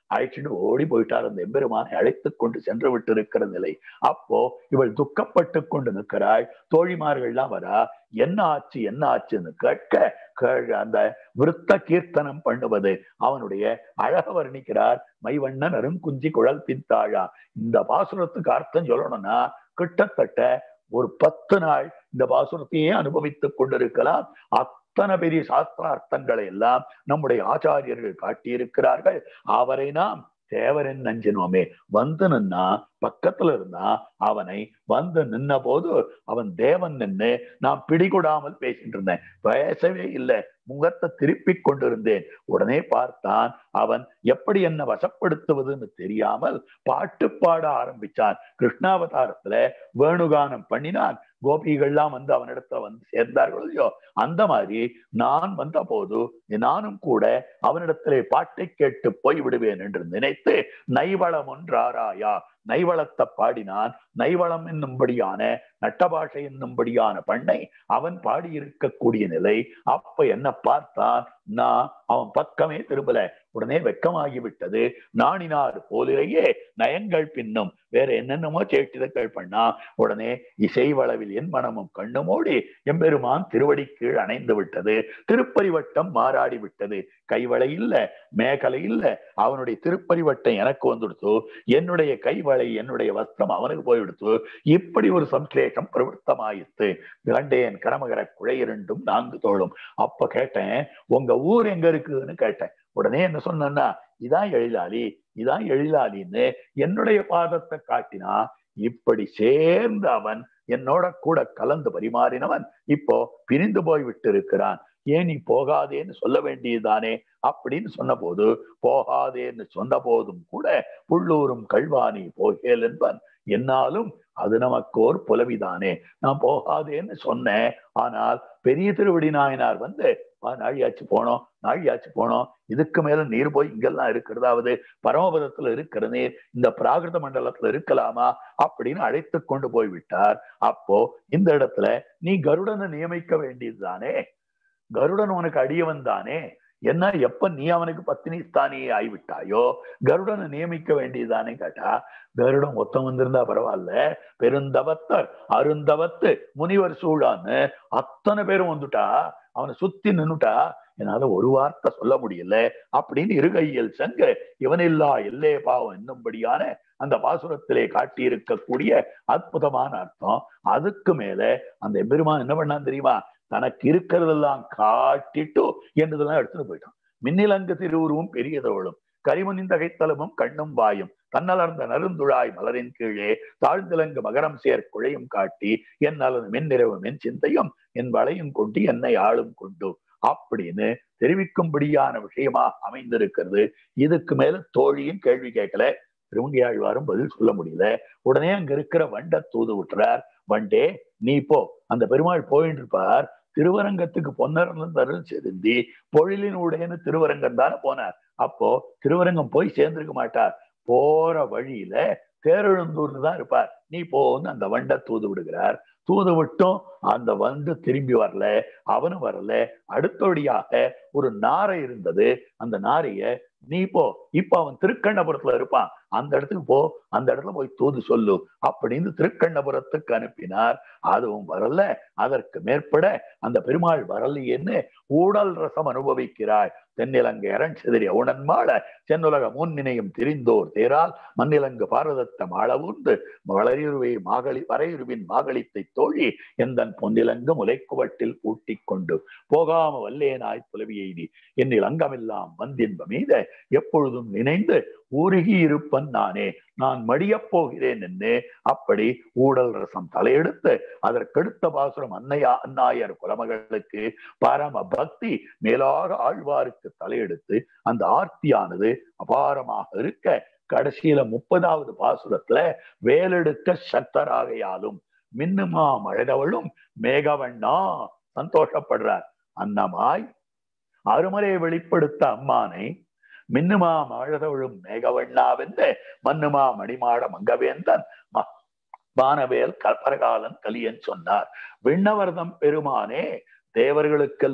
அழைச்சிட்டு ஓடி போயிட்டார் அந்த எம்பெருமானை அழைத்து கொண்டு சென்று விட்டு இருக்கிற நிலை அப்போ இவள் துக்கப்பட்டு கொண்டு நிற்கிறாள் தோழிமார்கள்லாம் வரா என்ன ஆச்சு என்ன ஆச்சுன்னு கேட்க கேள் அந்த விருத்த கீர்த்தனம் பண்ணுவது அவனுடைய அழக வர்ணிக்கிறார் மைவண்ணன் அருங்குஞ்சி குழல் பித்தாழா இந்த பாசுரத்துக்கு அர்த்தம் சொல்லணும்னா கிட்டத்தட்ட ஒரு பத்து நாள் இந்த பாசுரத்தையே அனுபவித்துக் கொண்டிருக்கலாம் அத்தனை பெரிய சாஸ்திரார்த்தங்களை எல்லாம் நம்முடைய ஆச்சாரியர்கள் காட்டியிருக்கிறார்கள் அவரை நாம் தேவரின் நஞ்சினோமே வந்து நின்னா பக்கத்துல இருந்தா அவனை வந்து நின்ன போது அவன் தேவன் நின்று நான் பிடிகொடாமல் பேசிட்டு இருந்தேன் பேசவே இல்லை முகத்தை திருப்பி கொண்டிருந்தேன் உடனே பார்த்தான் அவன் எப்படி என்ன வசப்படுத்துவதுன்னு தெரியாமல் பாட்டு பாட ஆரம்பிச்சான் கிருஷ்ணாவதாரத்துல வேணுகானம் பண்ணினான் கோபிகள்லாம் வந்து அவனிடத்துல வந்து சேர்ந்தார்களோ இல்லையோ அந்த மாதிரி நான் வந்த போது நானும் கூட அவனிடத்திலே பாட்டை கேட்டு போய் விடுவேன் என்று நினைத்து நைவளம் ஒன்றாராயா நைவளத்தை பாடினான் நைவளம் என்னும்படியான நட்டபாஷை என்னும்படியான பண்ணை அவன் பாடியிருக்கக்கூடிய நிலை அப்ப என்ன பார்த்தான் நான் அவன் பக்கமே திரும்பல உடனே வெக்கமாகி விட்டது நாணினார் போலிலேயே நயங்கள் பின்னும் வேற என்னென்னமோ சேட்டிதங்கள் பண்ணா உடனே இசைவளவில் என் மனமும் கண்ணுமோடி எம்பெருமான் திருவடி கீழ் அணைந்து விட்டது திருப்பரிவட்டம் மாறாடி விட்டது கைவளை இல்ல மேகலை இல்ல அவனுடைய திருப்பரிவட்டம் எனக்கு வந்துடுத்து என்னுடைய கைவளை என்னுடைய வஸ்திரம் அவனுக்கு போய்விடுத்து இப்படி ஒரு சம்சேஷம் பிரவருத்தமாயித்து கண்டேன் கரமகர குழை இரண்டும் நான்கு தோளும் அப்ப கேட்டேன் உங்க ஊர் எங்க இருக்குன்னு கேட்டேன் உடனே என்ன சொன்னா இதான் எழிலாளி இதான் எழிலாளின்னு என்னுடைய பாதத்தை காட்டினா இப்படி சேர்ந்து அவன் என்னோட கூட கலந்து பரிமாறினவன் இப்போ பிரிந்து போய் விட்டு இருக்கிறான் ஏன் நீ போகாதேன்னு சொல்ல வேண்டியதுதானே அப்படின்னு சொன்ன போது போகாதேன்னு சொன்ன போதும் கூட புள்ளூரும் கல்வாணி போகேல் என்பன் என்னாலும் அது நமக்கு ஒரு புலவிதானே நான் போகாதேன்னு சொன்னேன் ஆனால் பெரிய திருவடி நாயனார் வந்து நாழியாச்சு போனோம் நாழியாச்சு போனோம் இதுக்கு மேல நீர் போய் இங்கெல்லாம் இருக்கிறதாவது பரமபதத்துல இருக்கிற நீர் இந்த பிராகிருத மண்டலத்துல இருக்கலாமா அப்படின்னு அழைத்து கொண்டு போய் விட்டார் அப்போ இந்த இடத்துல நீ கருடனை நியமிக்க வேண்டியதுதானே கருடன் உனக்கு அடியவன் தானே என்ன எப்ப நீ அவனுக்கு பத்தினி ஸ்தானியே ஆகிவிட்டாயோ கருடனை நியமிக்க வேண்டியதுதானே கேட்டா கருடன் ஒத்தம் வந்திருந்தா பரவாயில்ல பெருந்தவத்தர் அருந்தவத்து முனிவர் சூழான்னு அத்தனை பேரும் வந்துட்டா அவனை சுத்தி நின்னுட்டா என்னால ஒரு வார்த்தை சொல்ல முடியல அப்படின்னு இருகையில் சங்க இவனில்லா எல்லே பாவம் என்னும்படியான அந்த பாசுரத்திலே காட்டி இருக்கக்கூடிய அற்புதமான அர்த்தம் அதுக்கு மேல அந்த பெருமான் என்ன பண்ணான் தெரியுமா தனக்கு இருக்கிறதெல்லாம் காட்டிட்டு என்றதெல்லாம் எடுத்துட்டு போயிட்டான் மின்னிலங்கு திருவுருவும் பெரியதவளும் கரிமனின் தகைத்தலமும் கண்ணும் வாயும் தன்னலர்ந்த நருந்துழாய் மலரின் கீழே தாழ்ந்திலங்கு மகரம் சேர் குழையும் காட்டி என் நலன் மென்னிரவும் என் சிந்தையும் என் வளையும் கொண்டு என்னை ஆளும் கொண்டு அப்படின்னு தெரிவிக்கும்படியான விஷயமா அமைந்திருக்கிறது இதுக்கு மேல தோழியும் கேள்வி கேட்கல திருமங்கியாழ்வாரும் பதில் சொல்ல முடியல உடனே அங்க இருக்கிற வண்ட தூது விட்டுறார் வண்டே நீ போ அந்த பெருமாள் போயிட்டு இருப்பார் திருவரங்கத்துக்கு பொன்னரந்தருள் செருந்தி பொழிலின் உடையன்னு திருவரங்கம் தானே போனார் அப்போ திருவரங்கம் போய் சேர்ந்திருக்க மாட்டார் போற வழியில தேரெழுந்தூர்ல தான் இருப்பார் நீ போன்னு அந்த வண்டை தூது விடுகிறார் தூது விட்டும் அந்த வந்து திரும்பி வரல அவனும் வரல அடுத்தபடியாக ஒரு நாரை இருந்தது அந்த நாரைய நீ போ இப்ப அவன் திருக்கண்ணபுரத்துல இருப்பான் அந்த இடத்துக்கு போ அந்த இடத்துல போய் தூது சொல்லு அப்படின்னு திருக்கண்ணபுரத்துக்கு அனுப்பினார் அதுவும் வரல அதற்கு மேற்பட அந்த பெருமாள் வரலையேன்னு ஊடல் ரசம் அனுபவிக்கிறாள் தென்னிலங்கை அரண்செதிரி உணன்மாள சென்னுலக முன்னினையும் திரிந்தோர் தேரால் மண்ணிலங்கு பாரதத்தம் அளவுண்டு வளையுருவை மாகளி வரையுருவின் மாகளித்தை தோழி எந்தன் பொன்னிலங்கு முலைக்குவட்டில் பூட்டிக் கொண்டு போகாம வல்லேனாய் புலவி எய்தி என்னில் அங்கமெல்லாம் வந்தின்ப மீத எப்பொழுதும் நினைந்து ஊருகி இருப்பன் நானே நான் மடியப் போகிறேன் என்று அப்படி ஊடல் ரசம் தலையெடுத்து அதற்கடுத்த பாசுரம் அன்னையா அந்நாயர் குலமகளுக்கு பரம பக்தி மேலாக ஆழ்வாருக்கு தலையெடுத்து அந்த ஆர்த்தியானது அபாரமாக இருக்க கடைசியில முப்பதாவது பாசுரத்துல வேலெடுக்க சக்தராகையாலும் மின்னுமா மழைதவளும் மேகவண்ணா சந்தோஷப்படுறார் அன்னமாய் அருமறை வெளிப்படுத்த அம்மானை மின்னுமா மழதவழும் மேகவண்ணாவென்று மன்னுமா மணிமாட மங்கவேந்தன் வானவேல் கல்பரகாலன் கலியன் சொன்னார் விண்ணவர்தம் பெருமானே தேவர்களுக்கெல்லாம்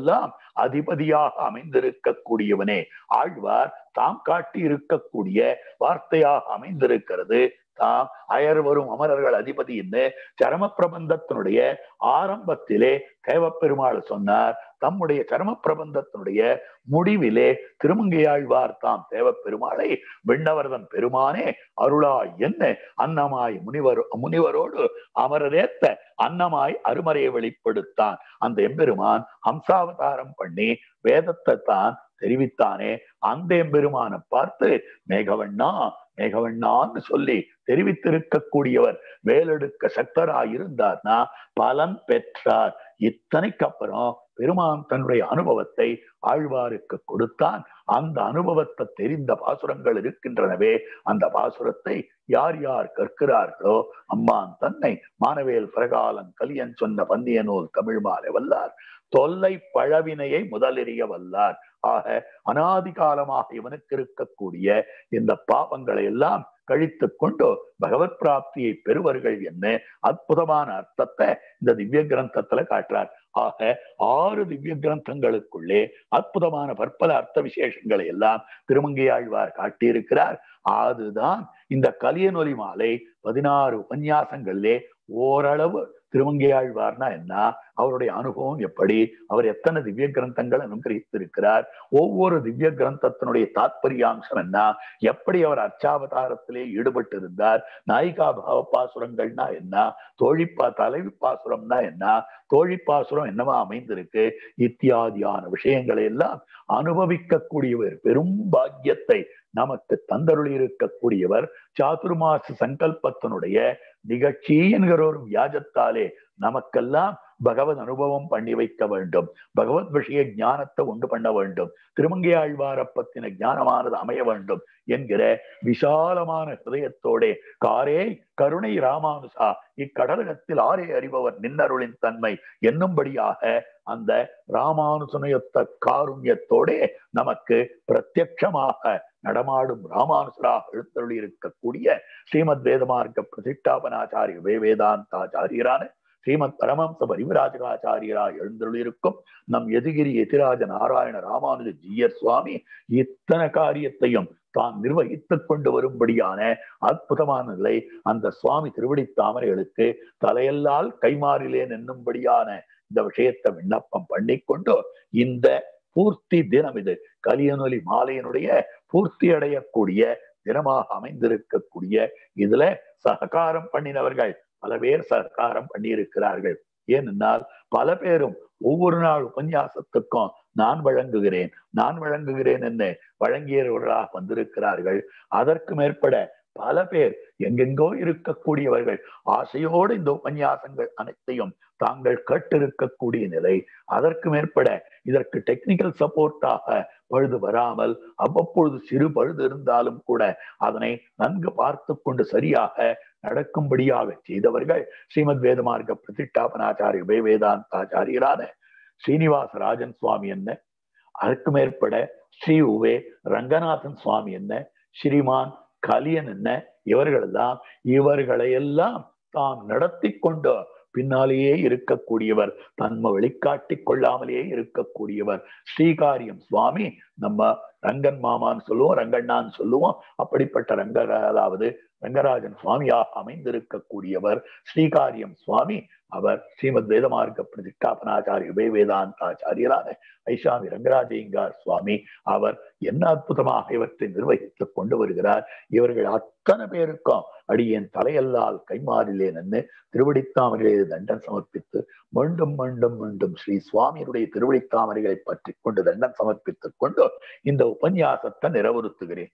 அதிபதியாக அமைந்திருக்கக்கூடியவனே ஆழ்வார் தாம் காட்டி இருக்கக்கூடிய வார்த்தையாக அமைந்திருக்கிறது தாம் அயர் வரும் அமரர்கள் அதிபதின்னு சரம பிரபந்தத்தினுடைய ஆரம்பத்திலே தேவப்பெருமாள் சொன்னார் தம்முடைய சரம பிரபந்தத்தினுடைய முடிவிலே திருமங்கையாழ்வார் தாம் தேவப்பெருமாளை விண்ணவர்தன் பெருமானே அருளாய் என்ன அன்னமாய் முனிவர் முனிவரோடு அமரரேத்த அன்னமாய் அருமறையை வெளிப்படுத்தான் அந்த எம்பெருமான் ஹம்சாவதாரம் பண்ணி வேதத்தை தான் தெரிவித்தானே அந்த எம்பெருமானை பார்த்து மேகவண்ணா மேகவண்ணான்னு சொல்லி தெரிவித்திருக்கக்கூடியவர் வேலெடுக்க சக்தராய் இருந்தார்னா பலன் பெற்றார் இத்தனைக்கு அப்புறம் பெருமான் தன்னுடைய அனுபவத்தை ஆழ்வாருக்கு கொடுத்தான் அந்த அனுபவத்தை தெரிந்த பாசுரங்கள் இருக்கின்றனவே அந்த பாசுரத்தை யார் யார் கற்கிறார்களோ அம்மான் தன்னை மானவேல் பிரகாலன் கலியன் சொன்ன பந்திய நூல் தமிழ் மாலை வல்லார் தொல்லை பழவினையை முதலெறிய வல்லார் ஆக அனாதி காலமாக இவனுக்கு இருக்கக்கூடிய இந்த பாவங்களை எல்லாம் கழித்து கொண்டு பகவத் பிராப்தியை பெறுவர்கள் என்ன அற்புதமான அர்த்தத்தை இந்த திவ்ய கிரந்தத்துல காட்டுறார் ஆக ஆறு திவ்ய கிரந்தங்களுக்குள்ளே அற்புதமான பற்பல அர்த்த விசேஷங்களை எல்லாம் திருமங்கையாழ்வார் காட்டியிருக்கிறார் அதுதான் இந்த கலியனொலி மாலை பதினாறு உபன்யாசங்களிலே ஓரளவு திருமங்கையாழ்வார்னா என்ன அவருடைய அனுபவம் எப்படி அவர் எத்தனை திவ்ய கிரந்தங்கள் அனுகிரகித்திருக்கிறார் ஒவ்வொரு திவ்ய கிரந்தத்தினுடைய தாத்பரியாம்சம் என்ன எப்படி அவர் அர்ச்சாவதாரத்திலே ஈடுபட்டு இருந்தார் நாயிகா பாவப்பாசுரங்கள்னா என்ன தோழிப்பா தலைவி பாசுரம்னா என்ன தோழிப்பாசுரம் என்னவா அமைந்திருக்கு இத்தியாதியான விஷயங்களை எல்லாம் அனுபவிக்கக்கூடியவர் பெரும் பாக்கியத்தை நமக்கு தந்தருளி இருக்கக்கூடியவர் சாதுர்மாச சங்கல்பத்தினுடைய நிகழ்ச்சி என்கிற ஒரு வியாஜத்தாலே நமக்கெல்லாம் பகவத் அனுபவம் பண்ணி வைக்க வேண்டும் பகவத் விஷய ஞானத்தை உண்டு பண்ண வேண்டும் திருமங்கை ஆழ்வார பத்தின ஞானமானது அமைய வேண்டும் என்கிற விசாலமான ஹிருதயத்தோட காரே கருணை ராமானுசா இக்கடலகத்தில் ஆரே அறிபவர் நின்னருளின் தன்மை என்னும்படியாக அந்த ராமானுசனயத்த காருண்யத்தோட நமக்கு பிரத்யட்சமாக நடமாடும் ராமானுசராக எழுத்தருளி இருக்கக்கூடிய ஸ்ரீமத் வேதமார்க்க பிரதிஷ்டாபனாச்சாரிய வே வேதாந்தாச்சாரியரான ஸ்ரீமத் பரமம்ச பரிவராஜகாச்சாரியராய் எழுந்தருளிருக்கும் நம் எதிகிரி எதிராஜ நாராயண ராமானுஜ ஜீயர் சுவாமி இத்தனை காரியத்தையும் தான் நிர்வகித்துக் கொண்டு வரும்படியான அற்புதமான நிலை அந்த சுவாமி திருவடி தாமரைகளுக்கு தலையல்லால் கைமாறிலேன் என்னும்படியான இந்த விஷயத்தை விண்ணப்பம் பண்ணிக்கொண்டு இந்த பூர்த்தி தினம் இது கலியனொலி மாலையினுடைய பூர்த்தி அடையக்கூடிய தினமாக அமைந்திருக்கக்கூடிய இதுல சககாரம் பண்ணினவர்கள் பல பேர் சககாரம் பண்ணியிருக்கிறார்கள் ஏனென்றால் பல பேரும் ஒவ்வொரு நாள் உபன்யாசத்துக்கும் நான் வழங்குகிறேன் நான் வழங்குகிறேன் என்ன வழங்கியவர்களாக வந்திருக்கிறார்கள் அதற்கு மேற்பட பல பேர் எங்கெங்கோ இருக்கக்கூடியவர்கள் ஆசையோடு இந்த உபன்யாசங்கள் அனைத்தையும் தாங்கள் கேட்டிருக்கக்கூடிய நிலை அதற்கு மேற்பட இதற்கு டெக்னிக்கல் சப்போர்ட்டாக பழுது வராமல் அவ்வப்பொழுது சிறு பழுது இருந்தாலும் கூட அதனை நன்கு பார்த்து கொண்டு சரியாக நடக்கும்படியாக செய்தவர்கள் ஸ்ரீமத் வேதமார்க்க பிரதிஷ்டாபனாச்சாரிய வே வேதாந்தாச்சாரியரான ஸ்ரீனிவாச ராஜன் சுவாமி என்ன அதற்கு மேற்பட ஸ்ரீ உவே ரங்கநாதன் சுவாமி என்ன ஸ்ரீமான் கலியன் என்ன இவர்கள் எல்லாம் இவர்களை எல்லாம் தாம் நடத்தி கொண்டு பின்னாலேயே இருக்கக்கூடியவர் தன்மை வெளிக்காட்டி கொள்ளாமலேயே இருக்கக்கூடியவர் ஸ்ரீகாரியம் சுவாமி நம்ம ரங்கன் மாமான்னு சொல்லுவோம் ரங்கண்ணான்னு சொல்லுவோம் அப்படிப்பட்ட ரங்க அதாவது ரங்கராஜன் சுவாமியாக அமைந்திருக்கக்கூடியவர் ஸ்ரீகாரியம் சுவாமி அவர் ஸ்ரீமத் வேதமார்க்க பிரதிஷ்டாபனாச்சாரிய உபய வேதாந்தாச்சாரியரான ஐஷாமி ரங்கராஜயங்கார் சுவாமி அவர் என்ன அற்புதமாக இவற்றை நிர்வகித்துக் கொண்டு வருகிறார் இவர்கள் அத்தனை பேருக்கும் அடியேன் தலையல்லால் கைமாறிலேன் என்று திருவடித்தாமரையிலே தண்டன் சமர்ப்பித்து மீண்டும் மீண்டும் மீண்டும் ஸ்ரீ சுவாமியினுடைய திருவடித்தாமரைகளை பற்றி கொண்டு தண்டன் சமர்ப்பித்துக் கொண்டு இந்த உபன்யாசத்தை நிறைவுறுத்துகிறேன்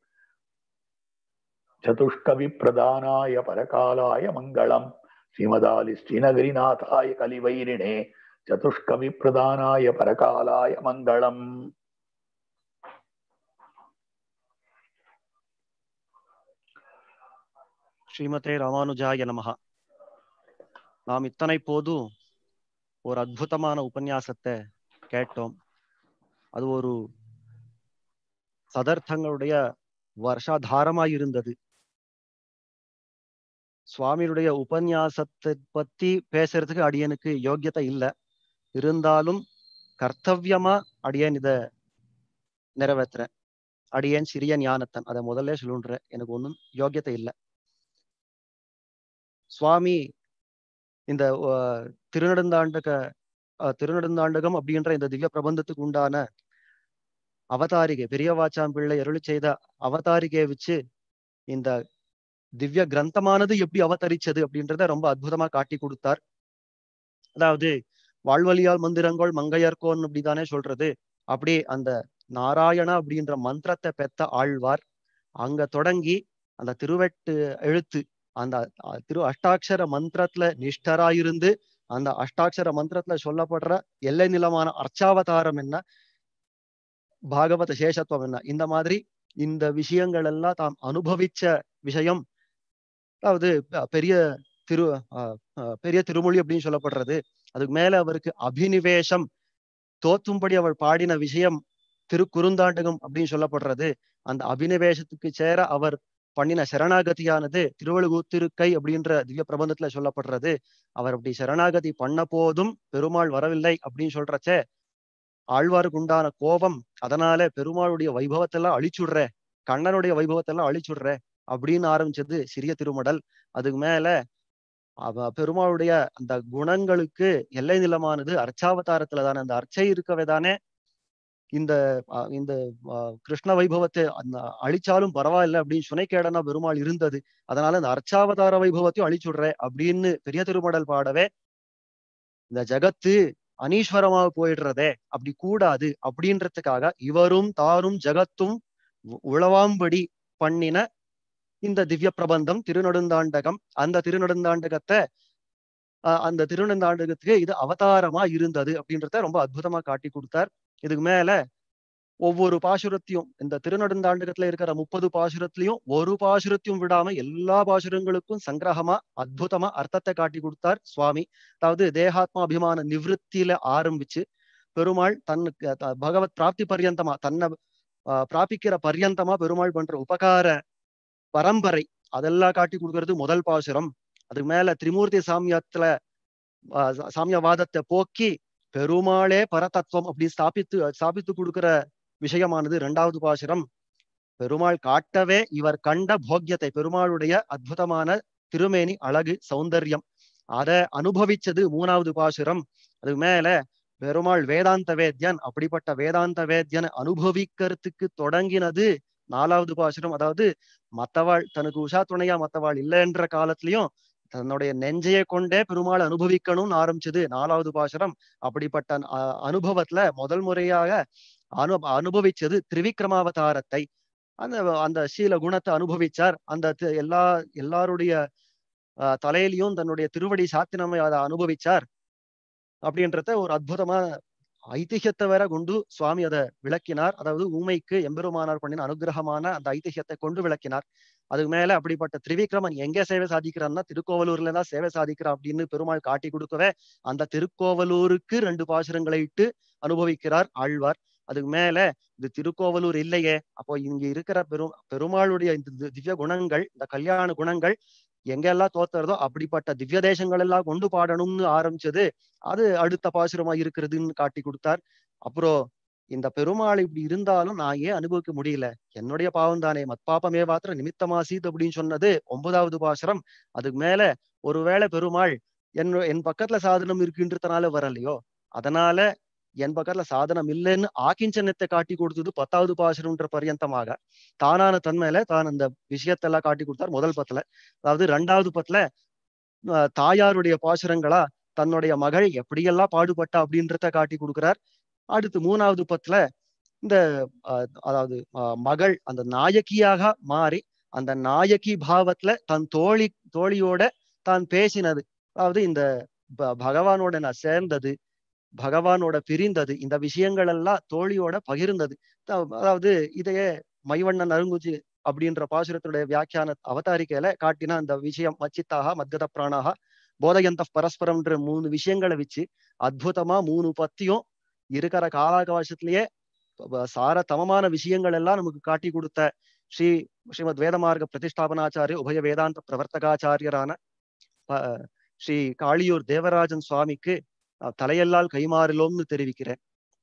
சதுஷ்கவி பிரதானாய பரகாலாய மங்களம் ஸ்ரீமதாலி ஸ்ரீநகரிநாதாய கலிவைரிணே சதுஷ்கவி பிரதானாய பரகாலாய மங்களம் ஸ்ரீமதே ராமானுஜாய நமஹ நாம் இத்தனை போது ஒரு அற்புதமான உபன்யாசத்தை கேட்டோம் அது ஒரு சதர்த்தங்களுடைய வருஷாதாரமாய் இருந்தது சுவாமியுடைய உபன்யாசத்தை பத்தி பேசுறதுக்கு அடியனுக்கு யோக்கியத்தை இல்லை இருந்தாலும் கர்த்தவியமா அடியேன் இத நிறைவேற்றுறேன் அடியேன் சிறிய ஞானத்தன் அதை முதல்ல சொல்லுன்றேன் எனக்கு ஒன்றும் யோக்கியத்தை இல்லை சுவாமி இந்த அஹ், திருநெடுந்தாண்டக அஹ், திருநெடுந்தாண்டகம் அப்படின்ற இந்த திவ்ய பிரபந்தத்துக்கு உண்டான அவதாரிகை பெரியவாச்சாம் பிள்ளை அருளி செய்த அவதாரிகையை வச்சு இந்த திவ்ய கிரந்தமானது எப்படி அவதரிச்சது அப்படின்றத ரொம்ப அற்புதமா காட்டி கொடுத்தார் அதாவது வாழ்வழியால் மந்திரங்கள் மங்கையர்கோன் அப்படிதானே சொல்றது அப்படி அந்த நாராயணா அப்படின்ற மந்திரத்தை பெத்த ஆழ்வார் அங்க தொடங்கி அந்த திருவெட்டு எழுத்து அந்த அஹ், திரு அஷ்டாட்சர மந்திரத்துல நிஷ்டராயிருந்து அந்த அஷ்டாட்சர மந்திரத்துல சொல்லப்படுற எல்லை நிலமான அர்ச்சாவதாரம் என்ன பாகவத சேஷத்துவம் என்ன இந்த மாதிரி இந்த விஷயங்கள் எல்லாம் தாம் அனுபவிச்ச விஷயம் அதாவது அஹ், பெரிய திரு அஹ், அஹ், பெரிய திருமொழி அப்படின்னு சொல்லப்படுறது அதுக்கு மேல அவருக்கு அபினிவேஷம் தோத்தும்படி அவள் பாடின விஷயம் திருக்குறுந்தாண்டகம் அப்படின்னு சொல்லப்படுறது அந்த அபினிவேஷத்துக்கு சேர அவர் பண்ணின சரணாகதியானது திருவள்ளுவத்திருக்கை அப்படின்ற திவ்ய பிரபந்தத்துல சொல்லப்படுறது அவர் அப்படி சரணாகதி பண்ண போதும் பெருமாள் வரவில்லை அப்படின்னு சொல்றச்சே ஆழ்வாருக்கு உண்டான கோபம் அதனால பெருமாளுடைய வைபவத்தெல்லாம் அழிச்சுடுற கண்ணனுடைய வைபவத்தெல்லாம் அழிச்சுடுற அப்படின்னு ஆரம்பிச்சது சிறிய திருமடல் அதுக்கு மேல அவ பெருமாளுடைய அந்த குணங்களுக்கு எல்லை நிலமானது அர்ச்சாவதாரத்துல தானே அந்த அர்ச்சை இருக்கவே தானே இந்த அஹ், இந்த அஹ், கிருஷ்ண வைபவத்தை அந்த அழிச்சாலும் பரவாயில்ல அப்படின்னு சுனைக்கேடனா பெருமாள் இருந்தது அதனால இந்த அர்ச்சாவதார வைபவத்தையும் அழிச்சுடுற அப்படின்னு பெரிய திருமடல் பாடவே இந்த ஜகத்து அனீஸ்வரமாக போயிடுறதே அப்படி கூடாது அப்படின்றதுக்காக இவரும் தாரும் ஜகத்தும் உ- உழவாம்படி பண்ணின இந்த திவ்ய பிரபந்தம் திருநெடுந்தாண்டகம் அந்த திருநெடுந்தாண்டகத்தை அஹ், அந்த திருநெடுந்தாண்டகத்துக்கு இது அவதாரமா இருந்தது அப்படின்றத ரொம்ப அற்புதமா காட்டி கொடுத்தார் இதுக்கு மேல ஒவ்வொரு பாசுரத்தையும் இந்த திருநெடுந்தாண்டகத்துல இருக்கிற முப்பது பாசுரத்திலையும் ஒரு பாசுரத்தையும் விடாம எல்லா பாசுரங்களுக்கும் சங்கிரகமா அற்புதமா அர்த்தத்தை காட்டி கொடுத்தார் சுவாமி அதாவது தேகாத்மா அபிமான நிவிருத்தியில ஆரம்பிச்சு பெருமாள் தன்னுக்கு த- பகவத் பிராப்தி பர்யந்தமா தன்னை ஆஹ் பிராபிக்கிற பர்யந்தமா பெருமாள் பண்ற உபகார பரம்பரை அதெல்லாம் காட்டி கொடுக்கறது முதல் பாசுரம் அதுக்கு மேல திரிமூர்த்தி சாமியத்துல ஆஹ் சா- சாமியவாதத்தை போக்கி பெருமாளே பரதத்துவம் அப்படி ஸ்தாபித்து ஸ்தாபித்து கொடுக்கிற விஷயமானது இரண்டாவது பாசுரம் பெருமாள் காட்டவே இவர் கண்ட போக்கியத்தை பெருமாளுடைய அற்புதமான திருமேனி அழகு சௌந்தர்யம் அதை அனுபவிச்சது மூணாவது பாசுரம் அதுக்கு மேல பெருமாள் வேதாந்த வேத்யன் அப்படிப்பட்ட வேதாந்த வேத்யனை அனுபவிக்கிறதுக்கு தொடங்கினது நாலாவது பாசுரம் அதாவது மத்தவாள் தனக்கு உஷா துணையா மத்தவாள் இல்லைன்ற காலத்திலயும் தன்னுடைய நெஞ்சையை கொண்டே பெருமாள் அனுபவிக்கணும்னு ஆரம்பிச்சது நாலாவது பாசுரம் அப்படிப்பட்ட அ- அனுபவத்துல முதல் முறையாக அனு அனுபவிச்சது திரிவிக்ரமாவதாரத்தை அந்த அந்த சீல குணத்தை அனுபவிச்சார் அந்த தி- எல்லா எல்லாருடைய அஹ், தலையிலையும் தன்னுடைய திருவடி சாத்தினமை அதை அனுபவிச்சார் அப்படின்றத ஒரு அற்புதமா ஐதிஹ்யத்தை வேற கொண்டு சுவாமி அதை விளக்கினார் அதாவது ஊமைக்கு எம்பெருமானார் பண்ணின அனுகிரகமான அந்த ஐதிஹ்யத்தை கொண்டு விளக்கினார் அதுக்கு மேல அப்படிப்பட்ட திரிவிக்ரமன் எங்க சேவை சாதிக்கிறான்னா திருக்கோவலூர்ல தான் சேவை சாதிக்கிறான் அப்படின்னு பெருமாள் காட்டி கொடுக்கவே அந்த திருக்கோவலூருக்கு ரெண்டு பாசுரங்களை இட்டு அனுபவிக்கிறார் ஆழ்வார் அதுக்கு மேல இது திருக்கோவலூர் இல்லையே அப்போ இங்க இருக்கிற பெரும் பெருமாளுடைய இந்த தி- திவ்ய குணங்கள் இந்த கல்யாண குணங்கள் எங்கெல்லாம் தோத்துறதோ அப்படிப்பட்ட திவ்ய தேசங்கள் எல்லாம் கொண்டு பாடணும்னு ஆரம்பிச்சது அது அடுத்த பாசுரமா இருக்கிறதுன்னு காட்டி கொடுத்தார் அப்புறம் இந்த பெருமாள் இப்படி இருந்தாலும் நான் ஏன் அனுபவிக்க முடியல என்னுடைய பாவம் தானே மத்பாபமே மாத்திர நிமித்தமாசீத் அப்படின்னு சொன்னது ஒன்பதாவது பாசுரம் அதுக்கு மேல ஒருவேளை பெருமாள் என் என் பக்கத்துல சாதனம் இருக்குன்றதுனால வரலையோ அதனால என் பக்கத்துல சாதனம் இல்லைன்னு ஆக்கிஞ்சனத்தை காட்டி கொடுத்தது பத்தாவது பாசுரம்ன்ற பர்யந்தமாக தானான தன்மையில தான் அந்த விஷயத்தெல்லாம் காட்டி கொடுத்தார் முதல் பத்துல அதாவது ரெண்டாவது பத்துல அஹ், தாயாருடைய பாசுரங்களா தன்னுடைய மகள் எப்படியெல்லாம் பாடுபட்டா அப்படின்றத காட்டி கொடுக்கிறார் அடுத்து மூணாவது பத்துல இந்த அஹ், அதாவது அஹ், மகள் அந்த நாயகியாக மாறி அந்த நாயகி பாவத்துல தன் தோழி தோழியோட தான் பேசினது அதாவது இந்த ப- பகவானோட நான் சேர்ந்தது பகவானோட பிரிந்தது இந்த விஷயங்கள் எல்லாம் தோழியோட பகிர்ந்தது அதாவது- அதாவது இதையே மைவண்ணன் அருங்குஜி அப்படின்ற பாசுரத்துடைய வியாக்கியான அவதாரிக்கையில காட்டின அந்த விஷயம் மச்சித்தாக மத்கத பிராணாக போதயந்த பரஸ்பரம்ன்ற மூணு விஷயங்களை வச்சு அற்புதமா மூணு பத்தியும் இருக்கிற காலாகவாசத்திலேயே ப- சார தமமான விஷயங்கள் எல்லாம் நமக்கு காட்டி கொடுத்த ஸ்ரீ ஸ்ரீமத் வேதமார்க்க பிரதிஷ்டாபனாச்சாரிய உபய வேதாந்த பிரவர்த்தகாச்சாரியரான ப- ஸ்ரீ காளியூர் தேவராஜன் சுவாமிக்கு நான் தலையெல்லால் கைமாறலோம்னு தெரிவிக்கிறேன்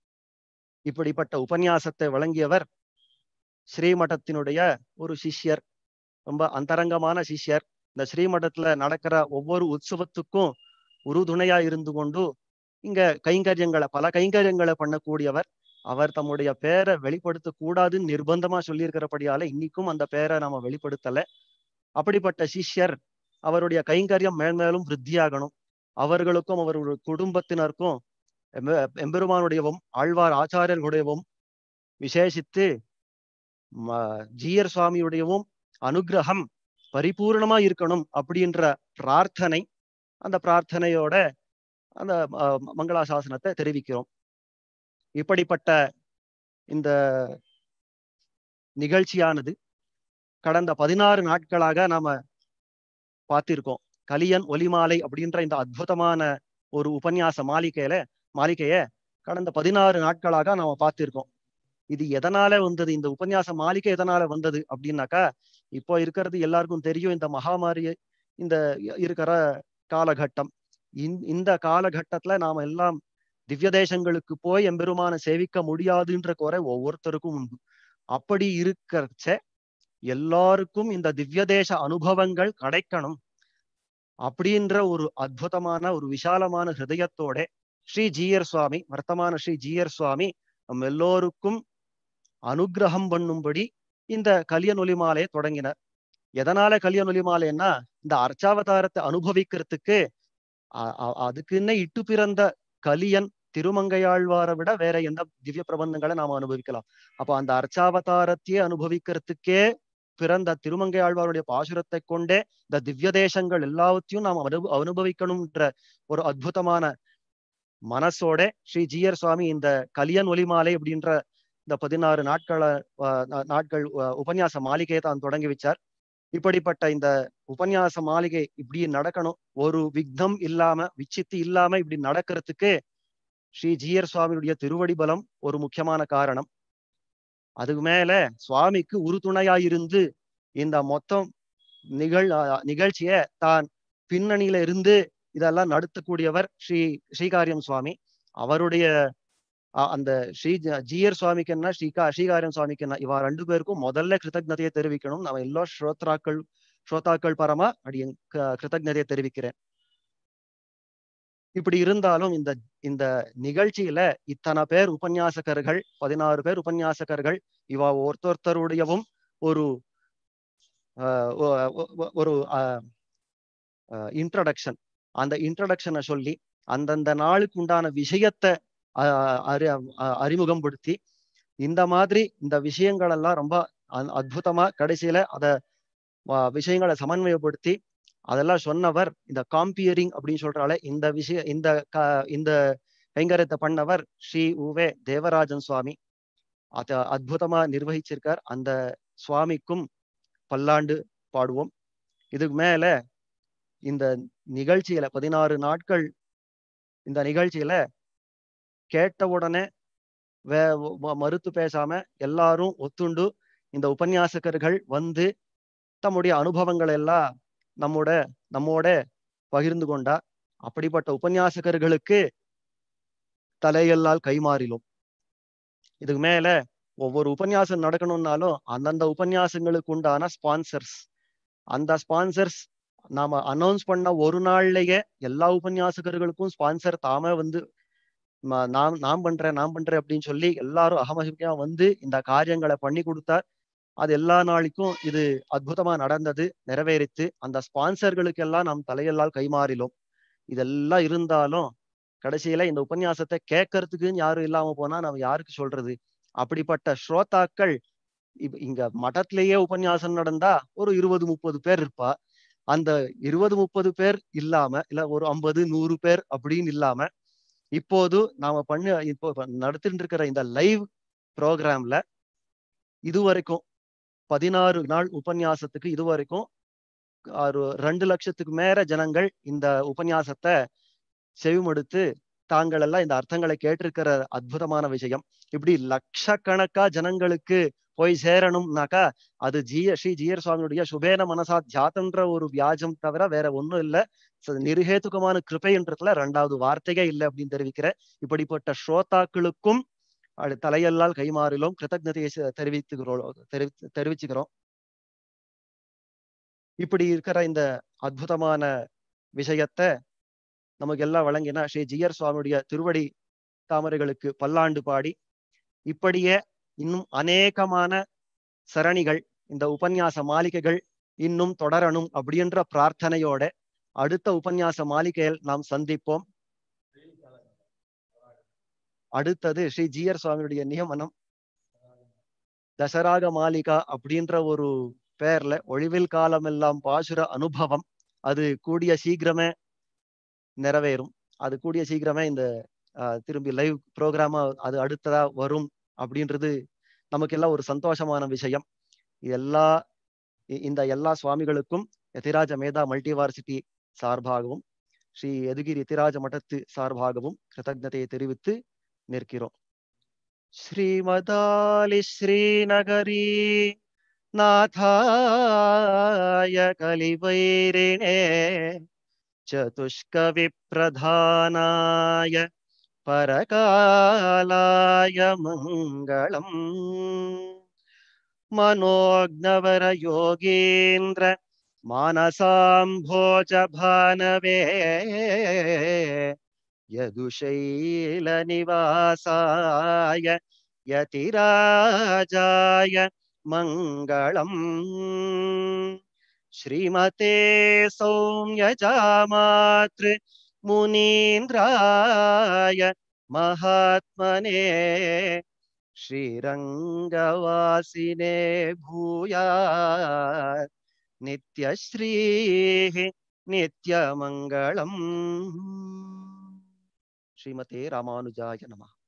இப்படிப்பட்ட உபன்யாசத்தை வழங்கியவர் ஸ்ரீமடத்தினுடைய ஒரு சிஷ்யர் ரொம்ப அந்தரங்கமான சிஷ்யர் இந்த ஸ்ரீமடத்துல நடக்கிற ஒவ்வொரு உற்சவத்துக்கும் உறுதுணையா இருந்து கொண்டு இங்க கைங்கரியங்களை பல கைங்கரியங்களை பண்ணக்கூடியவர் அவர் தம்முடைய பேரை வெளிப்படுத்த கூடாதுன்னு நிர்பந்தமா சொல்லியிருக்கிறபடியால இன்னைக்கும் அந்த பேரை நாம வெளிப்படுத்தல அப்படிப்பட்ட சிஷ்யர் அவருடைய கைங்கரியம் மேன்மேலும் விருத்தியாகணும் அவர்களுக்கும் அவருடைய குடும்பத்தினருக்கும் எம்ப- எம்பெருமானுடையவும் ஆழ்வார் ஆச்சாரியர்களுடையவும் விசேஷித்து ம- ஜீயர் சுவாமியுடையவும் அனுகிரகம் பரிபூர்ணமா இருக்கணும் அப்படின்ற பிரார்த்தனை அந்த பிரார்த்தனையோட அந்த அஹ், மங்களாசாசனத்தை தெரிவிக்கிறோம் இப்படிப்பட்ட இந்த நிகழ்ச்சியானது கடந்த பதினாறு நாட்களாக நாம பார்த்திருக்கோம் கலியன் ஒலிமாலை அப்படின்ற இந்த அற்புதமான ஒரு உபன்யாச மாளிகையில மாளிகைய கடந்த பதினாறு நாட்களாக நாம பார்த்திருக்கோம் இது எதனால வந்தது இந்த உபன்யாச மாளிகை எதனால வந்தது அப்படின்னாக்கா இப்போ இருக்கிறது எல்லாருக்கும் தெரியும் இந்த மகாமாரி இந்த இருக்கிற காலகட்டம் இந்- இந்த காலகட்டத்துல நாம எல்லாம் திவ்ய தேசங்களுக்கு போய் எம்பெருமான சேவிக்க முடியாதுன்ற குறை ஒவ்வொருத்தருக்கும் உண்டு அப்படி இருக்கிறச்ச எல்லாருக்கும் இந்த திவ்ய தேச அனுபவங்கள் கிடைக்கணும் அப்படின்ற ஒரு அற்புதமான ஒரு விசாலமான ஹிருதயத்தோட ஸ்ரீ ஜீயர் சுவாமி வர்த்தமான ஸ்ரீ ஜீயர் சுவாமி நம்ம எல்லோருக்கும் அனுகிரகம் பண்ணும்படி இந்த கலியன் ஒலிமாலையை தொடங்கினார் எதனால கலியன் ஒலிமாலைன்னா இந்த அர்ச்சாவதாரத்தை அனுபவிக்கிறதுக்கு அ- அ- அதுக்குன்னு இட்டு பிறந்த கலியன் திருமங்கையாழ்வாரை விட வேற எந்த திவ்ய பிரபந்தங்களை நாம அனுபவிக்கலாம் அப்ப அந்த அர்ச்சாவதாரத்தையே அனுபவிக்கிறதுக்கே பிறந்த திருமங்கை ஆழ்வாருடைய பாசுரத்தை கொண்டே இந்த திவ்ய தேசங்கள் எல்லாவற்றையும் நாம் அனு அனுபவிக்கணும்ன்ற ஒரு அற்புதமான மனசோட ஸ்ரீ ஜீயர் சுவாமி இந்த கலியன் ஒலிமாலை அப்படின்ற இந்த பதினாறு நாட்கள அஹ், நா- நாட்கள் அஹ், உபன்யாச மாளிகையை தான் தொடங்கி வச்சார் இப்படிப்பட்ட இந்த உபன்யாச மாளிகை இப்படி நடக்கணும் ஒரு விக்னம் இல்லாம விச்சித்தி இல்லாம இப்படி நடக்கிறதுக்கு ஸ்ரீ ஜீயர் சுவாமியுடைய திருவடி பலம் ஒரு முக்கியமான காரணம் அதுக்கு மேல சுவாமிக்கு உறுதுணையா இருந்து இந்த மொத்தம் நிகழ் அஹ், நிகழ்ச்சிய தான் பின்னணியில இருந்து இதெல்லாம் நடத்தக்கூடியவர் ஸ்ரீ ஸ்ரீகாரியம் சுவாமி அவருடைய அஹ், அந்த ஸ்ரீ ஜ- ஜீயர் சுவாமிக்கு என்ன ஸ்ரீகா ஸ்ரீகாரியம் சுவாமிக்கு என்ன இவா ரெண்டு பேருக்கும் முதல்ல கிருத்தஜதையை தெரிவிக்கணும் நம்ம எல்லா ஸ்ரோத்ராக்கள் ஸ்ரோதாக்கள் பரமா அடி கிருத்தஜதையை தெரிவிக்கிறேன் இப்படி இருந்தாலும் இந்த இந்த நிகழ்ச்சியில இத்தனை பேர் உபன்யாசகர்கள் பதினாறு பேர் உபன்யாசகர்கள் இவா ஒருத்தொருத்தருடையவும் ஒரு ஆஹ் ஒ- ஒ- ஒ- ஒரு இன்ட்ரடக்ஷன் அந்த இன்ட்ரடக்ஷனை சொல்லி அந்தந்த நாளுக்கு உண்டான விஷயத்தை ஆஹ் அறி ஆஹ் அறிமுகப்படுத்தி இந்த மாதிரி இந்த விஷயங்கள் எல்லாம் ரொம்ப அ- அற்புதமா கடைசியில அத வ- விஷயங்களை சமன்வயப்படுத்தி அதெல்லாம் சொன்னவர் இந்த காம்பியரிங் அப்படின்னு சொல்றாலே இந்த விஷய இந்த க- இந்த கைங்கரியத்தை பண்ணவர் ஸ்ரீ உவே தேவராஜன் சுவாமி அத அற்புதமா நிர்வகிச்சிருக்கார் அந்த சுவாமிக்கும் பல்லாண்டு பாடுவோம் இதுக்கு மேல இந்த நிகழ்ச்சியில பதினாறு நாட்கள் இந்த நிகழ்ச்சியில கேட்ட உடனே வே ம- மறுத்து பேசாம எல்லாரும் ஒத்துண்டு இந்த உபன்யாசகர்கள் வந்து தம்முடைய அனுபவங்களை எல்லாம் நம்மோட நம்மோட பகிர்ந்து கொண்டா அப்படிப்பட்ட உபன்யாசகர்களுக்கு தலையெல்லால் கைமாறிலும் இதுக்கு மேல ஒவ்வொரு உபன்யாசம் நடக்கணும்னாலும் அந்தந்த உபன்யாசங்களுக்கு உண்டான ஸ்பான்சர்ஸ் அந்த ஸ்பான்சர்ஸ் நாம அனௌன்ஸ் பண்ண ஒரு நாள்லயே எல்லா உபன்யாசகர்களுக்கும் ஸ்பான்சர் தாமே வந்து ம- நான் நான் பண்றேன் நான் பண்றேன் அப்படின்னு சொல்லி எல்லாரும் அகமகிமையா வந்து இந்த காரியங்களை பண்ணி கொடுத்தார் அது எல்லா நாளைக்கும் இது அற்புதமா நடந்தது நிறைவேறித்து அந்த ஸ்பான்சர்களுக்கு எல்லாம் நாம் தலையெல்லாம் கைமாறிலும் இதெல்லாம் இருந்தாலும் கடைசியில இந்த உபன்யாசத்தை கேட்கறதுக்குன்னு யாரும் இல்லாம போனா நம்ம யாருக்கு சொல்றது அப்படிப்பட்ட ஸ்ரோதாக்கள் இப்ப இங்க மடத்திலேயே உபன்யாசம் நடந்தா ஒரு இருபது முப்பது பேர் இருப்பா அந்த இருபது முப்பது பேர் இல்லாம இல்ல ஒரு ஐம்பது நூறு பேர் அப்படின்னு இல்லாம இப்போது நாம பண்ண இப்போ நடத்திட்டு இருக்கிற இந்த லைவ் ப்ரோக்ராம்ல இதுவரைக்கும் பதினாறு நாள் உபன்யாசத்துக்கு இதுவரைக்கும் ஒரு ரெண்டு லட்சத்துக்கு மேல ஜனங்கள் இந்த உபன்யாசத்தை செவிமடுத்து தாங்கள் எல்லாம் இந்த அர்த்தங்களை கேட்டிருக்கிற அற்புதமான விஷயம் இப்படி லட்சக்கணக்கா ஜனங்களுக்கு போய் சேரணும்னாக்கா அது ஜிய ஸ்ரீ ஜீயர் சுவாமியுடைய சுபேன மனசா ஜாத்தன்ற ஒரு வியாஜம் தவிர வேற ஒண்ணும் இல்ல ச- நிருஹேதுகமான கிருபைன்றதுல ரெண்டாவது வார்த்தையே இல்லை அப்படின்னு தெரிவிக்கிறேன் இப்படிப்பட்ட ஸ்ரோதாக்களுக்கும் அது தலையல்லால் கைமாறிலும் கிருத்தஜதையை செ- தெரிவித்துக்கிறோம் தெரிவி தெரிவிச்சுக்கிறோம் இப்படி இருக்கிற இந்த அற்புதமான விஷயத்தை நமக்கு எல்லாம் வழங்கின ஸ்ரீ ஜியர் சுவாமியுடைய திருவடி தாமரைகளுக்கு பல்லாண்டு பாடி இப்படியே இன்னும் அநேகமான சரணிகள் இந்த உபன்யாச மாளிகைகள் இன்னும் தொடரணும் அப்படின்ற பிரார்த்தனையோட அடுத்த உபன்யாச மாளிகையில் நாம் சந்திப்போம் அடுத்தது ஸ்ரீ ஜியர் சுவாமியுடைய நியமனம் தசராக மாளிகா அப்படின்ற ஒரு பேர்ல ஒழிவில் காலமெல்லாம் பாசுர அனுபவம் அது கூடிய சீக்கிரமே நிறைவேறும் அது கூடிய சீக்கிரமே இந்த ஆஹ், திரும்பி லைவ் ப்ரோக்ராமா அது அடுத்ததா வரும் அப்படின்றது நமக்கு எல்லாம் ஒரு சந்தோஷமான விஷயம் இது எல்லா இ- இந்த எல்லா சுவாமிகளுக்கும் யதிராஜ மேதா மல்டிவார்சிட்டி சார்பாகவும் ஸ்ரீ எதுகிரி யதிராஜ மಠத்து சார்பாகவும் கிருத்தஜதையை தெரிவித்து நிற்கிறோம் ஸ்ரீமதாலி ஸ்ரீநகரி நாதாய கலிவைரிணே चतुष्कविप्रधानाय परकालाय मङ्गलम् मनोज्ञवरयोगीन्द्र मानसाम्भोज भानवे यदुशैलनिवासाय यतिराजाय मङ्गलम् श्रीमते सौम्यजामातृ मुनीन्द्राय महात्मने श्रीरङ्गवासिने भूयात् नित्यश्रीः नित्यमङ्गलम् श्रीमते रामानुजाय नमः